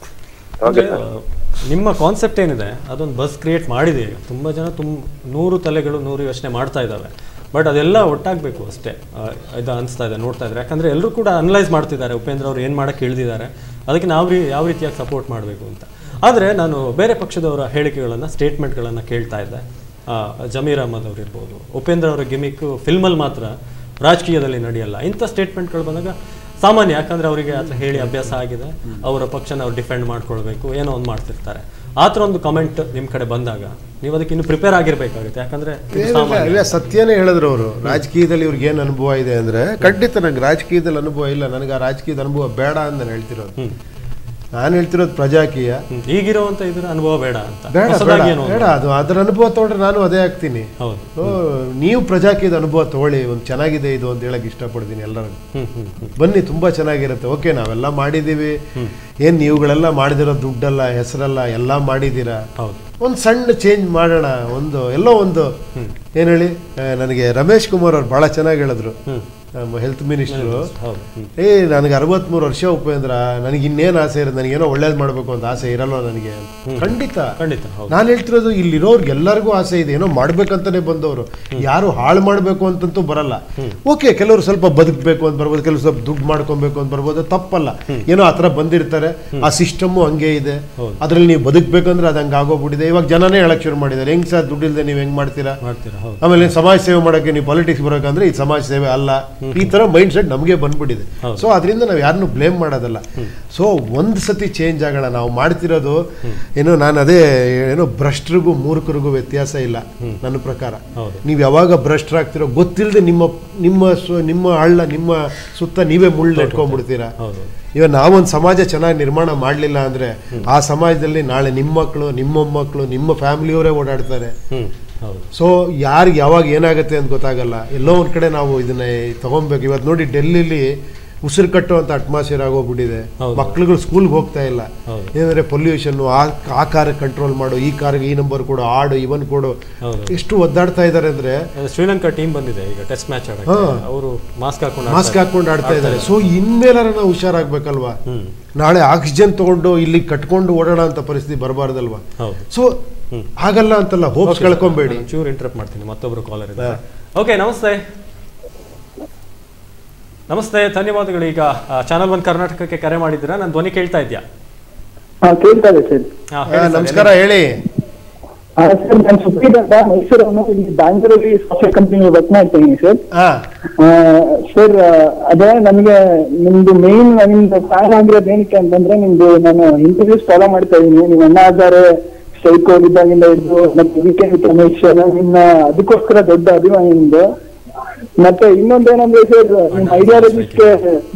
C: okay
A: ಅಂದ್ರೆ,
C: ಸರ್
A: ನಿಮ್ಮ ಕಾನ್ಸೆಪ್ಟ್ ಏನಿದೆ ಅದೊಂದು ಬಸ್ ಕ್ರಿಯೇಟ್ ಮಾಡಿದೆ ಈಗ ತುಂಬ ಜನ ತುಂಬ ನೂರು ತಲೆಗಳು ನೂರು ಯೋಚನೆ ಮಾಡ್ತಾ ಇದ್ದಾವೆ ಬಟ್ ಅದೆಲ್ಲ ಒಟ್ಟಾಗಬೇಕು ಅಷ್ಟೇ ಆ, ಇದು ಅನಿಸ್ತಾ ಇದೆ ನೋಡ್ತಾ ಇದ್ದಾರೆ ಯಾಕಂದರೆ ಎಲ್ಲರೂ ಕೂಡ ಅನಲೈಸ್ ಮಾಡ್ತಿದ್ದಾರೆ ಉಪೇಂದ್ರ ಅವ್ರು ಏನು ಮಾಡೋಕ್ಕೆ ಇಳಿದಿದ್ದಾರೆ ಅದಕ್ಕೆ ನಾವು ರೀ- ಯಾವ ರೀತಿಯಾಗಿ ಸಪೋರ್ಟ್ ಮಾಡಬೇಕು ಅಂತ ಆದರೆ ನಾನು ಬೇರೆ ಪಕ್ಷದವರ ಹೇಳಿಕೆಗಳನ್ನು ಸ್ಟೇಟ್ಮೆಂಟ್ಗಳನ್ನು ಕೇಳ್ತಾ ಇದ್ದೆ ಆ, ಜಮೀರ್ ಅಹಮದ್ ಅವ್ರು ಇರ್ಬೋದು ಉಪೇಂದ್ರ ಅವರ ಗಿಮಿಕ್ ಫಿಲ್ಮಲ್ಲಿ ಮಾತ್ರ ರಾಜಕೀಯದಲ್ಲಿ ನಡೆಯಲ್ಲ ಇಂಥ ಸ್ಟೇಟ್ಮೆಂಟ್ಗಳು ಬಂದಾಗ ಸಾಮಾನ್ಯ ಯಾಕಂದ್ರೆ ಅವರಿಗೆ ಆ ಥರ ಹೇಳಿ ಅಭ್ಯಾಸ ಆಗಿದೆ ಅವರ ಪಕ್ಷನ ಅವ್ರು ಡಿಫೆಂಡ್ ಮಾಡ್ಕೊಳ್ಬೇಕು ಏನೋ ಒಂದು ಮಾಡ್ತಿರ್ತಾರೆ ಆ ಥರ ಒಂದು ಕಮೆಂಟ್ ನಿಮ್ಮ ಕಡೆ ಬಂದಾಗ ನೀವು ಅದಕ್ಕೆ ಇನ್ನು ಪ್ರಿಪೇರ್ ಆಗಿರ್ಬೇಕಾಗುತ್ತೆ ಯಾಕಂದ್ರೆ ಇದು ಸಾಮಾನ್ಯ.
B: ಇಲ್ಲ ಸತ್ಯನೇ ಹೇಳಿದ್ರು ಅವರು ರಾಜಕೀಯದಲ್ಲಿ ಇವ್ರಿಗೆ ಏನು ಅನುಭವ ಇದೆ ಅಂದ್ರೆ ಖಂಡಿತ ನಂಗೆ ರಾಜಕೀಯದಲ್ಲಿ ಅನುಭವ ಇಲ್ಲ ನನಗೆ ಆ ರಾಜಕೀಯದ ಅನುಭವ ಬೇಡ ಅಂತ ನಾನು ಹೇಳ್ತಿರೋದು ನಾನು ಹೇಳ್ತಿರೋದು ಪ್ರಜಾಕೀಯ
A: ಹ್ಮ್. ಈಗಿರುವಂತ ಇದರ ಅನುಭವ ಬೇಡ ಅಂತ
B: ಬೇಡ ಬೇಡ
A: ಹೊಸದಾಗಿ ಏನೋ ಒಂದು.
B: ಬೇಡ ಅದು ಅದರ ಅನುಭವ ತಗೊಂಡ್ರೆ ನಾನು ಅದೇ ಆಗ್ತೀನಿ
A: ಹೌದು
B: ಓ, ನೀವು ಪ್ರಜಾಕೀಯದ ಅನುಭವ ತಗೊಳ್ಳಿ ಒಂದು ಚೆನ್ನಾಗಿದೆ ಇದು ಅಂತ ಹೇಳಕ್ ಇಷ್ಟಪಡ್ತೀನಿ ಎಲ್ಲರಿಗೂ
A: ಹ್ಮ್ ಹ್ಮ್ ಹ್ಮ್
B: ಬನ್ನಿ ತುಂಬಾ ಚೆನ್ನಾಗಿರುತ್ತೆ ಓಕೆ ನಾವೆಲ್ಲ ಮಾಡಿದ್ದೀವಿ ಏನ್ ನೀವುಗಳೆಲ್ಲ ಮಾಡಿದಿರೋ ದುಡ್ಡಲ್ಲ ಹೆಸರಲ್ಲ ಎಲ್ಲ ಮಾಡಿದ್ದೀರಾ
A: ಹೌದು
B: ಒಂದು ಸಣ್ಣ ಚೇಂಜ್ ಮಾಡೋಣ ಒಂದು ಎಲ್ಲೋ ಒಂದು ಏನ್ ಹೇಳಿ ಆ, ನನಗೆ ರಮೇಶ್ ಕುಮಾರ್ ಅವ್ರು ಬಹಳ ಚೆನ್ನಾಗಿ ಹೇಳಿದ್ರು
A: ಹ್ಮ್
B: ನಮ್ಮ ಹೆಲ್ತ್ ಮಿನಿಸ್ಟರು
A: ಹೌದು ಹ್ಮ್
B: ಏ ನನಗೆ ಅರವತ್ಮೂರು ವರ್ಷ ಉಪೇಂದ್ರ ನನಗೆ ಇನ್ನೇನು ಆಸೆ ಇರೋದು ನನಗೇನೋ ಒಳ್ಳೇದು ಮಾಡಬೇಕು ಅಂತ ಆಸೆ ಇರಲ್ಲ ನನಗೆ ಖಂಡಿತ
A: ಖಂಡಿತ ಹೌದು
B: ನಾನು ಹೇಳ್ತಿರೋದು ಇಲ್ಲಿರೋರ್ಗೆ ಎಲ್ಲರಿಗೂ ಆಸೆ ಇದೆ ಏನೋ ಮಾಡ್ಬೇಕಂತಾನೆ ಬಂದವರು ಯಾರು ಹಾಳು ಮಾಡಬೇಕು ಅಂತಂತೂ ಬರಲ್ಲ ಓಕೆ ಕೆಲವರು ಸ್ವಲ್ಪ ಬದುಕಬೇಕು ಅಂತ ಬರ್ಬೋದು ಕೆಲವರು ಸ್ವಲ್ಪ ದುಡ್ಡು ಮಾಡ್ಕೊಬೇಕು ಅಂತ ಬರ್ಬೋದು ತಪ್ಪಲ್ಲ ಏನೋ ಆ ಥರ ಬಂದಿರ್ತಾರೆ ಆ ಸಿಸ್ಟಮು ಹಂಗೆ ಇದೆ
A: ಹೌದು.
B: ಅದ್ರಲ್ಲಿ ನೀವು ಬದುಕಬೇಕಂದ್ರೆ ಅದು ಹಂಗೆ ಆಗೋಗ್ಬಿಟ್ಟಿದೆ ಇವಾಗ ಜನನೇ ಹೇಳಕ್ ಶುರು ಮಾಡಿದ್ದಾರೆ ಹೆಂಗ್ ಸರ್ ದುಡ್ಡಿಲ್ದೆ ನೀವು ಹೆಂಗ್ ಮಾಡ್ತೀರಾ
A: ಮಾಡ್ತೀರಾ ಹೌದು
B: ಆಮೇಲೆ ನೀವ್ ಸಮಾಜ ಸೇವೆ ಮಾಡೋಕೆ ನೀವು ಪಾಲಿಟಿಕ್ಸ್ ಬರೋಕಂದ್ರೆ ಇದು ಸಮಾಜ ಸೇವೆ ಅಲ್ಲ ಈ ತರ ಮೈಂಡ್ ಸೆಟ್ ನಮಗೆ ಬಂದ್ಬಿಟ್ಟಿದೆ
A: ಹೌದು.
B: ಸೊ ಅದರಿಂದ ನಾವು ಯಾರನ್ನು ಬ್ಲೇಮ್ ಮಾಡೋದಲ್ಲ ಸೊ ಒಂದ್ ಸತಿ ಚೇಂಜ್ ಆಗೋಣ ನಾವು ಮಾಡ್ತಿರೋದು ಏನೋ ನಾನು ಅದೇ ಏನೋ ಭ್ರಷ್ಟರಿಗೂ ಮೂರ್ಖರಿಗೂ ವ್ಯತ್ಯಾಸ ಇಲ್ಲ ನನ್ನ ಪ್ರಕಾರ
A: ಹೌದು.
B: ನೀವು ಯಾವಾಗ ಭ್ರಷ್ಟರಾಗ್ತಿರೋ ಗೊತ್ತಿಲ್ಲದೆ ನಿಮ್ಮ ನಿಮ್ಮ ಸ್ವ- ನಿಮ್ಮ ಹಳ್ಳ ನಿಮ್ಮ ಸುತ್ತ ನೀವೇ ಮುಳ್ಳು ಇಟ್ಕೊಂಡ್ಬಿಡ್ತೀರಾ
A: ಹೌದು
B: ಇವಾಗ ನಾವೊಂದು ಸಮಾಜ ಚೆನ್ನಾಗಿ ನಿರ್ಮಾಣ ಮಾಡಲಿಲ್ಲ ಅಂದ್ರೆ ಆ ಸಮಾಜದಲ್ಲಿ ನಾಳೆ ನಿಮ್ಮ ಮಕ್ಕಳು ನಿಮ್ಮ ಮೊಮ್ಮಕ್ಕಳು ನಿಮ್ಮ ಫ್ಯಾಮಿಲಿಯವರೇ ಓಡಾಡ್ತಾರೆ
A: ಹ್ಮ್ ಹೌದು
B: ಸೊ ಯಾರಿಗೆ ಯಾವಾಗ ಏನಾಗುತ್ತೆ ಅಂತ ಗೊತ್ತಾಗಲ್ಲ ಎಲ್ಲೋ ಒಂದ್ ಕಡೆ ನಾವು ಇದನ್ನ ತಗೊಬೇಕು ಇವತ್ತು ನೋಡಿ ಡೆಲ್ಲಿಲಿ ಉಸಿರು ಕಟ್ಟುವಂತ ಅಟ್ಮಾಸ್ಫಿಯರ್ ಆಗೋಗ್ಬಿಟ್ಟಿದೆ
A: ಹೌದು.
B: ಮಕ್ಳುಗಳು ಸ್ಕೂಲ್ಗೆ ಹೋಗ್ತಾ ಇಲ್ಲ
A: ಹೌದು.
B: ಏನಂದ್ರೆ ಪೊಲ್ಯೂಷನ್ ಆ ಆ ಕಾರ್ ಕಂಟ್ರೋಲ್ ಮಾಡು ಈ ಕಾರ್ಗೆ ಈ ನಂಬರ್ ಕೊಡು ಆಡು ಇವನ್ ಕೊಡು
A: ಹೌದು.
B: ಎಷ್ಟು ಒದ್ದಾಡ್ತಾ ಇದ್ದಾರೆ ಅಂದ್ರೆ
A: ಅದು ಶ್ರೀಲಂಕಾ ಟೀಮ್ ಬಂದಿದೆ ಈಗ ಟೆಸ್ಟ್ ಮ್ಯಾಚ್ ಆಡಕ್ಕೆ
B: ಹಾ.
A: ಅವರು ಮಾಸ್ಕ್ ಹಾಕೊಂಡು
B: ಮಾಸ್ಕ್ ಹಾಕೊಂಡು ಆಡ್ತಾ ಇದ್ದಾರೆ ಸೊ ಇನ್ಮೇಲಾರ ನಾವು ಹುಷಾರಾಗ್ಬೇಕಲ್ವಾ
A: ಹ್ಮ್
B: ನಾಳೆ ಆಕ್ಸಿಜನ್ ತಗೊಂಡು ಇಲ್ಲಿ ಕಟ್ಕೊಂಡು ಓಡೋಣ ಅಂತ ಪರಿಸ್ಥಿತಿ ಬರಬಾರ್ದಲ್ವಾ
A: ಹೌದು
B: ಸೊ ಆಗಲ್ಲ ಅಂತಲ್ಲ ಹೋಪ್ಸ್ ಕಳ್ಕೊಂಬೇಡಿ
A: ಚೂರು ಇಂಟರಪ್ಟ್ ಮಾಡ್ತೀನಿ ಮತ್ತೊಬ್ರು ಕಾಲರ್ ಇದ್ದಾರೆ ಓಕೆ ನಮಸ್ತೆ ನಮಸ್ತೆ ಧನ್ಯವಾದಗಳು ಈಗ ಚಾನಲ್ ಒನ್ ಕರ್ನಾಟಕಕ್ಕೆ ಕರೆ ಮಾಡಿದ್ದೀರಾ ನಾನು ಧ್ವನಿ ಕೇಳ್ತಾ ಇದ್ಯಾ
F: ಹಾ ಕೇಳ್ತಾ ಇದೆ ಸರ್
A: ಹಾ,
B: ಆ,
A: ಹೇಳಿ ಸರ್,
B: ನಮಸ್ಕಾರ ಹೇಳಿ
F: ಹಾ ಸರ್ ನಾನು ಸುಪ್ರೀತ್ ಅಂತ ಮೈಸೂರನ್ನು ಇಲ್ಲಿ ಬ್ಯಾಂಗ್ಳೂರಲ್ಲಿ ಸಾಫ್ಟ್ವೇರ್ ಕಂಪ್ನಿಯಲ್ಲಿ ವರ್ಕ್ ಮಾಡ್ತೀನಿ ಸರ್
B: ಹಾ
F: ಸರ್ ಅದೇ ನನಗೆ ನಿಮ್ದು ಮೇನ್ ನಿಮ್ದು ಫ್ಯಾನ್ ಆಗಿರೋದು ಏನಕ್ಕೆ ಅಂತಂದ್ರೆ ನಿಮ್ದು ನಾನು ಇಂಟರ್ವ್ಯೂಸ್ ಫಾಲೋ ಮಾಡ್ತಾ ಇದೀನಿ ನೀವು ಅಣ್ಣ ಹಜಾರೆ ಸ್ಟ್ರೈಕ್ ಇದ್ದಾಗಿಂದ ಹಿಡಿದು ಮತ್ತೆ ವೀಕೆಂಡ್ ವಿತ್ ರಮೇಶ್ ನಿನ್ನ ಅದಕ್ಕೋಸ್ಕರ ದೊಡ್ಡ ಅಭಿಮಾನಿ ನಿಮ್ದು ಮತ್ತೆ ಇನ್ನೊಂದೇನಂದ್ರೆ ಸರ್ ನಿಮ್ ಐಡಿಯಾಲಜಿಸ್ಗೆ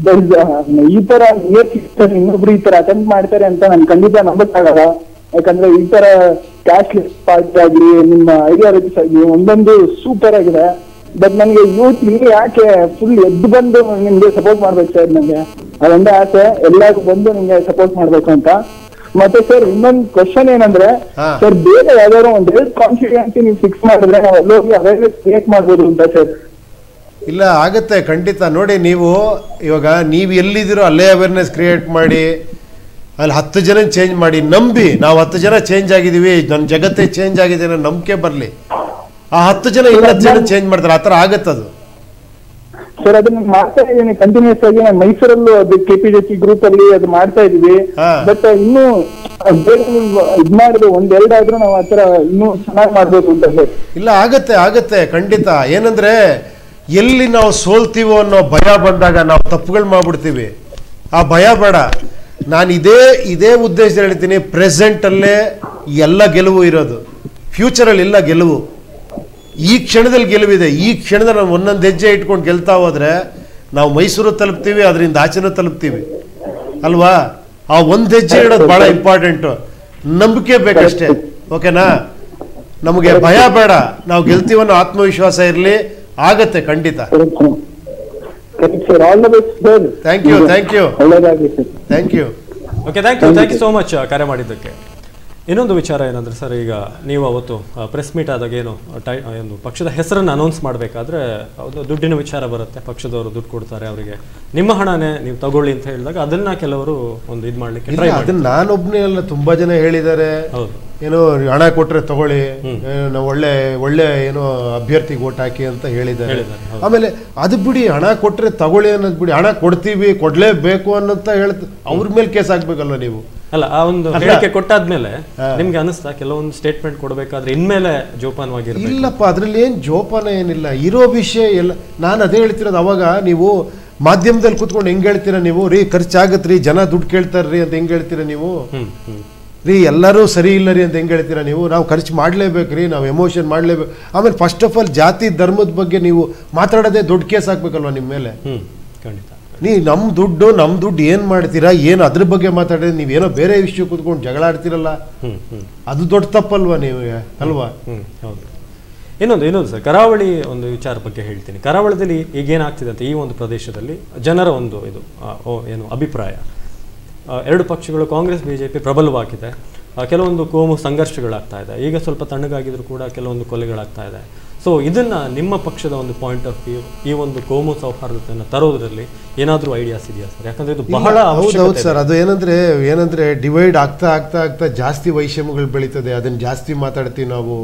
F: ಈ ತರ ನಿಯರ್ ಫ್ಯೂಚರ್ ಇನ್ನೊಬ್ರು ಈ ತರ ಅಟೆಂಪ್ಟ್ ಮಾಡ್ತಾರೆ ಅಂತ ನನ್ ಖಂಡಿತ ನಂಬಕ್ಕಾಗಲ್ಲ ಯಾಕಂದ್ರೆ ಈ ತರ ಕ್ಯಾಶ್ ಪಾರ್ಟಿ ಆಗ್ಲಿ ನಿಮ್ಮ ಐಡಿಯಾಲಜಿಸ್ ಆಗ್ಲಿ ಒಂದೊಂದು ಸೂಪರ್ ಆಗಿದೆ ಬಟ್ ನನಗೆ ಯೂತ್ ಇಲ್ಲಿ ಯಾಕೆ ಫುಲ್ ಎದ್ದು ಬಂದು ನಿಮ್ಗೆ ಸಪೋರ್ಟ್ ಮಾಡ್ಬೇಕು ಸರ್ ನನಗೆ ಅದೊಂದೇ ಆಸೆ ಎಲ್ಲಾರು ಬಂದು ನಿಮ್ಗೆ ಸಪೋರ್ಟ್ ಮಾಡ್ಬೇಕು ಅಂತ ಮತ್ತೆ ಸರ್ ಇನ್ನೊಂದು ಕ್ವಶನ್ ಏನಂದ್ರೆ
B: ಹಾ.
F: ಸರ್ ಬೇರೆ ಯಾವ್ದಾದ್ರು ಒಂದು ಹೆಲ್ತ್ ಕಾನ್ಫಿಡೆನ್ಸ್ ನೀವು ಫಿಕ್ಸ್ ಮಾಡಿದ್ರೆ ನಾವು ಎಲ್ಲೋಗಿ ಅವೇರ್ನೆಸ್ ಕ್ರಿಯೇಟ್ ಮಾಡ್ಬೋದು ಅಂತ ಸರ್
B: ಇಲ್ಲ ಆಗತ್ತೆ ಖಂಡಿತ ನೋಡಿ ನೀವು ಇವಾಗ ನೀವು ಎಲ್ಲಿದ್ದೀರೋ ಅಲ್ಲೇ ಅವೇರ್ನೆಸ್ ಕ್ರಿಯೇಟ್ ಮಾಡಿ ಅಲ್ಲಿ ಹತ್ತು ಜನ ಚೇಂಜ್ ಮಾಡಿ ನಂಬಿ ನಾವು ಹತ್ತು ಜನ ಚೇಂಜ್ ಆಗಿದ್ದೀವಿ ನನ್ನ ಜಗತ್ತೇ ಚೇಂಜ್ ಆಗಿದೆ ಅನ್ನೋ ನಂಬಿಕೆ ಬರಲಿ ಆ ಹತ್ತು ಜನ ಇನ್ನತ್ತು ಜನ ಚೇಂಜ್ ಮಾಡ್ತಾರೆ ಆ ಥರ ಆಗತ್ತದು
F: ಸರ್ ಅದನ್ನ ಮಾಡ್ತಾ ಇದೀನಿ ಕಂಟಿನ್ಯೂಸ್ ಆಗಿ ನಾನು ಮೈಸೂರಲ್ಲೂ ಅದು ಕೆಪಿಜೆಸಿ ಗ್ರೂಪ್ ಅಲ್ಲಿ ಅದು ಮಾಡ್ತಾ ಇದೀವಿ
B: ಹಾ.
F: ಬಟ್ ಇನ್ನು ಬೇಗ ನೀವು ಇದ್ ಮಾಡಿದ್ರೆ ಒಂದೆರಡಾದ್ರೂ ನಾವು ಆತರ ಇನ್ನೂ ಚೆನ್ನಾಗಿ ಮಾಡ್ಬೇಕು ಅಂತ ಸರ್
B: ಇಲ್ಲ ಆಗತ್ತೆ ಆಗತ್ತೆ ಖಂಡಿತ ಏನಂದ್ರೆ ಎಲ್ಲಿ ನಾವು ಸೋಲ್ತೀವೋ ಅನ್ನೋ ಭಯ ಬಂದಾಗ ನಾವು ತಪ್ಪುಗಳು ಮಾಡ್ಬಿಡ್ತೀವಿ ಆ ಭಯ ಬೇಡ ನಾನು ಇದೇ ಇದೇ ಉದ್ದೇಶ ಹೇಳ್ತೀನಿ ಪ್ರೆಸೆಂಟಲ್ಲೇ ಎಲ್ಲ ಗೆಲುವು ಇರೋದು ಫ್ಯೂಚರಲ್ಲಿ ಇಲ್ಲ ಗೆಲುವು ಈ ಕ್ಷಣದಲ್ಲಿ ಗೆಲುವಿದೆ ಈ ಕ್ಷಣದಲ್ಲಿ ನಾವು ಒಂದೊಂದು ಹೆಜ್ಜೆ ಇಟ್ಕೊಂಡು ಗೆಲ್ತಾ ಹೋದ್ರೆ ನಾವು ಮೈಸೂರು ತಲುಪ್ತೀವಿ ಅದರಿಂದ ಆಚೆನೂ ತಲುಪ್ತೀವಿ ಅಲ್ವಾ ಆ ಒಂದು ಹೆಜ್ಜೆ ಇಡೋದು ಬಹಳ ಇಂಪಾರ್ಟೆಂಟು ನಂಬಿಕೆ ಬೇಕಷ್ಟೇ ಓಕೆನಾ ನಮಗೆ ಭಯ ಬೇಡ ನಾವು ಗೆಲ್ತೀವಿ ಅನ್ನೋ ಆತ್ಮವಿಶ್ವಾಸ ಇರಲಿ ಆಗತ್ತೆ ಖಂಡಿತ
F: correct sir all the best sir
B: Thank you, thank you.
F: ಒಳ್ಳೇದಾಗ್ಲಿ ಸರ್
B: thank you
A: okay thank you thank you so much ಕರೆ ಮಾಡಿದ್ದಕ್ಕೆ ಇನ್ನೊಂದು ವಿಚಾರ ಏನಂದ್ರೆ ಸರ್ ಈಗ ನೀವು ಅವತ್ತು ಪ್ರೆಸ್ ಮೀಟ್ ಆದಾಗ ಏನು ಟೈ ಒಂದು ಪಕ್ಷದ ಹೆಸರನ್ನು ಅನೌನ್ಸ್ ಮಾಡಬೇಕಾದ್ರೆ ಅದು ದುಡ್ಡಿನ ವಿಚಾರ ಬರುತ್ತೆ ಪಕ್ಷದವರು ದುಡ್ಡು ಕೊಡ್ತಾರೆ ಅವರಿಗೆ ನಿಮ್ಮ ಹಣನೇ ನೀವು ತಗೊಳ್ಳಿ ಅಂತ ಹೇಳಿದಾಗ ಅದನ್ನ ಕೆಲವರು ಒಂದು ಇದು ಮಾಡ್ಲಿಕ್ಕೆ
B: ಇಲ್ಲ
A: ಟ್ರೈ ಮಾಡಿ
B: ಅದನ್ನ ನಾನೊಬ್ನೇ ಅಲ್ಲ ತುಂಬಾ ಜನ ಹೇಳಿದ್ದಾರೆ
A: ಹೌದು
B: ಏನೋ ಹಣ ಕೊಟ್ರೆ ತಗೊಳ್ಳಿ ಏನೋ ನಾವು ಒಳ್ಳೆ ಒಳ್ಳೆ ಏನೋ ಅಭ್ಯರ್ಥಿಗೆ ಓಟ್ ಹಾಕಿ ಅಂತ ಹೇಳಿದ್ದಾರೆ
A: ಹೇಳಿದ್ದಾರೆ, ಹೌದು.
B: ಆಮೇಲೆ ಅದು ಬಿಡಿ ಹಣ ಕೊಟ್ರೆ ತಗೊಳ್ಳಿ ಅನ್ನೋದು ಬಿಡಿ ಹಣ ಕೊಡ್ತೀವಿ ಕೊಡ್ಲೇಬೇಕು ಅನ್ನೋಂತ ಹೇಳ್ತ ಅವ್ರ ಮೇಲೆ ಕೇಸ್ ಹಾಕ್ಬೇಕಲ್ವ ನೀವು
A: ಅಲ್ಲ ಆ ಒಂದು
B: ಅಲ್ಲ.
A: ಹೇಳಿಕೆ ಕೊಟ್ಟಾದ್ಮೇಲೆ ನಿಮ್ಗೆ ಅನಿಸ್ತಾ ಕೆಲವೊಂದು ಸ್ಟೇಟ್ಮೆಂಟ್ ಕೊಡಬೇಕಾದ್ರೆ ಇನ್ಮೇಲೆ ಜೋಪಾನವಾಗಿರ್ಬೇಕು
B: ಇಲ್ಲಪ್ಪ ಅದ್ರಲ್ಲಿ ಏನ್ ಜೋಪಾನ ಏನಿಲ್ಲ ಇರೋ ವಿಷಯ ಎಲ್ಲ ನಾನು ಅದೇ ಹೇಳ್ತಿರೋದು ಅವಾಗ ನೀವು ಮಾಧ್ಯಮದಲ್ಲಿ ಕುತ್ಕೊಂಡು ಹೆಂಗ್ ಹೇಳ್ತೀರಾ ನೀವು ರೀ ಖರ್ಚಾಗತ್ರಿ ಜನ ದುಡ್ಡು ಕೇಳ್ತಾರ್ರಿ ಅಂತ ಹೆಂಗ್ ಹೇಳ್ತೀರಾ ನೀವು
A: ಹ್ಮ್ ಹ್ಮ್
B: ರೀ ಎಲ್ಲರೂ ಸರಿ ಇಲ್ಲ ರೀ ಅಂತ ಹೆಂಗ್ ಹೇಳ್ತೀರಾ ನೀವು ನಾವು ಖರ್ಚು ಮಾಡ್ಲೇಬೇಕು ರೀ ನಾವು ಎಮೋಷನ್ ಮಾಡ್ಲೇಬೇಕು ಆಮೇಲೆ ಫಸ್ಟ್ ಆಫ್ ಆಲ್ ಜಾತಿ ಧರ್ಮದ ಬಗ್ಗೆ ನೀವು ಮಾತಾಡೋದೇ ದೊಡ್ಡ ಕೇಸ್ ಹಾಕ್ಬೇಕಲ್ವಾ ನಿಮ್ಮ ಮೇಲೆ
A: ಹ್ಮ್ ಖಂಡಿತ
B: ನೀ ನಮ್ಮ ದುಡ್ಡು ನಮ್ಮ ದುಡ್ಡು ಏನು ಮಾಡ್ತೀರಾ ಏನು ಅದ್ರ ಬಗ್ಗೆ ಮಾತಾಡಿದ್ರೆ ನೀವೇನೋ ಬೇರೆ ವಿಷಯ ಕೂತ್ಕೊಂಡು ಜಗಳ ಆಡ್ತಿರಲ್ಲ
A: ಹ್ಮ್ ಹ್ಮ್
B: ಅದು ದೊಡ್ಡ ತಪ್ಪಲ್ವಾ ನೀವು ಅಲ್ವಾ
A: ಹ್ಮ್ ಹೌದು ಇನ್ನೊಂದು ಇನ್ನೊಂದು ಸರ್ ಕರಾವಳಿ ಒಂದು ವಿಚಾರ ಬಗ್ಗೆ ಹೇಳ್ತೀನಿ ಕರಾವಳಿದಲ್ಲಿ ಈಗ ಏನಾಗ್ತಿದೆ ಅಂತ ಈ ಒಂದು ಪ್ರದೇಶದಲ್ಲಿ ಜನರ ಒಂದು ಇದು ಆ, ಓ, ಏನು ಅಭಿಪ್ರಾಯ ಆ, ಎರಡು ಪಕ್ಷಗಳು ಕಾಂಗ್ರೆಸ್ ಬಿಜೆಪಿ ಪ್ರಬಲವಾಗಿದೆ ಆ, ಕೆಲವೊಂದು ಕೋಮು ಸಂಘರ್ಷಗಳಾಗ್ತಾ ಇದೆ ಈಗ ಸ್ವಲ್ಪ ತಣ್ಣಗಾಗಿದ್ರು ಕೂಡ ಕೆಲವೊಂದು ಕೊಲೆಗಳಾಗ್ತಾ ಇದೆ ಸೊ ಇದನ್ನ ನಿಮ್ಮ ಪಕ್ಷದ ಒಂದು ಪಾಯಿಂಟ್ ಆಫ್ ವ್ಯೂ ಈ ಒಂದು ಕೋಮು ಸೌಹಾರ್ದತೆಯನ್ನು ತರೋದ್ರಲ್ಲಿ ಏನಾದರೂ ಐಡಿಯಾಸ್ ಇದೆಯಾ ಸರ್ ಯಾಕಂದ್ರೆ ಇದು ಬಹಳ
B: ಹೌದು
A: ಅವಶ್ಯಕತೆ ಇದೆ.
B: ಸರ್ ಅದು ಏನಂದ್ರೆ ಏನಂದ್ರೆ ಡಿವೈಡ್ ಆಗ್ತಾ ಆಗ್ತಾ ಆಗ್ತಾ ಜಾಸ್ತಿ ವೈಷಮ್ಯಗಳು ಬೆಳೀತದೆ ಅದನ್ನ ಜಾಸ್ತಿ ಮಾತಾಡ್ತೀವಿ ನಾವು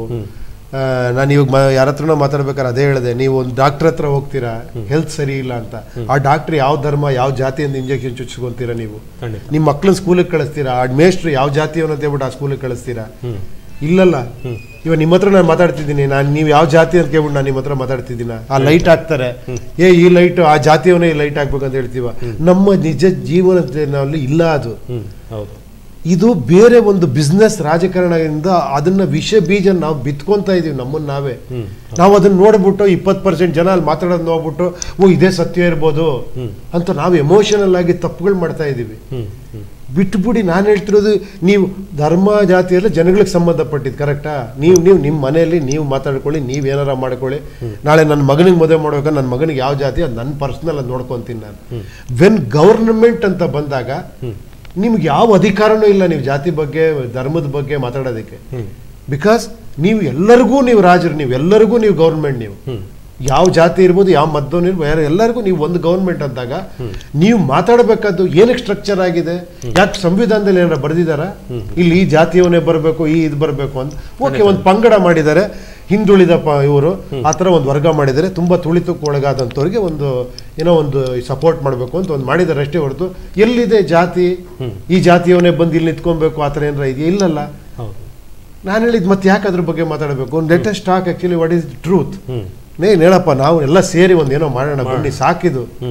B: ನಾನು ಇವಾಗ ಯಾರ ಹತ್ರನೋ ಮಾತಾಡ್ಬೇಕಾದ್ರೆ ಅದೇ ಹೇಳಿದೆ ನೀವು ಒಂದು ಡಾಕ್ಟರ್ ಹತ್ರ ಹೋಗ್ತೀರಾ ಹೆಲ್ತ್ ಸರಿ ಇಲ್ಲ ಅಂತ ಆ ಡಾಕ್ಟರ್ ಯಾವ ಧರ್ಮ ಯಾವ ಜಾತಿಯಿಂದ ಇಂಜೆಕ್ಷನ್ ಚುಚ್ಕೊಂತೀರಾ ನೀವು
A: ಖಂಡಿತ
B: ನಿಮ್ಮ ಮಕ್ಳನ್ನ ಸ್ಕೂಲಿಗೆ ಕಳಿಸ್ತೀರಾ ಆ ಮೇಸ್ಟ್ರು ಯಾವ ಜಾತಿಯವನು ಅಂತ ಹೇಳ್ಬಿಟ್ಟು ಆ ಸ್ಕೂಲಿಗೆ ಕಳಿಸ್ತೀರಾ ಇಲ್ಲಲ್ಲ ಇವಾಗ ನಿಮ್ಮ ಹತ್ರ ನಾನು ಮಾತಾಡ್ತಿದ್ದೀನಿ ನಾನು ನೀವು ಯಾವ ಜಾತಿ ಅಂತ ಕೇಳ್ಬಿಟ್ಟು ನಾನು ನಿಮ್ಮ ಹತ್ರ ಮಾತಾಡ್ತಿದ್ದೀನ ಆ ಲೈಟ್ ಹಾಕ್ತಾರೆ ಏ ಈ ಲೈಟ್ ಆ ಜಾತಿಯವನೇ ಈ ಲೈಟ್ ಹಾಕ್ಬೇಕು ಅಂತ ಹೇಳ್ತೀವ ನಮ್ಮ ನಿಜ ಜೀವನದಲ್ಲಿ ಇಲ್ಲ ಅದು
A: ಹ್ಮ್ ಹೌದು
B: ಇದು ಬೇರೆ ಒಂದು ಬಿಸ್ನೆಸ್ ರಾಜಕಾರಣದಿಂದ ಅದನ್ನ ವಿಷ ಬೀಜ ನಾವು ಬಿತ್ಕೊಂತ ಇದೀವಿ ನಮ್ಮನ್ನ ನಾವೇ ನಾವು ಅದನ್ನ ನೋಡ್ಬಿಟ್ಟು ಇಪ್ಪತ್ತು ಪರ್ಸೆಂಟ್ ಜನ ಅಲ್ಲಿ ಮಾತಾಡೋದು ನೋಡ್ಬಿಟ್ಟು ಓ ಇದೇ ಸತ್ಯ ಇರ್ಬೋದು ಅಂತ ನಾವು ಎಮೋಷನಲ್ ಆಗಿ ತಪ್ಪುಗಳು ಮಾಡ್ತಾ ಇದೀವಿ
A: ಹ್ಮ್ ಹ್ಮ್
B: ಬಿಟ್ಟುಬಿಡಿ ನಾನು ಹೇಳ್ತಿರೋದು ನೀವು ಧರ್ಮ ಜಾತಿ ಎಲ್ಲ ಜನಗಳಿಗೆ ಸಂಬಂಧಪಟ್ಟಿದ್ದು ಕರೆಕ್ಟಾ ನೀವು ನೀವು ನಿಮ್ಮ ಮನೆಯಲ್ಲಿ ನೀವು ಮಾತಾಡ್ಕೊಳ್ಳಿ ನೀವು ಏನಾರ ಮಾಡ್ಕೊಳ್ಳಿ ನಾಳೆ ನನ್ನ ಮಗನಿಗೆ ಮದುವೆ ಮಾಡ್ಬೇಕಾದ್ರೆ ನನ್ನ ಮಗನಿಗೆ ಯಾವ ಜಾತಿ ಅದು ನನ್ನ ಪರ್ಸ್ನಲ್ ಅದು ನೋಡ್ಕೊತೀನಿ ನಾನು ವೆನ್ ಗೌರ್ನಮೆಂಟ್ ಅಂತ ಬಂದಾಗ ನಿಮ್ಗೆ ಯಾವ ಅಧಿಕಾರನೂ ಇಲ್ಲ ನೀವು ಜಾತಿ ಬಗ್ಗೆ ಧರ್ಮದ ಬಗ್ಗೆ ಮಾತಾಡೋದಕ್ಕೆ ಬಿಕಾಸ್ ನೀವು ಎಲ್ಲರಿಗೂ ನೀವು ರಾಜರು ನೀವು ಎಲ್ಲರಿಗೂ ನೀವು ಗೌರ್ಮೆಂಟ್ ನೀವು ಯಾವ ಜಾತಿ ಇರ್ಬೋದು ಯಾವ ಮದ್ದವನು ಇರ್ಬೋದು ಯಾರು ಎಲ್ಲರಿಗೂ ನೀವು ಒಂದು ಗೌರ್ಮೆಂಟ್ ಅಂದಾಗ ನೀವು ಮಾತಾಡಬೇಕಾದ್ದು ಏನಕ್ಕೆ ಸ್ಟ್ರಕ್ಚರ್ ಆಗಿದೆ ಯಾಕೆ ಸಂವಿಧಾನದಲ್ಲಿ ಏನಾರ ಬರೆದಿದ್ದಾರ ಇಲ್ಲಿ ಈ ಜಾತಿಯವನೇ ಬರಬೇಕು ಈ ಇದು ಬರಬೇಕು ಅಂತ ಓಕೆ ಒಂದು ಪಂಗಡ ಮಾಡಿದ್ದಾರೆ ಹಿಂದುಳಿದ ಪ ಇವರು ಆ ಥರ ಒಂದು ವರ್ಗ ಮಾಡಿದ್ದಾರೆ ತುಂಬ ತುಳಿತಕ್ಕೆ ಒಳಗಾದಂಥವ್ರಿಗೆ ಒಂದು ಏನೋ ಒಂದು ಸಪೋರ್ಟ್ ಮಾಡಬೇಕು ಅಂತ ಒಂದು ಮಾಡಿದ್ದಾರೆ ಅಷ್ಟೇ ಹೊರತು ಎಲ್ಲಿದೆ ಜಾತಿ ಈ ಜಾತಿಯವನೇ ಬಂದು ಇಲ್ಲಿ ನಿಂತ್ಕೊಬೇಕು ಆ ಥರ ಏನಾರ ಇದೆಯಾ ಇಲ್ಲಲ್ಲ
A: ಹೌದು
B: ನಾನು ಹೇಳಿದ್ ಮತ್ತೆ ಯಾಕೆ ಅದ್ರ ಬಗ್ಗೆ ಮಾತಾಡಬೇಕು latest talk actually what is truth
A: hmm
B: ನೇ ಹೇಳಪ್ಪ ನಾವು ಎಲ್ಲ ಸೇರಿ ಒಂದು ಏನೋ ಮಾಡೋಣ ಬನ್ನಿ ಸಾಕಿದು
A: ಹ್ಮ್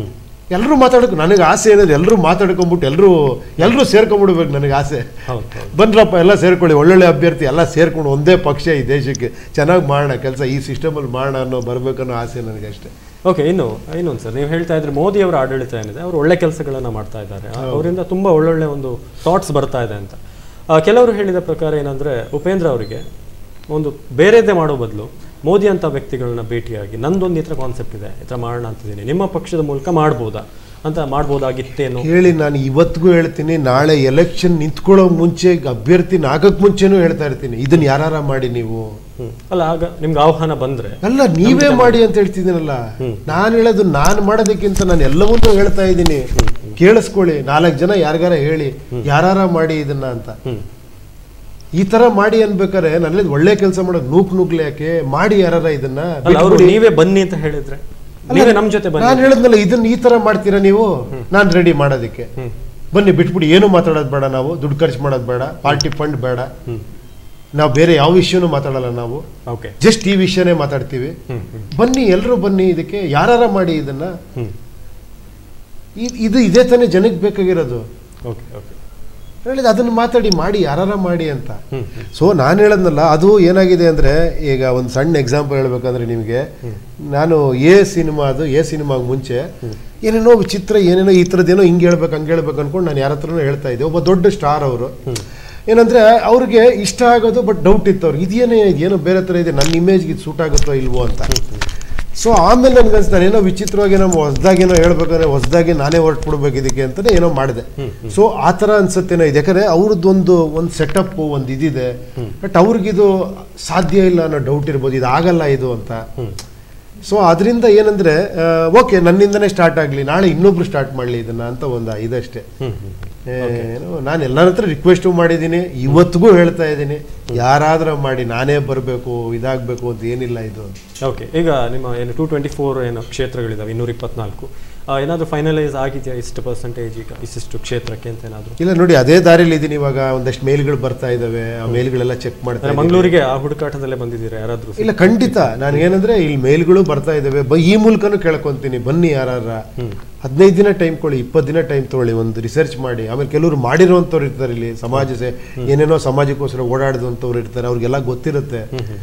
B: ಎಲ್ಲರೂ ಮಾತಾಡಕ್ ನನಗೆ ಆಸೆ ಏನಿದೆ ಎಲ್ಲರೂ ಮಾತಾಡ್ಕೊಂಬಿಟ್ಟು ಎಲ್ಲರೂ ಎಲ್ಲರೂ ಸೇರ್ಕೊಂಡ್ಬಿಡ್ಬೇಕು ನನಗೆ ಆಸೆ
A: ಹೌದು ಹೌದು
B: ಬನ್ರಪ್ಪ ಎಲ್ಲ ಸೇರ್ಕೊಳ್ಳಿ ಒಳ್ಳೊಳ್ಳೆ ಅಭ್ಯರ್ಥಿ ಎಲ್ಲ ಸೇರ್ಕೊಂಡು ಒಂದೇ ಪಕ್ಷ ಈ ದೇಶಕ್ಕೆ ಚೆನ್ನಾಗಿ ಮಾಡೋಣ ಕೆಲಸ ಈ ಸಿಸ್ಟಮಲ್ಲಿ ಮಾಡೋಣ ಅನ್ನೋ ಬರ್ಬೇಕನ್ನೋ ಆಸೆ ನನಗೆ ಅಷ್ಟೇ
A: ಓಕೆ ಇನ್ನು ಇನ್ನೊಂದು ಸರ್ ನೀವು ಹೇಳ್ತಾ ಇದ್ರೆ ಮೋದಿ ಅವರ ಆಡಳಿತ ಏನಿದೆ ಅವರು ಒಳ್ಳೆ ಕೆಲಸಗಳನ್ನ ಮಾಡ್ತಾ ಇದ್ದಾರೆ ಆ- ಅವರಿಂದ ತುಂಬಾ ಒಳ್ಳೊಳ್ಳೆ ಒಂದು ಥಾಟ್ಸ್ ಬರ್ತಾ ಇದೆ ಅಂತ ಆ, ಕೆಲವರು ಹೇಳಿದ ಪ್ರಕಾರ ಏನಂದ್ರೆ ಉಪೇಂದ್ರ ಅವರಿಗೆ ಒಂದು ಬೇರೆದೇ ಮಾಡೋ ಬದಲು ಮೋದಿ ಅಂತ ವ್ಯಕ್ತಿಗಳನ್ನ ಭೇಟಿಯಾಗಿ ನಂದೊಂದು ಈ ಥರ ಕಾನ್ಸೆಪ್ಟ್ ಇದೆ ಈ ಥರ ಮಾಡೋಣ ಅಂತಿದ್ದೀನಿ ನಿಮ್ಮ ಪಕ್ಷದ ಮೂಲಕ ಮಾಡ್ಬೋದಾ ಅಂತ ಮಾಡ್ಬೋದಾಗಿತ್ತೇನು
B: ಹೇಳಿ ನಾನು ಇವತ್ತಿಗೂ ಹೇಳ್ತೀನಿ ನಾಳೆ ಎಲೆಕ್ಷನ್ ನಿಂತ್ಕೊಳ್ಳೋ ಮುಂಚೆ ಅಭ್ಯರ್ಥಿ ನಾಗಕ್ಕೆ ಮುಂಚೆನೂ ಹೇಳ್ತಾ ಇರ್ತೀನಿ ಇದನ್ನ ಯಾರಾರ ಮಾಡಿ ನೀವು
A: ಹ್ಮ್. ಅಲ್ಲ ಆಗ ನಿಮ್ಗೆ ಆಹ್ವಾನ ಬಂದ್ರೆ
B: ಅಲ್ಲ ನೀವೇ ಮಾಡಿ ಅಂತ ಹೇಳ್ತಿದ್ದೀನಲ್ಲ ನಾನು ಹೇಳೋದು ನಾನು ಮಾಡೋದಕ್ಕಿಂತ ನಾನು ಎಲ್ಲವನ್ನೂ ಹೇಳ್ತಾ ಇದ್ದೀನಿ ಕೇಳಿಸ್ಕೊಳ್ಳಿ ನಾಲ್ಕು ಜನ ಯಾರಿಗಾರ ಹೇಳಿ ಯಾರಾರ ಮಾಡಿ ಇದನ್ನ ಅಂತ
A: ಹ್ಮ್
B: ಈ ತರ ಮಾಡಿ ಅನ್ಬೇಕಾರೆ ನನ್ನ ಒಳ್ಳೆ ಕೆಲಸ ಮಾಡೋದು ನೂಕ್ ನುಗ್ಲೆ ಯಾಕೆ ಮಾಡಿ ಯಾರಾರ ಇದನ್ನ
A: ಅಲ್ಲ ಅವರು
B: ಬಿಟ್ಬಿಡಿ.
A: ನೀವೇ ಬನ್ನಿ ಅಂತ ಹೇಳಿದ್ರೆ ನೀವೇ ನಮ್ಮ ಜೊತೆ ಬನ್ನಿ
B: ನಾನು ಹೇಳಿದ್ನಲ್ಲ ಇದನ್ನ ಈ ತರ ಮಾಡ್ತೀರಾ ನೀವು ನಾನು ರೆಡಿ ಮಾಡೋದಕ್ಕೆ
A: ಹ್ಮ್.
B: ಬನ್ನಿ ಬಿಟ್ಬಿಡಿ ಏನು ಮಾತಾಡೋದು ಬೇಡ ನಾವು ದುಡ್ಡು ಖರ್ಚು ಮಾಡೋದು ಬೇಡ ಪಾರ್ಟಿ ಫಂಡ್ ಬೇಡ
A: ಹ್ಮ್
B: ನಾವು ಬೇರೆ ಯಾವ ವಿಷಯನೂ ಮಾತಾಡಲ್ಲ ನಾವು
A: ಓಕೆ
B: ಜಸ್ಟ್ ಈ ವಿಷಯನೇ ಮಾತಾಡ್ತೀವಿ
A: ಹ್ಮ್ ಹ್ಮ್
B: ಬನ್ನಿ ಎಲ್ಲರೂ ಬನ್ನಿ ಇದಕ್ಕೆ ಯಾರಾರ ಮಾಡಿ ಇದನ್ನ
A: ಹ್ಮ್
B: ಇ- ಇದು ಇದೇ ತಾನೇ ಜನಕ್ಕೆ ಬೇಕಾಗಿರೋದು
A: ಓಕೆ ಓಕೆ
B: ಹೇಳಿದ ಅದನ್ನ ಮಾತಾಡಿ ಮಾಡಿ ಯಾರಾರ ಮಾಡಿ ಅಂತ
A: ಹ್ಮ್ ಹ್ಮ್
B: ಸೊ ನಾನು ಹೇಳದ್ನಲ್ಲ ಅದು ಏನಾಗಿದೆ ಅಂದ್ರೆ ಈಗ ಒಂದು ಸಣ್ಣ ಎಕ್ಸಾಂಪಲ್ ಹೇಳ್ಬೇಕಂದ್ರೆ ನಿಮಗೆ ನಾನು ಎ ಸಿನಿಮಾ ಅದು ಎ ಸಿನಿಮಾಗೆ ಮುಂಚೆ ಏನೇನೋ ವಿಚಿತ್ರ ಏನೇನೋ ಈ ಥರದ್ದೇನೋ ಹಿಂಗೆ ಹೇಳ್ಬೇಕು ಹಂಗೆ ಹೇಳ್ಬೇಕು ಅನ್ಕೊಂಡು ನಾನು ಯಾರ ಹತ್ರನೂ ಹೇಳ್ತಾ ಇದ್ದೆ ಒಬ್ಬ ದೊಡ್ಡ ಸ್ಟಾರ್ ಅವರು ಏನಂದ್ರೆ ಅವ್ರಿಗೆ ಇಷ್ಟ ಆಗೋದು ಬಟ್ ಡೌಟ್ ಇತ್ತು ಅವ್ರಿಗೆ ಇದೇನೇ ಏನೋ ಬೇರೆ ಥರ ಇದೆ ನನ್ನ ಇಮೇಜ್ಗೆ ಇದು ಸೂಟ್ ಆಗುತ್ತೋ ಇಲ್ವೋ ಅಂತ ಸೊ ಆಮೇಲೆ ನನ್ಗೆ ಅನ್ಸ್ತಾನೆ ಏನೋ ವಿಚಿತ್ರವಾಗಿ ಏನೋ ಹೊಸ್ದಾಗೇನೋ ಹೇಳ್ಬೇಕಂದ್ರೆ ಹೊಸ್ದಾಗಿ ನಾನೇ ಹೊರಟ್ಬಿಡ್ಬೇಕು ಇದಕ್ಕೆ ಅಂತಲೇ ಏನೋ ಮಾಡಿದೆ ಸೊ ಆ ಥರ ಅನ್ಸುತ್ತೇನೋ ಇದೆ ಯಾಕಂದರೆ ಅವ್ರದ್ದೊಂದು ಒಂದು ಸೆಟಪ್ ಒಂದು ಇದಿದೆ ಬಟ್ ಅವ್ರಿಗಿದು ಸಾಧ್ಯ ಇಲ್ಲ ಅನ್ನೋ ಡೌಟ್ ಇರ್ಬೋದು ಇದು ಆಗಲ್ಲ ಇದು ಅಂತ ಸೊ ಅದರಿಂದ ಏನಂದ್ರೆ ಓಕೆ ನನ್ನಿಂದನೇ ಸ್ಟಾರ್ಟ್ ಆಗಲಿ ನಾಳೆ ಇನ್ನೊಬ್ರು ಸ್ಟಾರ್ಟ್ ಮಾಡಲಿ ಇದನ್ನ ಅಂತ ಒಂದು ಇದಷ್ಟೇ
A: ಹ್ಮ್ ಹ್ಮ್
B: ಏನು ನಾನು ಎಲ್ಲರ ಹತ್ರ ರಿಕ್ವೆಸ್ಟು ಮಾಡಿದ್ದೀನಿ ಇವತ್ತಿಗೂ ಹೇಳ್ತಾ ಇದ್ದೀನಿ ಯಾರಾದ್ರೂ ಮಾಡಿ ನಾನೇ ಬರಬೇಕು ಇದಾಗಬೇಕು ಅಂತ ಏನಿಲ್ಲ ಇದು
A: ಓಕೆ ಈಗ ನಿಮ್ಮ ಏನು ಟೂ ಟ್ವೆಂಟಿ ಫೋರ್ ಏನು ಕ್ಷೇತ್ರಗಳಿದಾವೆ ಇನ್ನೂರ ಇಪ್ಪತ್ನಾಲ್ಕು ಏನಾದರೂ ಫೈನಲೈಸ್ ಆಗಿದೆಯಾ ಇಷ್ಟು ಪರ್ಸೆಂಟೇಜ್ ಈಗ ಇಷ್ಟಿಷ್ಟು ಕ್ಷೇತ್ರಕ್ಕೆ ಅಂತ ಏನಾದರೂ
B: ಇಲ್ಲ ನೋಡಿ ಅದೇ ದಾರಿಯಲ್ಲಿ ಇದ್ದೀನಿ ಇವಾಗ ಒಂದಷ್ಟು ಮೇಲ್ಗಳು ಬರ್ತಾ ಇದಾವೆ ಆ ಮೇಲ್ಗಳೆಲ್ಲ ಚೆಕ್ ಮಾಡ್ತಾ ಇದ್ದೀನಿ.
A: ಮಂಗಳೂರಿಗೆ ಆ ಹುಡುಕಾಟದಲ್ಲೇ ಬಂದಿದ್ದೀರಾ ಯಾರಾದರೂ
B: ಇಲ್ಲ ಖಂಡಿತ ನಾನು ಏನಂದ್ರೆ ಇಲ್ಲಿ ಮೇಲ್ಗಳು ಬರ್ತಾ ಇದಾವೆ ಬ ಈ ಮೂಲಕನೂ ಕೇಳ್ಕೊಂತೀನಿ ಬನ್ನಿ ಯಾರಾರ ಹದಿನೈದು ದಿನ ಟೈಮ್ ಕೊಡಿ ಇಪ್ಪತ್ತು ದಿನ ಟೈಮ್ ತಗೊಳ್ಳಿ ಒಂದು ರಿಸರ್ಚ್ ಮಾಡಿ ಆಮೇಲೆ ಕೆಲವರು ಮಾಡಿರೋಂಥವ್ರು ಇರ್ತಾರೆ ಇಲ್ಲಿ ಸಮಾಜ ಸೇ ಏನೇನೋ ಸಮಾಜಕ್ಕೋಸ್ಕರ ಓಡಾಡಿದಂಥವ್ರು ಇರ್ತಾರೆ ಅವ್ರಿಗೆಲ್ಲ ಗೊತ್ತಿರುತ್ತೆ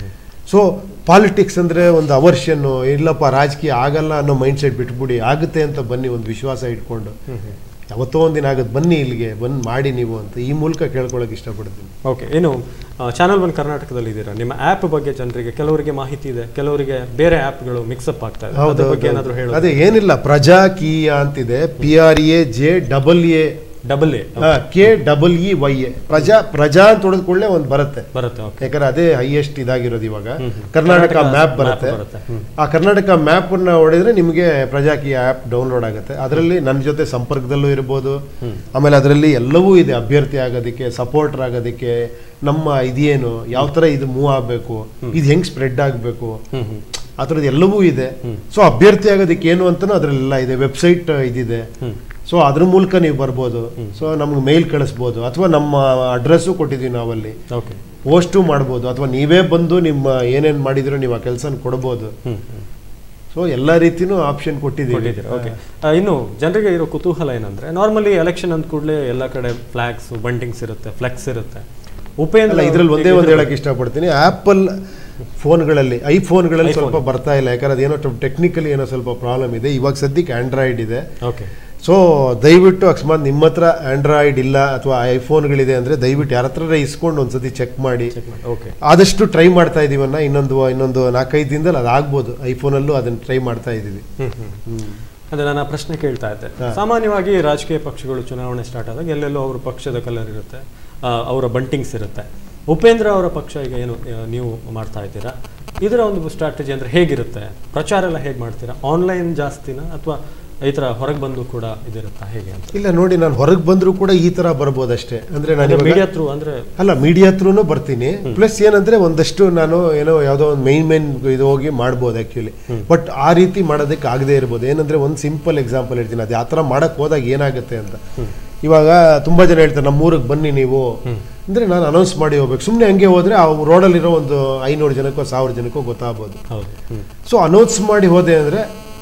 B: ಸೊ ಪಾಲಿಟಿಕ್ಸ್ ಅಂದ್ರೆ ಒಂದು ಅವರ್ಷನ್ನು ಇಲ್ಲಪ್ಪ ರಾಜಕೀಯ ಆಗಲ್ಲ ಅನ್ನೋ ಮೈಂಡ್ ಸೆಟ್ ಬಿಟ್ಬಿಡಿ ಆಗುತ್ತೆ ಅಂತ ಬನ್ನಿ ಒಂದು ವಿಶ್ವಾಸ ಇಟ್ಕೊಂಡು ಯಾವತ್ತೋ ಒಂದಿನ ಆಗುತ್ತೆ ಬನ್ನಿ ಇಲ್ಲಿಗೆ ಬಂದು ಮಾಡಿ ನೀವು ಅಂತ ಈ ಮೂಲಕ ಕೇಳ್ಕೊಳಕ್ಕೆ ಇಷ್ಟಪಡ್ತೀನಿ
A: ಓಕೆ ಏನು ಚಾನಲ್ ಒನ್ ಕರ್ನಾಟಕದಲ್ಲಿ ಇದ್ದೀರಾ ನಿಮ್ಮ ಆ್ಯಪ್ ಬಗ್ಗೆ ಜನರಿಗೆ ಕೆಲವರಿಗೆ ಮಾಹಿತಿ ಇದೆ ಕೆಲವರಿಗೆ ಬೇರೆ ಆ್ಯಪ್ಗಳು ಮಿಕ್ಸಪ್ ಆಗ್ತಾ ಇದೆ ಅದ್ರ ಬಗ್ಗೆ ಏನಾದರೂ ಹೇಳೋದು
B: ಅದೇ ಏನಿಲ್ಲ ಪ್ರಜಾಕೀಯ ಅಂತಿದೆ P R A J double A
A: double A
B: K double E Y A Praja Praja ಅಂತ ಹೊಡೆದ್ಕೊಳ್ಳೆ ಒಂದು ಬರುತ್ತೆ
A: ಬರುತ್ತೆ ಓಕೆ
B: ಯಾಕಂದ್ರೆ ಅದೇ ಹೈಯೆಸ್ಟ್ ಇದಾಗಿರೋದು ಇವಾಗ
A: ಹ್ಮ್.
B: ಕರ್ನಾಟಕ
A: ಕರ್ನಾಟಕ
B: ಮ್ಯಾಪ್
A: map
B: ಬರುತ್ತೆ
A: ಬರುತ್ತೆ. ಹ್ಮ್.
B: ಆ ಕರ್ನಾಟಕ ಮ್ಯಾಪ್ ಅನ್ನ ಹೊಡೆದ್ರೆ ನಿಮಗೆ ಪ್ರಜಾಕೀಯ ಆ್ಯಪ್ ಡೌನ್ಲೋಡ್ ಆಗುತ್ತೆ ಅದರಲ್ಲಿ ನನ್ನ ಜೊತೆ ಸಂಪರ್ಕದಲ್ಲೂ ಇರ್ಬೋದು ಆಮೇಲೆ ಅದರಲ್ಲಿ ಎಲ್ಲವೂ ಇದೆ ಅಭ್ಯರ್ಥಿ ಆಗೋದಕ್ಕೆ ಸಪೋರ್ಟರ್ ಆಗೋದಕ್ಕೆ ನಮ್ಮ ಇದೇನು ಯಾವ ಥರ ಇದು ಮೂವ್ ಆಗಬೇಕು ಇದು ಹೆಂಗ್ ಸ್ಪ್ರೆಡ್ ಆಗಬೇಕು
A: ಹ್ಮ್ ಹ್ಮ್
B: ಆ ಥರದ್ದು ಎಲ್ಲವೂ ಇದೆ ಸೊ ಅಭ್ಯರ್ಥಿ ಆಗೋದಕ್ಕೆ ಏನು ಅಂತಲೂ ಅದರಲ್ಲೆಲ್ಲ ಇದೆ ವೆಬ್ಸೈಟ್ ಇದಿದೆ ಸೊ ಅದ್ರ ಮೂಲಕ ನೀವು ಬರ್ಬೋದು ಸೊ ನಮ್ಗೆ ಮೇಲ್ ಕಳಿಸ್ಬೋದು ಅಥವಾ ನಮ್ಮ ಅಡ್ರೆಸ್ಸು ಕೊಟ್ಟಿದ್ದೀವಿ ನಾವಲ್ಲಿ
A: ಓಕೆ
B: ಪೋಸ್ಟು ಮಾಡ್ಬೋದು ಅಥವಾ ನೀವೇ ಬಂದು ನಿಮ್ಮ ಏನೇನು ಮಾಡಿದಿರೋ ನೀವು ಆ ಕೆಲಸನ ಕೊಡ್ಬೋದು
A: ಹ್ಮ್ ಹ್ಮ್
B: ಸೊ ಎಲ್ಲ ರೀತಿನೂ ಆಪ್ಷನ್ ಕೊಟ್ಟಿದ್ದೀವಿ
A: ಕೊಟ್ಟಿದ್ದೀರಾ ಓಕೆ ಇನ್ನು ಜನರಿಗೆ ಇರೋ ಕುತೂಹಲ ಏನಂದ್ರೆ ನಾರ್ಮಲಿ ಎಲೆಕ್ಷನ್ ಅಂದ ಕೂಡಲೇ ಎಲ್ಲ ಕಡೆ ಫ್ಲಾಗ್ಸ್ ಬಂಟಿಂಗ್ಸ್ ಇರುತ್ತೆ ಫ್ಲೆಕ್ಸ್ ಇರುತ್ತೆ ಉಪೇಂದ್ರ
B: ಅಲ್ಲ ಇದ್ರಲ್ಲಿ ಒಂದೇ
A: ಅವ್ರಿಗೆ
B: ಒಂದು ಹೇಳಕ್ ಇಷ್ಟಪಡ್ತೀನಿ ಆಪಲ್ ಫೋನ್ಗಳಲ್ಲಿ ಐಫೋನ್ಗಳಲ್ಲಿ ಸ್ವಲ್ಪ ಬರ್ತಾ ಇಲ್ಲ ಯಾಕಂದ್ರೆ ಅದೇನೋ ಟೆಕ್ನಿಕಲಿ ಏನೋ ಸ್ವಲ್ಪ ಪ್ರಾಬ್ಲಮ್ ಇದೆ ಇವಾಗ ಸದ್ಯಕ್ಕೆ ಆಂಡ್ರಾಯ್ಡ್ ಇದೆ
A: ಓಕೆ
B: ಸೊ ದಯವಿಟ್ಟು ಅಕಸ್ಮಾತ್ ನಿಮ್ಮ ಹತ್ರ ಆಂಡ್ರಾಯ್ಡ್ ಇಲ್ಲ ಅಥವಾ ಐಫೋನ್ಗಳಿದೆ ಅಂದರೆ ದಯವಿಟ್ಟು ಯಾರ ಹತ್ರ ಇಸ್ಕೊಂಡು ಒಂದ್ಸತಿ ಚೆಕ್ ಮಾಡಿ
A: ಚೆಕ್ ಮಾಡಿ ಓಕೆ
B: ಆದಷ್ಟು ಟ್ರೈ ಮಾಡ್ತಾ ಇದೀವನ್ನ ಇನ್ನೊಂದು ಇನ್ನೊಂದು ನಾಲ್ಕೈದು ದಿನದಲ್ಲಿ ಅದಾಗ್ಬೋದು ಐಫೋನಲ್ಲೂ ಅದನ್ನು ಟ್ರೈ ಮಾಡ್ತಾ ಇದ್ದೀವಿ
A: ಹ್ಮ್ ಹ್ಮ್ ಅದೇ ನಾನು ಆ ಪ್ರಶ್ನೆ ಕೇಳ್ತಾ ಇದ್ದೆ ಸಾಮಾನ್ಯವಾಗಿ ರಾಜಕೀಯ ಪಕ್ಷಗಳು ಚುನಾವಣೆ ಸ್ಟಾರ್ಟ್ ಆದಾಗ ಎಲ್ಲೆಲ್ಲೋ ಅವ್ರ ಪಕ್ಷದ ಕಲರ್ ಇರುತ್ತೆ ಆ, ಅವರ ಬಂಟಿಂಗ್ಸ್ ಇರುತ್ತೆ ಉಪೇಂದ್ರ ಅವರ ಪಕ್ಷ ಈಗ ಏನು ಆ, ನೀವು ಮಾಡ್ತಾ ಇದ್ದೀರಾ ಇದರ ಒಂದು ಸ್ಟ್ರಾಟಜಿ ಅಂದ್ರೆ ಹೇಗಿರುತ್ತೆ ಪ್ರಚಾರ ಎಲ್ಲ ಹೇಗೆ ಮಾಡ್ತೀರಾ ಆನ್ಲೈನ್ ಜಾಸ್ತಿನ ಅಥವಾ ಈ ಥರ ಹೊರಗೆ ಬಂದು ಕೂಡ ಇದಿರುತ್ತಾ ಹೇಗೆ ಅಂತ
B: ಇಲ್ಲ ನೋಡಿ ನಾನು ಹೊರಗೆ ಬಂದರೂ ಕೂಡ ಈ ಥರ ಬರ್ಬೋದಷ್ಟೇ ಅಂದರೆ ನಾನು ಇವಾಗ-
A: ಮೀಡಿಯಾ ಥ್ರೂ ಅಂದ್ರೆ
B: ಅಲ್ಲ ಮೀಡಿಯಾ ಹತ್ರನೂ ಬರ್ತೀನಿ ಪ್ಲಸ್ ಏನಂದ್ರೆ ಒಂದಷ್ಟು ನಾನು ಏನೋ ಯಾವುದೋ ಒಂದು ಮೈನ್ ಮೈನ್ ಇದು ಹೋಗಿ ಮಾಡ್ಬೋದು ಆ್ಯಕ್ಚುಲಿ ಬಟ್ ಆ ರೀತಿ ಮಾಡೋದಕ್ಕೆ ಆಗದೆ ಇರ್ಬೋದು ಏನಂದ್ರೆ ಒಂದು ಸಿಂಪಲ್ ಎಕ್ಸಾಂಪಲ್ ಹೇಳ್ತೀನಿ ಅದು ಆ ಥರ ಮಾಡಕ್ಕೆ ಹೋದಾಗ ಏನಾಗುತ್ತೆ ಅಂತ ಇವಾಗ ತುಂಬಾ ಜನ ಹೇಳ್ತಾರೆ ನಮ್ಮ ಊರಿಗೆ ಬನ್ನಿ ನೀವು ಅಂದ್ರೆ ನಾನು ಅನೌನ್ಸ್ ಮಾಡಿ ಹೋಗ್ಬೇಕು ಸುಮ್ಮನೆ ಹಂಗೆ ಹೋದ್ರೆ ಆ ರೋಡಲ್ಲಿರೋ ಒಂದು ಐನೂರು ಜನಕ್ಕೋ ಸಾವಿರ ಜನಕ್ಕೋ ಗೊತ್ತಾಗ್ಬೋದು
A: ಹೌದು ಹ್ಮ್
B: ಸೊ ಅನೌನ್ಸ್ ಮಾಡಿ ಹೋದೆ ಅಂದರೆ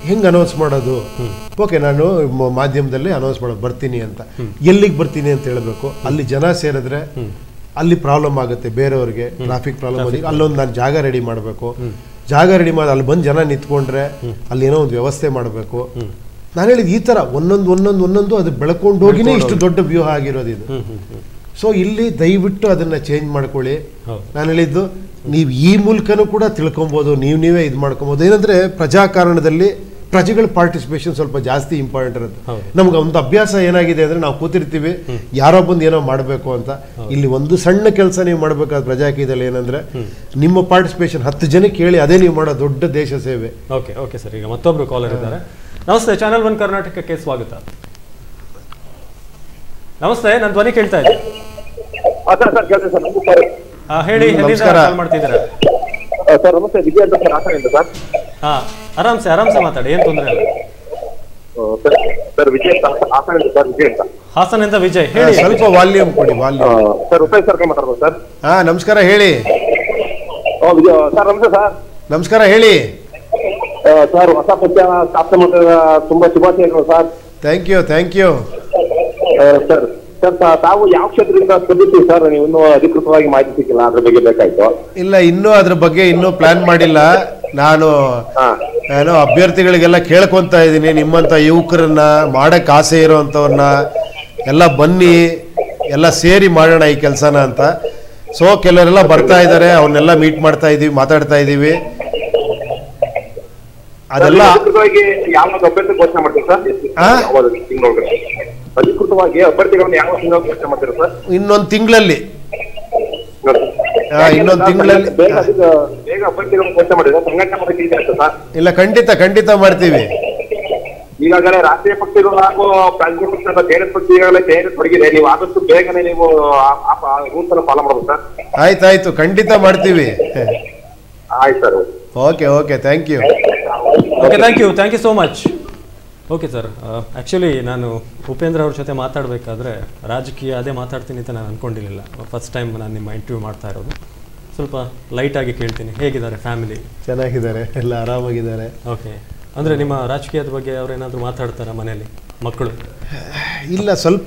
B: ಹೆಂಗೆ ಅನೌನ್ಸ್ ಮಾಡೋದು ಓಕೆ ನಾನು ಮ- ಮಾಧ್ಯಮದಲ್ಲಿ ಅನೌನ್ಸ್ ಮಾಡೋದು ಬರ್ತೀನಿ ಅಂತ ಎಲ್ಲಿಗೆ ಬರ್ತೀನಿ ಅಂತ ಹೇಳಬೇಕು ಅಲ್ಲಿ ಜನ ಸೇರಿದ್ರೆ ಅಲ್ಲಿ ಪ್ರಾಬ್ಲಮ್ ಆಗುತ್ತೆ ಬೇರೆಯವ್ರಿಗೆ ಟ್ರಾಫಿಕ್ ಪ್ರಾಬ್ಲಮ್ ಆಗಿ ಅಲ್ಲೊಂದು ನಾನು ಜಾಗ ರೆಡಿ ಮಾಡಬೇಕು ಜಾಗ ರೆಡಿ ಮಾಡಿ ಅಲ್ಲಿ ಬಂದು ಜನ ನಿಂತ್ಕೊಂಡ್ರೆ ಅಲ್ಲಿ ಏನೋ ಒಂದು ವ್ಯವಸ್ಥೆ ಮಾಡಬೇಕು ನಾನು ಹೇಳಿದ ಈ ಥರ ಒಂದೊಂದು ಒಂದೊಂದು ಒಂದೊಂದು ಅದು ಬೆಳ್ಕೊಂಡು ಹೋಗಿನೇ ಇಷ್ಟು ದೊಡ್ಡ ವ್ಯೂಹ ಆಗಿರೋದು ಇದು ಸೊ ಇಲ್ಲಿ ದಯವಿಟ್ಟು ಅದನ್ನ ಚೇಂಜ್ ಮಾಡ್ಕೊಳ್ಳಿ
A: ಹೌದು.
B: ನಾನು ಹೇಳಿದ್ದು ನೀವು ಈ ಮೂಲಕನೂ ಕೂಡ ತಿಳ್ಕೊಬೋದು ನೀವು ನೀವೇ ಇದು ಮಾಡ್ಕೊಬೋದು ಏನಂದ್ರೆ ಪ್ರಜಾಕಾರಣದಲ್ಲಿ ಪ್ರಜೆಗಳ ಪಾರ್ಟಿಸಿಪೇಷನ್ ಸ್ವಲ್ಪ ಜಾಸ್ತಿ ಇಂಪಾರ್ಟೆಂಟ್ ಇರುತ್ತೆ
A: ಹೌದು.
B: ನಮ್ಗೆ ಒಂದು ಅಭ್ಯಾಸ ಏನಾಗಿದೆ ಅಂದ್ರೆ ನಾವು ಕೂತಿರ್ತೀವಿ ಯಾರೋ ಬಂದು ಏನೋ ಮಾಡಬೇಕು ಅಂತ ಇಲ್ಲಿ ಒಂದು ಸಣ್ಣ ಕೆಲಸ ನೀವು ಮಾಡಬೇಕಾದ ಪ್ರಜಾಕೀಯದಲ್ಲಿ ಏನಂದ್ರೆ ನಿಮ್ಮ ಪಾರ್ಟಿಸಿಪೇಷನ್ ಹತ್ತು ಜನಕ್ಕೆ ಹೇಳಿ ಅದೇ ನೀವು ಮಾಡೋ ದೊಡ್ಡ ದೇಶ ಸೇವೆ
A: ಓಕೆ ಓಕೆ ಸರ್ ಈಗ ಮತ್ತೊಬ್ರು ಕಾಲರ್ ಇದ್ದಾರೆ ನಮಸ್ತೆ ಚಾನಲ್ ಒನ್ ಕರ್ನಾಟಕಕ್ಕೆ ಸ್ವಾಗತ ನಮಸ್ತೆ ನನ್ನ ಧ್ವನಿ ಕೇಳ್ತಾ ಇದೆ
C: ಸರ್ ಸರ್ ಕೇಳ್ತೀನಿ ಸರ್ ನಮಸ್ಕಾರ
A: ಆ, ಹೇಳಿ ಎಲ್ಲಿಂದ
B: ನಮಸ್ಕಾರ.
A: ಕಾಲ್ ಮಾಡ್ತಿದ್ದೀರಾ
C: ಸರ್ ನಮಸ್ತೆ ವಿಜಯ್ ಅಂತ ಸರ್ ಹಾಸನಿಂದ ಸರ್
A: ಹಾ ಆರಾಮ್ಸೆ ಆರಾಮ್ಸೆ ಮಾತಾಡಿ ಏನ್ ತೊಂದರೆ ಇಲ್ಲ
C: ಸರ್ ಸರ್ ವಿಜಯ್ ಅಂತ ಹಾಸನಿಂದ ಸರ್ ವಿಜಯ್ ಅಂತ
A: ಹಾಸನಿಂದ ವಿಜಯ್
B: ಆ,
A: ಹೇಳಿ
B: ಸ್ವಲ್ಪ ವಾಲ್ಯೂಮ್ ಕೊಡಿ ವಾಲ್ಯೂಮ್
C: ಸರ್ ಉಪೇಶ್ ಸರ್ಕಲ್ ಮಾತಾಡ್ಬೋದು ಸರ್
B: ಹಾ ನಮಸ್ಕಾರ ಹೇಳಿ
C: ಓ ವಿಜಯ್ ಸರ್ ನಮಸ್ತೆ ಸರ್
B: ನಮಸ್ಕಾರ ಹೇಳಿ
C: ಆ, ಸರ್ ಹೊಸ ಪಕ್ಷ ಸ್ಥಾಪನೆ ಮಾಡಿದ ತುಂಬಾ ಶುಭಾಶಯಗಳು sir
B: thank you thank you
C: ಆ, ಸರ್ ಸರ್ ತಾ- ತಾವು ಯಾವ ಕ್ಷೇತ್ರದಿಂದ ಸ್ಪರ್ಧಿಸ್ತೀವಿ ಸರ್ ನೀವು ಇನ್ನೂ ಅಧಿಕೃತವಾಗಿ ಮಾಹಿತಿ ಸಿಕ್ಕಿಲ್ಲ ಅದ್ರ ಬಗ್ಗೆ ಬೇಕಾಯ್ತು
B: ಇಲ್ಲ ಇನ್ನೂ ಅದ್ರ ಬಗ್ಗೆ ಇನ್ನೂ ಪ್ಲಾನ್ ಮಾಡಿಲ್ಲ ನಾನು
C: ಹಾ
B: ಏನೋ ಅಭ್ಯರ್ಥಿಗಳಿಗೆಲ್ಲ ಕೇಳ್ಕೊಂತ ಇದ್ದೀನಿ ನಿಮ್ಮಂತ ಯುವಕರನ್ನ ಮಾಡಕ್ ಆಸೆ ಇರೋವಂಥವ್ರನ್ನ ಎಲ್ಲ ಬನ್ನಿ ಎಲ್ಲ ಸೇರಿ ಮಾಡೋಣ ಈ ಕೆಲಸನ ಅಂತ ಸೊ ಕೆಲವರೆಲ್ಲ ಬರ್ತಾ ಇದ್ದಾರೆ ಅವನ್ನೆಲ್ಲ ಮೀಟ್ ಮಾಡ್ತಾ ಇದೀವಿ ಮಾತಾಡ್ತಾ ಇದ್ದೀವಿ ಅದೆಲ್ಲ
C: ಅಧಿಕೃತವಾಗಿ ಯಾವ ಅಭ್ಯರ್ಥಿ ಘೋಷಣೆ ಮಾಡ್ತೀವಿ ಸರ್
B: ಆ?
C: ಯಾವ ತಿಂಗಳೊಳಗೆ ಅಧಿಕೃತವಾಗಿ ಅಭ್ಯರ್ಥಿಗಳನ್ನ ಯಾವ ತಿಂಗಳ ಘೋಷಣೆ ಮಾಡ್ತೀರಾ ಸರ್
B: ಇನ್ನೊಂದು ತಿಂಗಳಲ್ಲಿ ಆ, ಇನ್ನೊಂದ್ ತಿಂಗಳಲ್ಲಿ-
C: ಬೇಗ ಅದಕ್ಕೆ ಬೇಗ ಅಭ್ಯರ್ಥಿಗಳನ್ನ ಘೋಷಣೆ ಮಾಡಿದ್ರೆ ಸಂಘಟನೆ ಮಾಡೋಕೆ ಇದೆ ಅಂತ ಸರ್
B: ಇಲ್ಲ ಖಂಡಿತ ಖಂಡಿತ ಮಾಡ್ತೀವಿ
C: ಈಗಾಗಲೇ ರಾಷ್ಟ್ರೀಯ ಪಕ್ಷಗಳು ಹಾಗೂ ಪ್ರಾಂತೀಯ ಪಕ್ಷದ ಜೆಡಿಎಸ್ ಪಕ್ಷ ಈಗಾಗಲೇ ತಯಾರಿ ತೊಡಗಿದೆ ನೀವು ಆದಷ್ಟು ಬೇಗನೆ ನೀವು ರೂಲ್ಸ್ ಅನ್ನು ಫಾಲೋ ಮಾಡಬೇಕು ಸರ್
B: ಆಯ್ತಾಯ್ತು ಖಂಡಿತ ಮಾಡ್ತೀವಿ
C: ಆಯ್ತು sir
B: okay okay thank you
A: okay thank you thank you so much okay sir actually ನಾನು ಉಪೇಂದ್ರ ಅವ್ರ ಜೊತೆ ಮಾತಾಡಬೇಕಾದ್ರೆ ರಾಜಕೀಯ ಅದೇ ಮಾತಾಡ್ತೀನಿ ಅಂತ ನಾನು ಅಂದ್ಕೊಂಡಿರಲಿಲ್ಲ ಫಸ್ಟ್ ಟೈಮ್ ನಾನು ನಿಮ್ಮ ಇಂಟರ್ವ್ಯೂ ಮಾಡ್ತಾ ಇರೋದು ಸ್ವಲ್ಪ ಲೈಟಾಗಿ ಕೇಳ್ತೀನಿ ಹೇಗಿದ್ದಾರೆ ಫ್ಯಾಮಿಲಿ
B: ಚೆನ್ನಾಗಿದ್ದಾರೆ ಎಲ್ಲ ಆರಾಮಾಗಿದ್ದಾರೆ
A: ಓಕೆ ಅಂದರೆ ನಿಮ್ಮ ರಾಜಕೀಯದ ಬಗ್ಗೆ ಅವ್ರೇನಾದರೂ ಮಾತಾಡ್ತಾರಾ ಮನೇಲಿ ಮಕ್ಕಳು
B: ಇಲ್ಲ ಸ್ವಲ್ಪ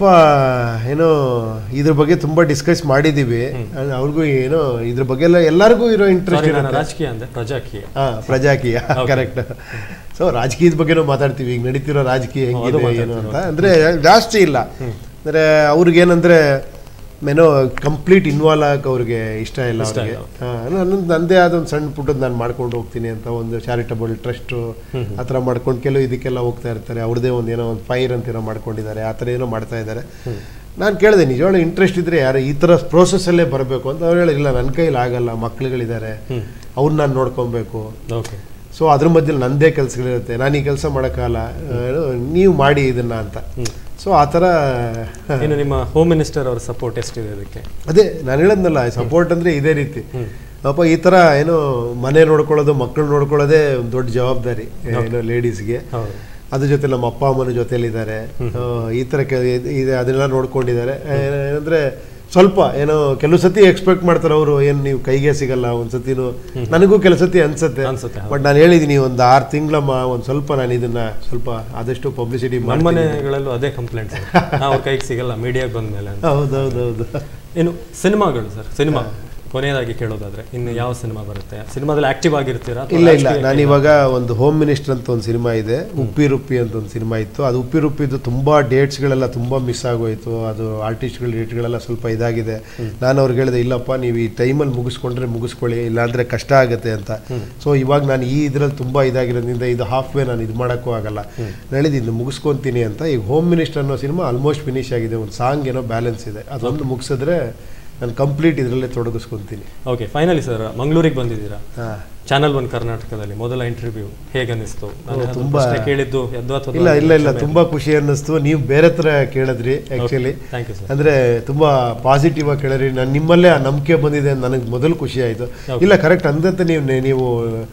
B: ಏನೋ ಇದ್ರ ಬಗ್ಗೆ ತುಂಬಾ ಡಿಸ್ಕಸ್ ಮಾಡಿದೀವಿ ಅವ್ರಿಗೂ ಏನೋ ಇದ್ರ ಬಗ್ಗೆ ಎಲ್ಲ ಎಲ್ಲರಿಗೂ ಇರೋ ಇಂಟ್ರೆಸ್ಟ್
A: ಸಾರಿ ನಾನು
B: ಇರುತ್ತೆ
A: ರಾಜಕೀಯ ಅಂದರೆ ಪ್ರಜಾಕೀಯ
B: ಹಾ ಪ್ರಜಾಕೀಯ
A: Okay.
B: ಕರೆಕ್ಟ್ ಸೊ ರಾಜಕೀಯದ ಬಗ್ಗೆನೂ ಮಾತಾಡ್ತೀವಿ ಈಗ ನಡೀತಿರೋ ರಾಜಕೀಯ
A: ಹ್ಮ್, ಅದು
B: ಹೆಂಗಿದೆ ಏನು
A: ಮಾತಾಡ್ತೀವಿ.
B: ಅಂತ ಅಂದ್ರೆ ಜಾಸ್ತಿ ಇಲ್ಲ ಅಂದ್ರೆ ಅವ್ರಿಗೇನಂದ್ರೆ ಏನೋ ಕಂಪ್ಲೀಟ್ ಇನ್ವಾಲ್ವ್ ಆಗಕ್ಕೆ ಅವ್ರಿಗೆ ಇಷ್ಟ ಇಲ್ಲ
A: ಇಷ್ಟ
B: ಅವ್ರಿಗೆ
A: ಇಲ್ಲ.
B: ಹಾ, ನಾನು ನಂದೇ ಆದ ಒಂದು ಸಣ್ಣ ಪುಟ್ಟದ್ದು ನಾನು ಮಾಡ್ಕೊಂಡು ಹೋಗ್ತೀನಿ ಅಂತ ಒಂದು ಚಾರಿಟಬಲ್ ಟ್ರಸ್ಟ್ ಆ ಥರ ಮಾಡ್ಕೊಂಡು ಕೆಲವು ಇದಕ್ಕೆಲ್ಲ ಹೋಗ್ತಾ ಇರ್ತಾರೆ ಅವ್ರದೇ ಒಂದು ಏನೋ ಒಂದು ಫೈರ್ ಅಂತ ಏನೋ ಮಾಡ್ಕೊಂಡಿದ್ದಾರೆ ಆ ಥರ ಏನೋ ಮಾಡ್ತಾ ಇದ್ದಾರೆ ನಾನು ಕೇಳಿದೆ ನಿಜವಾಗ್ಲೂ ಇಂಟ್ರೆಸ್ಟ್ ಇದ್ರೆ ಯಾರು ಈ ಥರ ಪ್ರೋಸೆಸ್ಸಲ್ಲೇ ಬರಬೇಕು ಅಂತ ಅವ್ರು ಹೇಳಿಲ್ಲ ನನ್ನ ಕೈಲಿ ಆಗಲ್ಲ ಮಕ್ಳುಗಳಿದ್ದಾರೆ ಅವ್ರನ್ನ ನಾನು ನೋಡ್ಕೊಬೇಕು
A: ಓಕೆ
B: ಸೊ ಅದ್ರ ಮಧ್ಯದಲ್ಲಿ ನಂದೇ ಕೆಲಸಗಳಿರುತ್ತೆ ನಾನು ಈ ಕೆಲಸ ಮಾಡೋಕ್ಕಲ್ಲ ನೀವು ಮಾಡಿ ಇದನ್ನ ಅಂತ ಸೊ ಆ ಥರ
A: ಇನ್ನು ನಿಮ್ಮ ಹೋಮ್ ಮಿನಿಸ್ಟರ್ ಅವರ ಸಪೋರ್ಟ್ ಎಷ್ಟಿದೆ ಅದಕ್ಕೆ
B: ಅದೇ ನಾನು ಹೇಳದ್ನಲ್ಲ ಸಪೋರ್ಟ್ ಅಂದ್ರೆ ಇದೇ ರೀತಿ ಪಾಪ ಈ ಥರ ಏನೋ ಮನೆ ನೋಡ್ಕೊಳ್ಳೋದು ಮಕ್ಕಳು ನೋಡ್ಕೊಳ್ಳೋದೇ ಒಂದು ದೊಡ್ಡ ಜವಾಬ್ದಾರಿ ಏನೋ ಲೇಡೀಸ್ಗೆ
A: ಹೌದು
B: ಅದ್ರ ಜೊತೆ ನಮ್ಮ ಅಪ್ಪ ಅಮ್ಮನ ಜೊತೆಲಿದ್ದಾರೆ ಆ, ಈ ಥರ ಕೆ ಇದೆ ಅದನ್ನೆಲ್ಲ ನೋಡ್ಕೊಂಡಿದ್ದಾರೆ ಏನಂದ್ರೆ ಸ್ವಲ್ಪ ಏನೋ ಕೆಲವು ಸತಿ ಎಕ್ಸ್ಪೆಕ್ಟ್ ಮಾಡ್ತಾರೆ ಅವರು ಏನು ನೀವು ಕೈಗೆ ಸಿಗಲ್ಲ ಒಂದು ಸತಿನು ನನಗೂ ಕೆಲವು ಸತಿ ಅನ್ಸುತ್ತೆ
A: ಅನ್ಸುತ್ತೆ, ಹೌದು.
B: ಬಟ್ ನಾನು ಹೇಳಿದ್ದೀನಿ ಒಂದು ಆರು ತಿಂಗಳಮ್ಮ ಒಂದು ಸ್ವಲ್ಪ ನಾನು ಇದನ್ನ ಸ್ವಲ್ಪ ಆದಷ್ಟು ಪಬ್ಲಿಸಿಟಿ
A: ನಮ್ಮ
B: ಮಾಡಿ
A: ಮನೆಗಳಲ್ಲೂ ಅದೇ ಕಂಪ್ಲೇಂಟ್ ನಾವು ಕೈಗೆ ಸಿಗಲ್ಲ ಮೀಡಿಯಾಗೆ ಬಂದ ಮೇಲೆ ಅಂತ
B: ಹೌದೌದೌದು
A: ಇನ್ನು ಸಿನಿಮಾಗಳು ಸರ್ ಸಿನಿಮಾ ಕೊನೆಯದಾಗಿ ಕೇಳೋದಾದ್ರೆ ಇನ್ನು ಯಾವ ಸಿನಿಮಾ ಬರುತ್ತೆ ಸಿನಿಮಾದಲ್ಲಿ ಆಕ್ಟಿವ್ ಆಗಿರ್ತೀರಾ ಅಥವಾ
B: ಇಲ್ಲ ಇಲ್ಲ
A: ರಾಜಕೀಯ-
B: ನಾನು ಇವಾಗ ಒಂದು ಹೋಮ್ ಮಿನಿಸ್ಟರ್ ಅಂತ ಒಂದು ಸಿನಿಮಾ ಇದೆ ಉಪ್ಪಿ ರುಪ್ಪಿ ಅಂತ ಒಂದು ಸಿನಿಮಾ ಇತ್ತು ಅದು ಉಪ್ಪಿ ರುಪ್ಪಿದು ತುಂಬಾ ಡೇಟ್ಸ್ಗಳೆಲ್ಲ ತುಂಬಾ ಮಿಸ್ ಆಗೋಯ್ತು ಅದು ಆರ್ಟಿಸ್ಟ್ಗಳ ಡೇಟ್ಗಳೆಲ್ಲ ಸ್ವಲ್ಪ ಇದಾಗಿದೆ ನಾನು ಅವ್ರಿಗೆ ಹೇಳಿದೆ ಇಲ್ಲಪ್ಪ ನೀವು ಈ ಟೈಮಲ್ಲಿ ಮುಗಿಸ್ಕೊಂಡ್ರೆ ಮುಗಿಸ್ಕೊಳ್ಳಿ ಇಲ್ಲಾಂದ್ರೆ ಕಷ್ಟ ಆಗುತ್ತೆ ಅಂತ ಸೊ ಇವಾಗ ನಾನು ಈ ಇದ್ರಲ್ಲಿ ತುಂಬಾ ಇದಾಗಿರೋದ್ರಿಂದ ಇದು ಹಾಫ್ ವೇ ನಾನು ಇದು ಮಾಡೋಕ್ಕೂ ಆಗಲ್ಲ ನಾನು ಹೇಳಿದ್ದು ಇದು ಮುಗಿಸ್ಕೊಂತೀನಿ ಅಂತ ಈಗ ಹೋಮ್ ಮಿನಿಸ್ಟರ್ ಅನ್ನೋ ಸಿನಿಮಾ ಆಲ್ಮೋಸ್ಟ್ ಫಿನಿಶ್ ಆಗಿದೆ ಒಂದು ಸಾಂಗ್ ಏನೋ ಬ್ಯಾಲೆನ್ಸ್ ಇದೆ ಅದೊಂದು ಮುಗಿಸಿದ್ರೆ ನಾನು ಕಂಪ್ಲೀಟ್ ಇದರಲ್ಲೇ ತೊಡಗಿಸ್ಕೊಂತೀನಿ
A: ಓಕೆ ಫೈನಲಿ ಸರ್ ಮಂಗಳೂರಿಗೆ ಬಂದಿದ್ದೀರಾ
B: ಹಾಂ
A: ಚಾನಲ್ ಒನ್ ಕರ್ನಾಟಕದಲ್ಲಿ ಮೊದಲ ಇಂಟರ್ವ್ಯೂ ಹೇಗೆ ಅನಿಸ್ತು ನಾನು ಏನಾದ್ರು
B: ತುಂಬಾ-
A: ಪ್ರಶ್ನೆ ಕೇಳಿದ್ದು ಯದ್ವಾತದ್ವಾ
B: ಇಲ್ಲ ಇಲ್ಲ ಇಲ್ಲ ತುಂಬಾ ಖುಷಿ ಅನ್ನಿಸ್ತು ನೀವು ಬೇರೆ ತರ ಕೇಳಿದ್ರಿ ಆಕ್ಚುಲಿ
A: ಥ್ಯಾಂಕ್ ಯು ಸರ್
B: ಅಂದ್ರೆ ತುಂಬಾ ಪಾಸಿಟಿವ್ ಆಗಿ ಕೇಳಿದ್ರಿ ನಾನು ನಿಮ್ಮಲ್ಲೇ ಆ ನಂಬಿಕೆ ಬಂದಿದೆ ಅಂತ ನನಗೆ ಮೊದಲು ಖುಷಿ ಆಯ್ತು ಇಲ್ಲ ಕರೆಕ್ಟ್ ಅಂದಂತೆ ನೀವು ನೀವು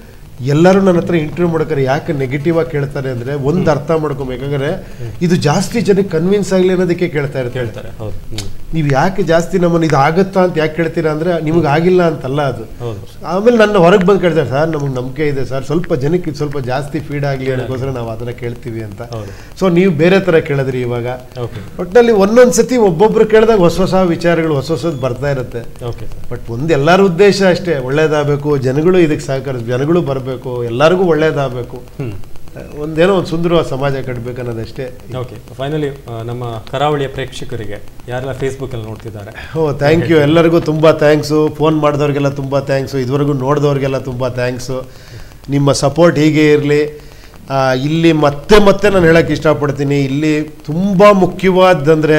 B: ಎಲ್ಲರೂ ನನ್ನ ಹತ್ರ ಇಂಟರ್ವ್ಯೂ ಮಾಡ್ತಾರೆ ಯಾಕೆ ನೆಗೆಟಿವ್ ಆಗಿ ಕೇಳ್ತಾರೆ ಅಂದ್ರೆ ಒಂದು ಅರ್ಥ ಮಾಡ್ಕೊಬೇಕು ಯಾಕಂದ್ರೆ ಇದು ಜಾಸ್ತಿ ಜನಕ್ಕೆ ಕನ್ವಿನ್ಸ್ ಆಗಲಿ ಅನ್ನೋದಕ್ಕೆ ಕೇಳ್ತಾ ಇರ್ತಾರೆ
A: ಹೇಳ್ತಾರೆ ಹೌದು ಹ್ಮ್.
B: ನೀವು ಯಾಕೆ ಜಾಸ್ತಿ ನಮ್ಮನ್ನು ಇದು ಆಗುತ್ತಾ ಅಂತ ಯಾಕೆ ಕೇಳ್ತೀರಾ ಅಂದ್ರೆ ನಿಮಗೆ ಆಗಿಲ್ಲ ಅಂತಲ್ಲ ಅದು
A: ಹೌದು
B: ಆಮೇಲೆ ನನ್ನ ಹೊರಗೆ ಬಂದು ಕೇಳ್ತಾರೆ ಸರ್ ನಮಗೆ ನಂಬಿಕೆ ಇದೆ ಸರ್ ಸ್ವಲ್ಪ ಜನಕ್ಕೆ ಇದು ಸ್ವಲ್ಪ ಜಾಸ್ತಿ ಫೀಡ್ ಆಗಲಿ ಅನ್ನೋಕ್ಕೋಸ್ಕರ ನಾವು ಅದನ್ನ ಕೇಳ್ತೀವಿ ಅಂತ
A: ಹೌದು.
B: ಸೊ ನೀವು ಬೇರೆ ಥರ ಕೇಳಿದ್ರಿ ಇವಾಗ
A: ಓಕೆ
B: ಒಟ್ಟಿನಲ್ಲಿ ಒಂದೊಂದು ಸತಿ ಒಬ್ಬೊಬ್ರು ಕೇಳಿದಾಗ ಹೊಸ ಹೊಸ ವಿಚಾರಗಳು ಹೊಸ ಹೊಸದು ಬರ್ತಾ ಇರುತ್ತೆ
A: ಓಕೆ ಸರ್
B: ಬಟ್ ಒಂದು ಎಲ್ಲರ ಉದ್ದೇಶ ಅಷ್ಟೇ ಒಳ್ಳೇದಾಗಬೇಕು ಜನಗಳು ಇದಕ್ಕೆ ಸಹಕರಿಸ್ ಜನಗಳು ಬರಬೇಕು ಎಲ್ಲರಿಗೂ ಒಳ್ಳೇದಾಗಬೇಕು
A: ಹ್ಮ್
B: ಒಂದೇನೋ ಒಂದು ಸುಂದರವಾದ ಸಮಾಜ ಕಟ್ಟಬೇಕು ಅನ್ನೋದಷ್ಟೇ
A: ಓಕೆ ಫೈನಲಿ ನಮ್ಮ ಕರಾವಳಿಯ ಪ್ರೇಕ್ಷಕರಿಗೆ ಯಾರೆಲ್ಲ ಫೇಸ್ಬುಕ್ಕಲ್ಲಿ ನೋಡ್ತಿದ್ದಾರೆ
B: ಓ ಥ್ಯಾಂಕ್ ಯು ಎಲ್ಲರಿಗೂ ತುಂಬ ಥ್ಯಾಂಕ್ಸು ಫೋನ್ ಮಾಡಿದವ್ರಿಗೆಲ್ಲ ತುಂಬ ಥ್ಯಾಂಕ್ಸು ಇದುವರೆಗೂ ನೋಡಿದವ್ರಿಗೆಲ್ಲ ತುಂಬ ಥ್ಯಾಂಕ್ಸು ನಿಮ್ಮ ಸಪೋರ್ಟ್ ಹೀಗೆ ಇರಲಿ ಇಲ್ಲಿ ಮತ್ತೆ ಮತ್ತೆ ನಾನು ಹೇಳೋಕ್ಕೆ ಇಷ್ಟಪಡ್ತೀನಿ ಇಲ್ಲಿ ತುಂಬ ಮುಖ್ಯವಾದಂದರೆ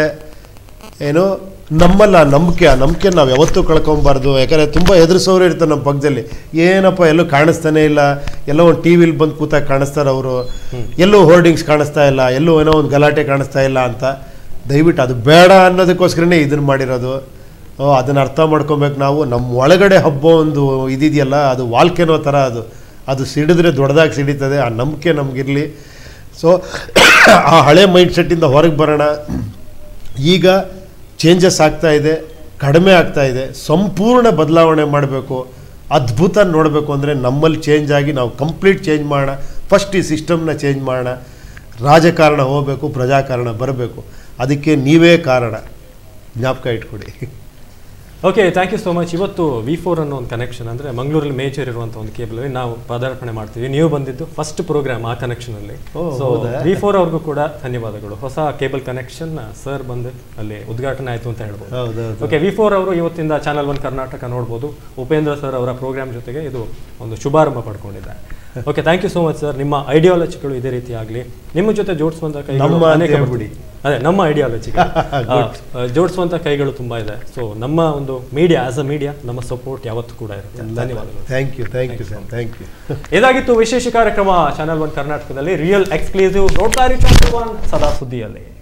B: ಏನು ನಮ್ಮಲ್ಲ ನಂಬಿಕೆ ಆ ನಂಬಿಕೆ ನಾವು ಯಾವತ್ತೂ ಕಳ್ಕೊಬಾರ್ದು ಯಾಕಂದರೆ ತುಂಬ ಎದುರಿಸೋರು ಇರ್ತಾರೆ ನಮ್ಮ ಪಕ್ಕದಲ್ಲಿ ಏನಪ್ಪ ಎಲ್ಲೂ ಕಾಣಿಸ್ತಾನೆ ಇಲ್ಲ ಎಲ್ಲೋ ಒಂದು ಟಿ ವಿಲಿ ಬಂದು ಕೂತಾಗ ಕಾಣಿಸ್ತಾರೆ ಅವರು ಎಲ್ಲೂ ಹೋರ್ಡಿಂಗ್ಸ್ ಕಾಣಿಸ್ತಾ ಇಲ್ಲ ಎಲ್ಲೂ ಏನೋ ಒಂದು ಗಲಾಟೆ ಕಾಣಿಸ್ತಾ ಇಲ್ಲ ಅಂತ ದಯವಿಟ್ಟು ಅದು ಬೇಡ ಅನ್ನೋದಕ್ಕೋಸ್ಕರನೇ ಇದನ್ನು ಮಾಡಿರೋದು ಓ ಅದನ್ನು ಅರ್ಥ ಮಾಡ್ಕೊಬೇಕು ನಾವು ನಮ್ಮ ಒಳಗಡೆ ಹಬ್ಬ ಒಂದು ಇದಿದೆಯಲ್ಲ ಅದು ವಾಲ್ಕೆನೋ ಥರ ಅದು ಅದು ಸಿಡಿದ್ರೆ ದೊಡ್ಡದಾಗಿ ಸಿಡಿತದೆ ಆ ನಂಬಿಕೆ ನಮಗಿರಲಿ ಸೊ ಆ ಹಳೆ ಮೈಂಡ್ ಸೆಟ್ಟಿಂದ ಹೊರಗೆ ಬರೋಣ ಈಗ ಚೇಂಜಸ್ ಆಗ್ತಾ ಇದೆ ಕಡಿಮೆ ಆಗ್ತಾ ಇದೆ ಸಂಪೂರ್ಣ ಬದಲಾವಣೆ ಮಾಡಬೇಕು ಅದ್ಭುತ ನೋಡಬೇಕು ಅಂದರೆ ನಮ್ಮಲ್ಲಿ ಚೇಂಜ್ ಆಗಿ ನಾವು ಕಂಪ್ಲೀಟ್ ಚೇಂಜ್ ಮಾಡೋಣ ಫಸ್ಟ್ ಈ ಸಿಸ್ಟಮ್ನ ಚೇಂಜ್ ಮಾಡೋಣ ರಾಜಕಾರಣ ಹೋಗಬೇಕು ಪ್ರಜಾಕಾರಣ ಬರಬೇಕು ಅದಕ್ಕೆ ನೀವೇ ಕಾರಣ ಜ್ಞಾಪಕ ಇಟ್ಕೊಡಿ
A: okay thank you so much ಇವತ್ತು ವಿ ಫೋರ್ ಅನ್ನೋ ಒಂದು ಕನೆಕ್ಷನ್ ಅಂದರೆ ಮಂಗಳೂರಲ್ಲಿ ಮೇಜರ್ ಇರುವಂಥ ಒಂದು ಕೇಬಲ್ ನಾವು ಪದಾರ್ಪಣೆ ಮಾಡ್ತೀವಿ ನೀವು ಬಂದಿದ್ದು ಫಸ್ಟ್ ಪ್ರೋಗ್ರಾಮ್ ಆ ಕನೆಕ್ಷನಲ್ಲಿ
B: ಓ,
A: ಸೊ
B: ಹೌದಾ?
A: ವಿ ಫೋರ್ ಅವ್ರಿಗೂ ಕೂಡ ಧನ್ಯವಾದಗಳು ಹೊಸ ಕೇಬಲ್ ಕನೆಕ್ಷನ್ ಸರ್ ಬಂದು ಅಲ್ಲಿ ಉದ್ಘಾಟನೆ ಆಯಿತು ಅಂತ ಹೇಳ್ಬೋದು
B: ಹೌದೌದು
A: ಓಕೆ ವಿ ಫೋರ್ ಅವರು ಇವತ್ತಿಂದ ಚಾನಲ್ ಒನ್ ಕರ್ನಾಟಕ ನೋಡ್ಬೋದು ಉಪೇಂದ್ರ ಸರ್ ಅವರ ಪ್ರೋಗ್ರಾಮ್ ಜೊತೆಗೆ ಇದು ಒಂದು ಶುಭಾರಂಭ ಪಡ್ಕೊಂಡಿದ್ದಾರೆ okay thank you so much sir ನಿಮ್ಮ ಐಡಿಯಾಲಜಿಗಳು ಇದೇ ರೀತಿ ಆಗಲಿ ನಿಮ್ಮ ಜೊತೆ ಜೋಡಿಸುವಂಥ ಕೈಗಳು
B: ನಮ್ಮ ಅಂತ
A: ಅನೇಕ
B: ಹೇಳ್ಬಿಡಿ.
A: ಅದೇ ನಮ್ಮ ಐಡಿಯಾಲಜಿಗೆ ಜೋಡಿಸುವಂಥ ಕೈಗಳು ತುಂಬ ಇದೆ ಸೊ ನಮ್ಮ ಒಂದು ಮೀಡಿಯಾ ಆಸ್ ಅ ಮೀಡಿಯಾ ನಮ್ಮ ಸಪೋರ್ಟ್ ಯಾವತ್ತೂ ಕೂಡ ಇರುತ್ತೆ ಧನ್ಯವಾದಗಳು
B: thank you thank you sir thank you
A: ಇದಾಗಿತ್ತು ವಿಶೇಷ ಕಾರ್ಯಕ್ರಮ ಚಾನಲ್ ಒನ್ ಕರ್ನಾಟಕದಲ್ಲಿ ರಿಯಲ್ ಎಕ್ಸ್ಕ್ಲೂಸಿವ್ ನೋಡ್ತಾ ಇರಿ ಚಾನಲ್ ಒನ್ ಸದಾ ಸುದ್ದಿಯಲ್ಲಿ